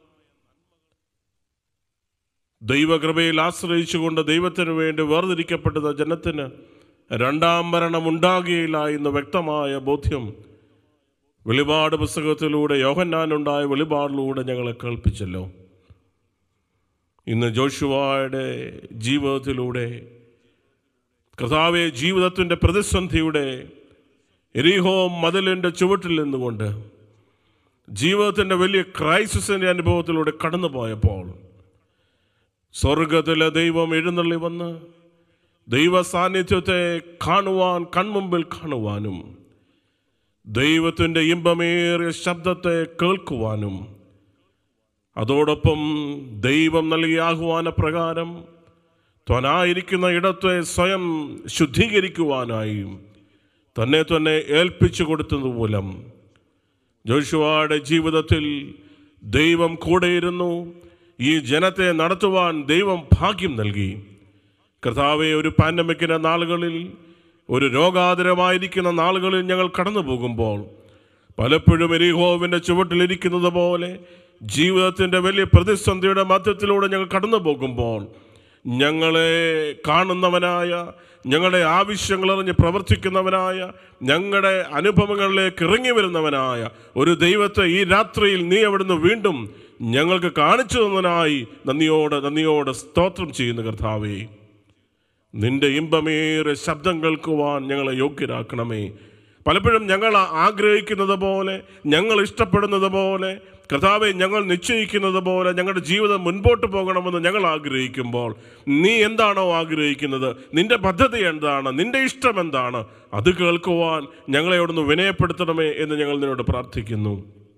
ദൈവകൃപയിൽ ആശ്രയിച്ചുകൊണ്ട് ദൈവത്തിന് വേണ്ടി വേർതിരിക്കപ്പെട്ടത് ജനത്തിന് രണ്ടാം മരണം ഉണ്ടാകുകയില്ല എന്ന് വ്യക്തമായ ബോധ്യം വെളിപാട് പുസ്തകത്തിലൂടെ യോഹന്നാനുണ്ടായ വെളിപാടിലൂടെ ഞങ്ങളെ കേൾപ്പിച്ചല്ലോ ഇന്ന് ജോഷുവായുടെ ജീവിതത്തിലൂടെ കർത്താവെ ജീവിതത്തിൻ്റെ പ്രതിസന്ധിയുടെ എരിഹോ മതിലിൻ്റെ ചുവട്ടിൽ നിന്നുകൊണ്ട് ജീവിതത്തിൻ്റെ വലിയ ക്രൈസിസിൻ്റെ അനുഭവത്തിലൂടെ കടന്നു പോയപ്പോൾ സ്വർഗത്തിലെ ദൈവം എഴുന്നള്ളി വന്ന് ദൈവ സാന്നിധ്യത്തെ കാണുവാൻ കൺമുമ്പിൽ കാണുവാനും ദൈവത്തിൻ്റെ ഇമ്പമേറിയ ശബ്ദത്തെ കേൾക്കുവാനും അതോടൊപ്പം ദൈവം നൽകിയ ആഹ്വാന പ്രകാരം ത്വനായിരിക്കുന്ന ഇടത്തെ സ്വയം ശുദ്ധീകരിക്കുവാനായി തന്നെ തന്നെ ഏൽപ്പിച്ചു കൊടുത്തത് മൂലം ജോഷുവയുടെ ജീവിതത്തിൽ ദൈവം കൂടെയിരുന്നു ഈ ജനത്തെ നടത്തുവാൻ ദൈവം ഭാഗ്യം നൽകി കർത്താവെ ഒരു പാൻഡമിക്കിൻ്റെ നാളുകളിൽ ഒരു രോഗാതുരമായിരിക്കുന്ന നാളുകളിൽ ഞങ്ങൾ കടന്നു പോകുമ്പോൾ പലപ്പോഴും എരിഹോവിൻ്റെ ചുവട്ടിലിരിക്കുന്നത് പോലെ ജീവിതത്തിൻ്റെ വലിയ പ്രതിസന്ധിയുടെ മധ്യത്തിലൂടെ ഞങ്ങൾ കടന്നു പോകുമ്പോൾ ഞങ്ങളെ കാണുന്നവനായ ഞങ്ങളുടെ ആവശ്യങ്ങളറിഞ്ഞ് പ്രവർത്തിക്കുന്നവനായ ഞങ്ങളുടെ അനുഭവങ്ങളിലേക്ക് ഇറങ്ങി വരുന്നവനായ ഒരു ദൈവത്തെ ഈ രാത്രിയിൽ നീ അവിടുന്ന് വീണ്ടും ഞങ്ങൾക്ക് കാണിച്ചു തന്നതിനായി നന്ദിയോട് നന്ദിയോട് സ്തോത്രം ചെയ്യുന്ന കർത്താവേ നിന്റെ ഇമ്പമേറെ ശബ്ദം കേൾക്കുവാൻ ഞങ്ങളെ യോഗ്യരാക്കണമേ പലപ്പോഴും ഞങ്ങൾ ആഗ്രഹിക്കുന്നത് പോലെ ഞങ്ങൾ ഇഷ്ടപ്പെടുന്നത് പോലെ കർത്താവെ ഞങ്ങൾ നിശ്ചയിക്കുന്നത് പോലെ ഞങ്ങളുടെ ജീവിതം മുൻപോട്ട് പോകണമെന്ന് ഞങ്ങൾ ആഗ്രഹിക്കുമ്പോൾ നീ എന്താണോ ആഗ്രഹിക്കുന്നത് നിന്റെ പദ്ധതി എന്താണ് നിന്റെ ഇഷ്ടം എന്താണ് അത് കേൾക്കുവാൻ ഞങ്ങളെ അവിടുന്ന് വിനയപ്പെടുത്തണമേ എന്ന് ഞങ്ങൾ നിന്നോട് പ്രാർത്ഥിക്കുന്നു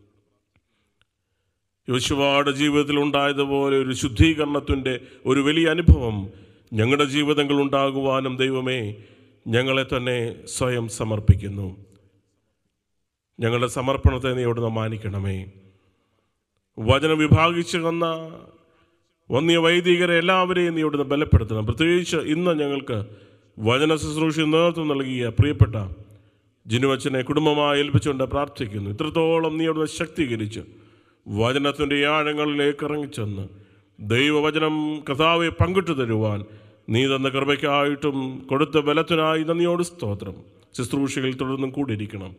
യോശുവയുടെ ജീവിതത്തിൽ ഉണ്ടായതുപോലെ ഒരു ശുദ്ധീകരണത്തിൻ്റെ ഒരു വലിയ അനുഭവം ഞങ്ങളുടെ ജീവിതങ്ങൾ ഉണ്ടാകുവാനും ദൈവമേ ഞങ്ങളെ തന്നെ സ്വയം സമർപ്പിക്കുന്നു ഞങ്ങളുടെ സമർപ്പണത്തെ നീ അവിടുന്ന് മാനിക്കണമേ വചനം വിഭാഗിച്ചു വന്ന വന്നിയ വൈദികരെ എല്ലാവരെയും നീ ഇവിടുന്ന് ബലപ്പെടുത്തണം പ്രത്യേകിച്ച് ഇന്ന് ഞങ്ങൾക്ക് വചന ശുശ്രൂഷ നേതൃത്വം നൽകിയ പ്രിയപ്പെട്ട ജിനുവച്ചനെ കുടുംബമായി ഏൽപ്പിച്ചുകൊണ്ട് പ്രാർത്ഥിക്കുന്നു ഇത്രത്തോളം നീ അവിടുന്ന് ശക്തീകരിച്ച് വചനത്തിൻ്റെ ആഴങ്ങളിലേക്ക് ഇറങ്ങിച്ചെന്ന് ദൈവവചനം കഥാവെ പങ്കിട്ടു തരുവാൻ നീ തന്ന കൃപയ്ക്കായിട്ടും കൊടുത്ത ബലത്തിനായി നന്ദിയോട് സ്തോത്രം ശുശ്രൂഷയിൽ തുടർന്നും കൂടിയിരിക്കണം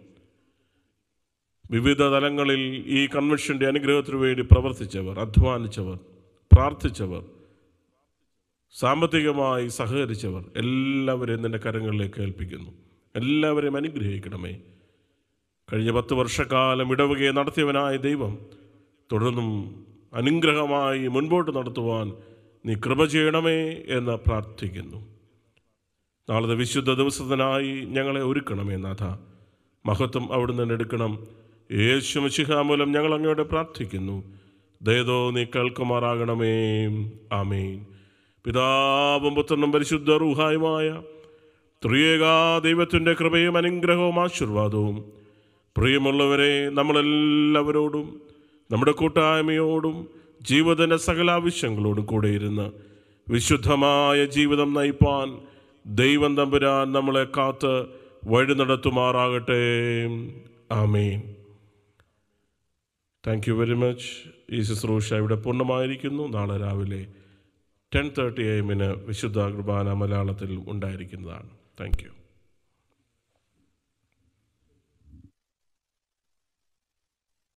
വിവിധ തലങ്ങളിൽ ഈ കൺവെൻഷൻ്റെ അനുഗ്രഹത്തിനു വേണ്ടി പ്രവർത്തിച്ചവർ അധ്വാനിച്ചവർ പ്രാർത്ഥിച്ചവർ സാമ്പത്തികമായി സഹകരിച്ചവർ എല്ലാവരെയും നിന്റെ കരങ്ങളിലേക്ക് ഏൽപ്പിക്കുന്നു എല്ലാവരെയും അനുഗ്രഹിക്കണമേ കഴിഞ്ഞ പത്ത് വർഷക്കാലം ഇടവകയെ നടത്തിയവനായ ദൈവം തുടർന്നും അനുഗ്രഹമായി മുൻപോട്ട് നടത്തുവാൻ നീ കൃപ ചെയ്യണമേ എന്ന് പ്രാർത്ഥിക്കുന്നു നാളത്തെ വിശുദ്ധ ദിവസത്തിനായി ഞങ്ങളെ ഒരുക്കണമേ നാഥ മഹത്വം അവിടുന്ന് തന്നെ എടുക്കണം യേശു മിശിഹ മൂലം ഞങ്ങൾ അങ്ങയോടെ പ്രാർത്ഥിക്കുന്നു ദയതോ നീ കേൾക്കുമാറാകണമേ ആമേൻ പിതാവും പുത്രനും പരിശുദ്ധ റൂഹായുമായ ത്രിയേകാ ദൈവത്തിൻ്റെ കൃപയും അനുഗ്രഹവും ആശീർവാദവും പ്രിയമുള്ളവരെ നമ്മളെല്ലാവരോടും നമ്മുടെ കൂട്ടായ്മയോടും ജീവിതത്തിൻ്റെ സകല ആവശ്യങ്ങളോടും കൂടെ ഇരുന്ന് വിശുദ്ധമായ ജീവിതം നയിപ്പാൻ ദൈവം തമ്പുരാൻ നമ്മളെ കാത്ത് വഴി നടത്തുമാറാകട്ടെ ആമേൻ താങ്ക് യു വെരി മച്ച് ഈ ശുശ്രൂഷ ഇവിടെ പൂർണ്ണമായിരിക്കുന്നു നാളെ രാവിലെ ടെൻ തേർട്ടി എമ്മിന് വിശുദ്ധ കുർബാന മലയാളത്തിൽ ഉണ്ടായിരിക്കുന്നതാണ് താങ്ക് യു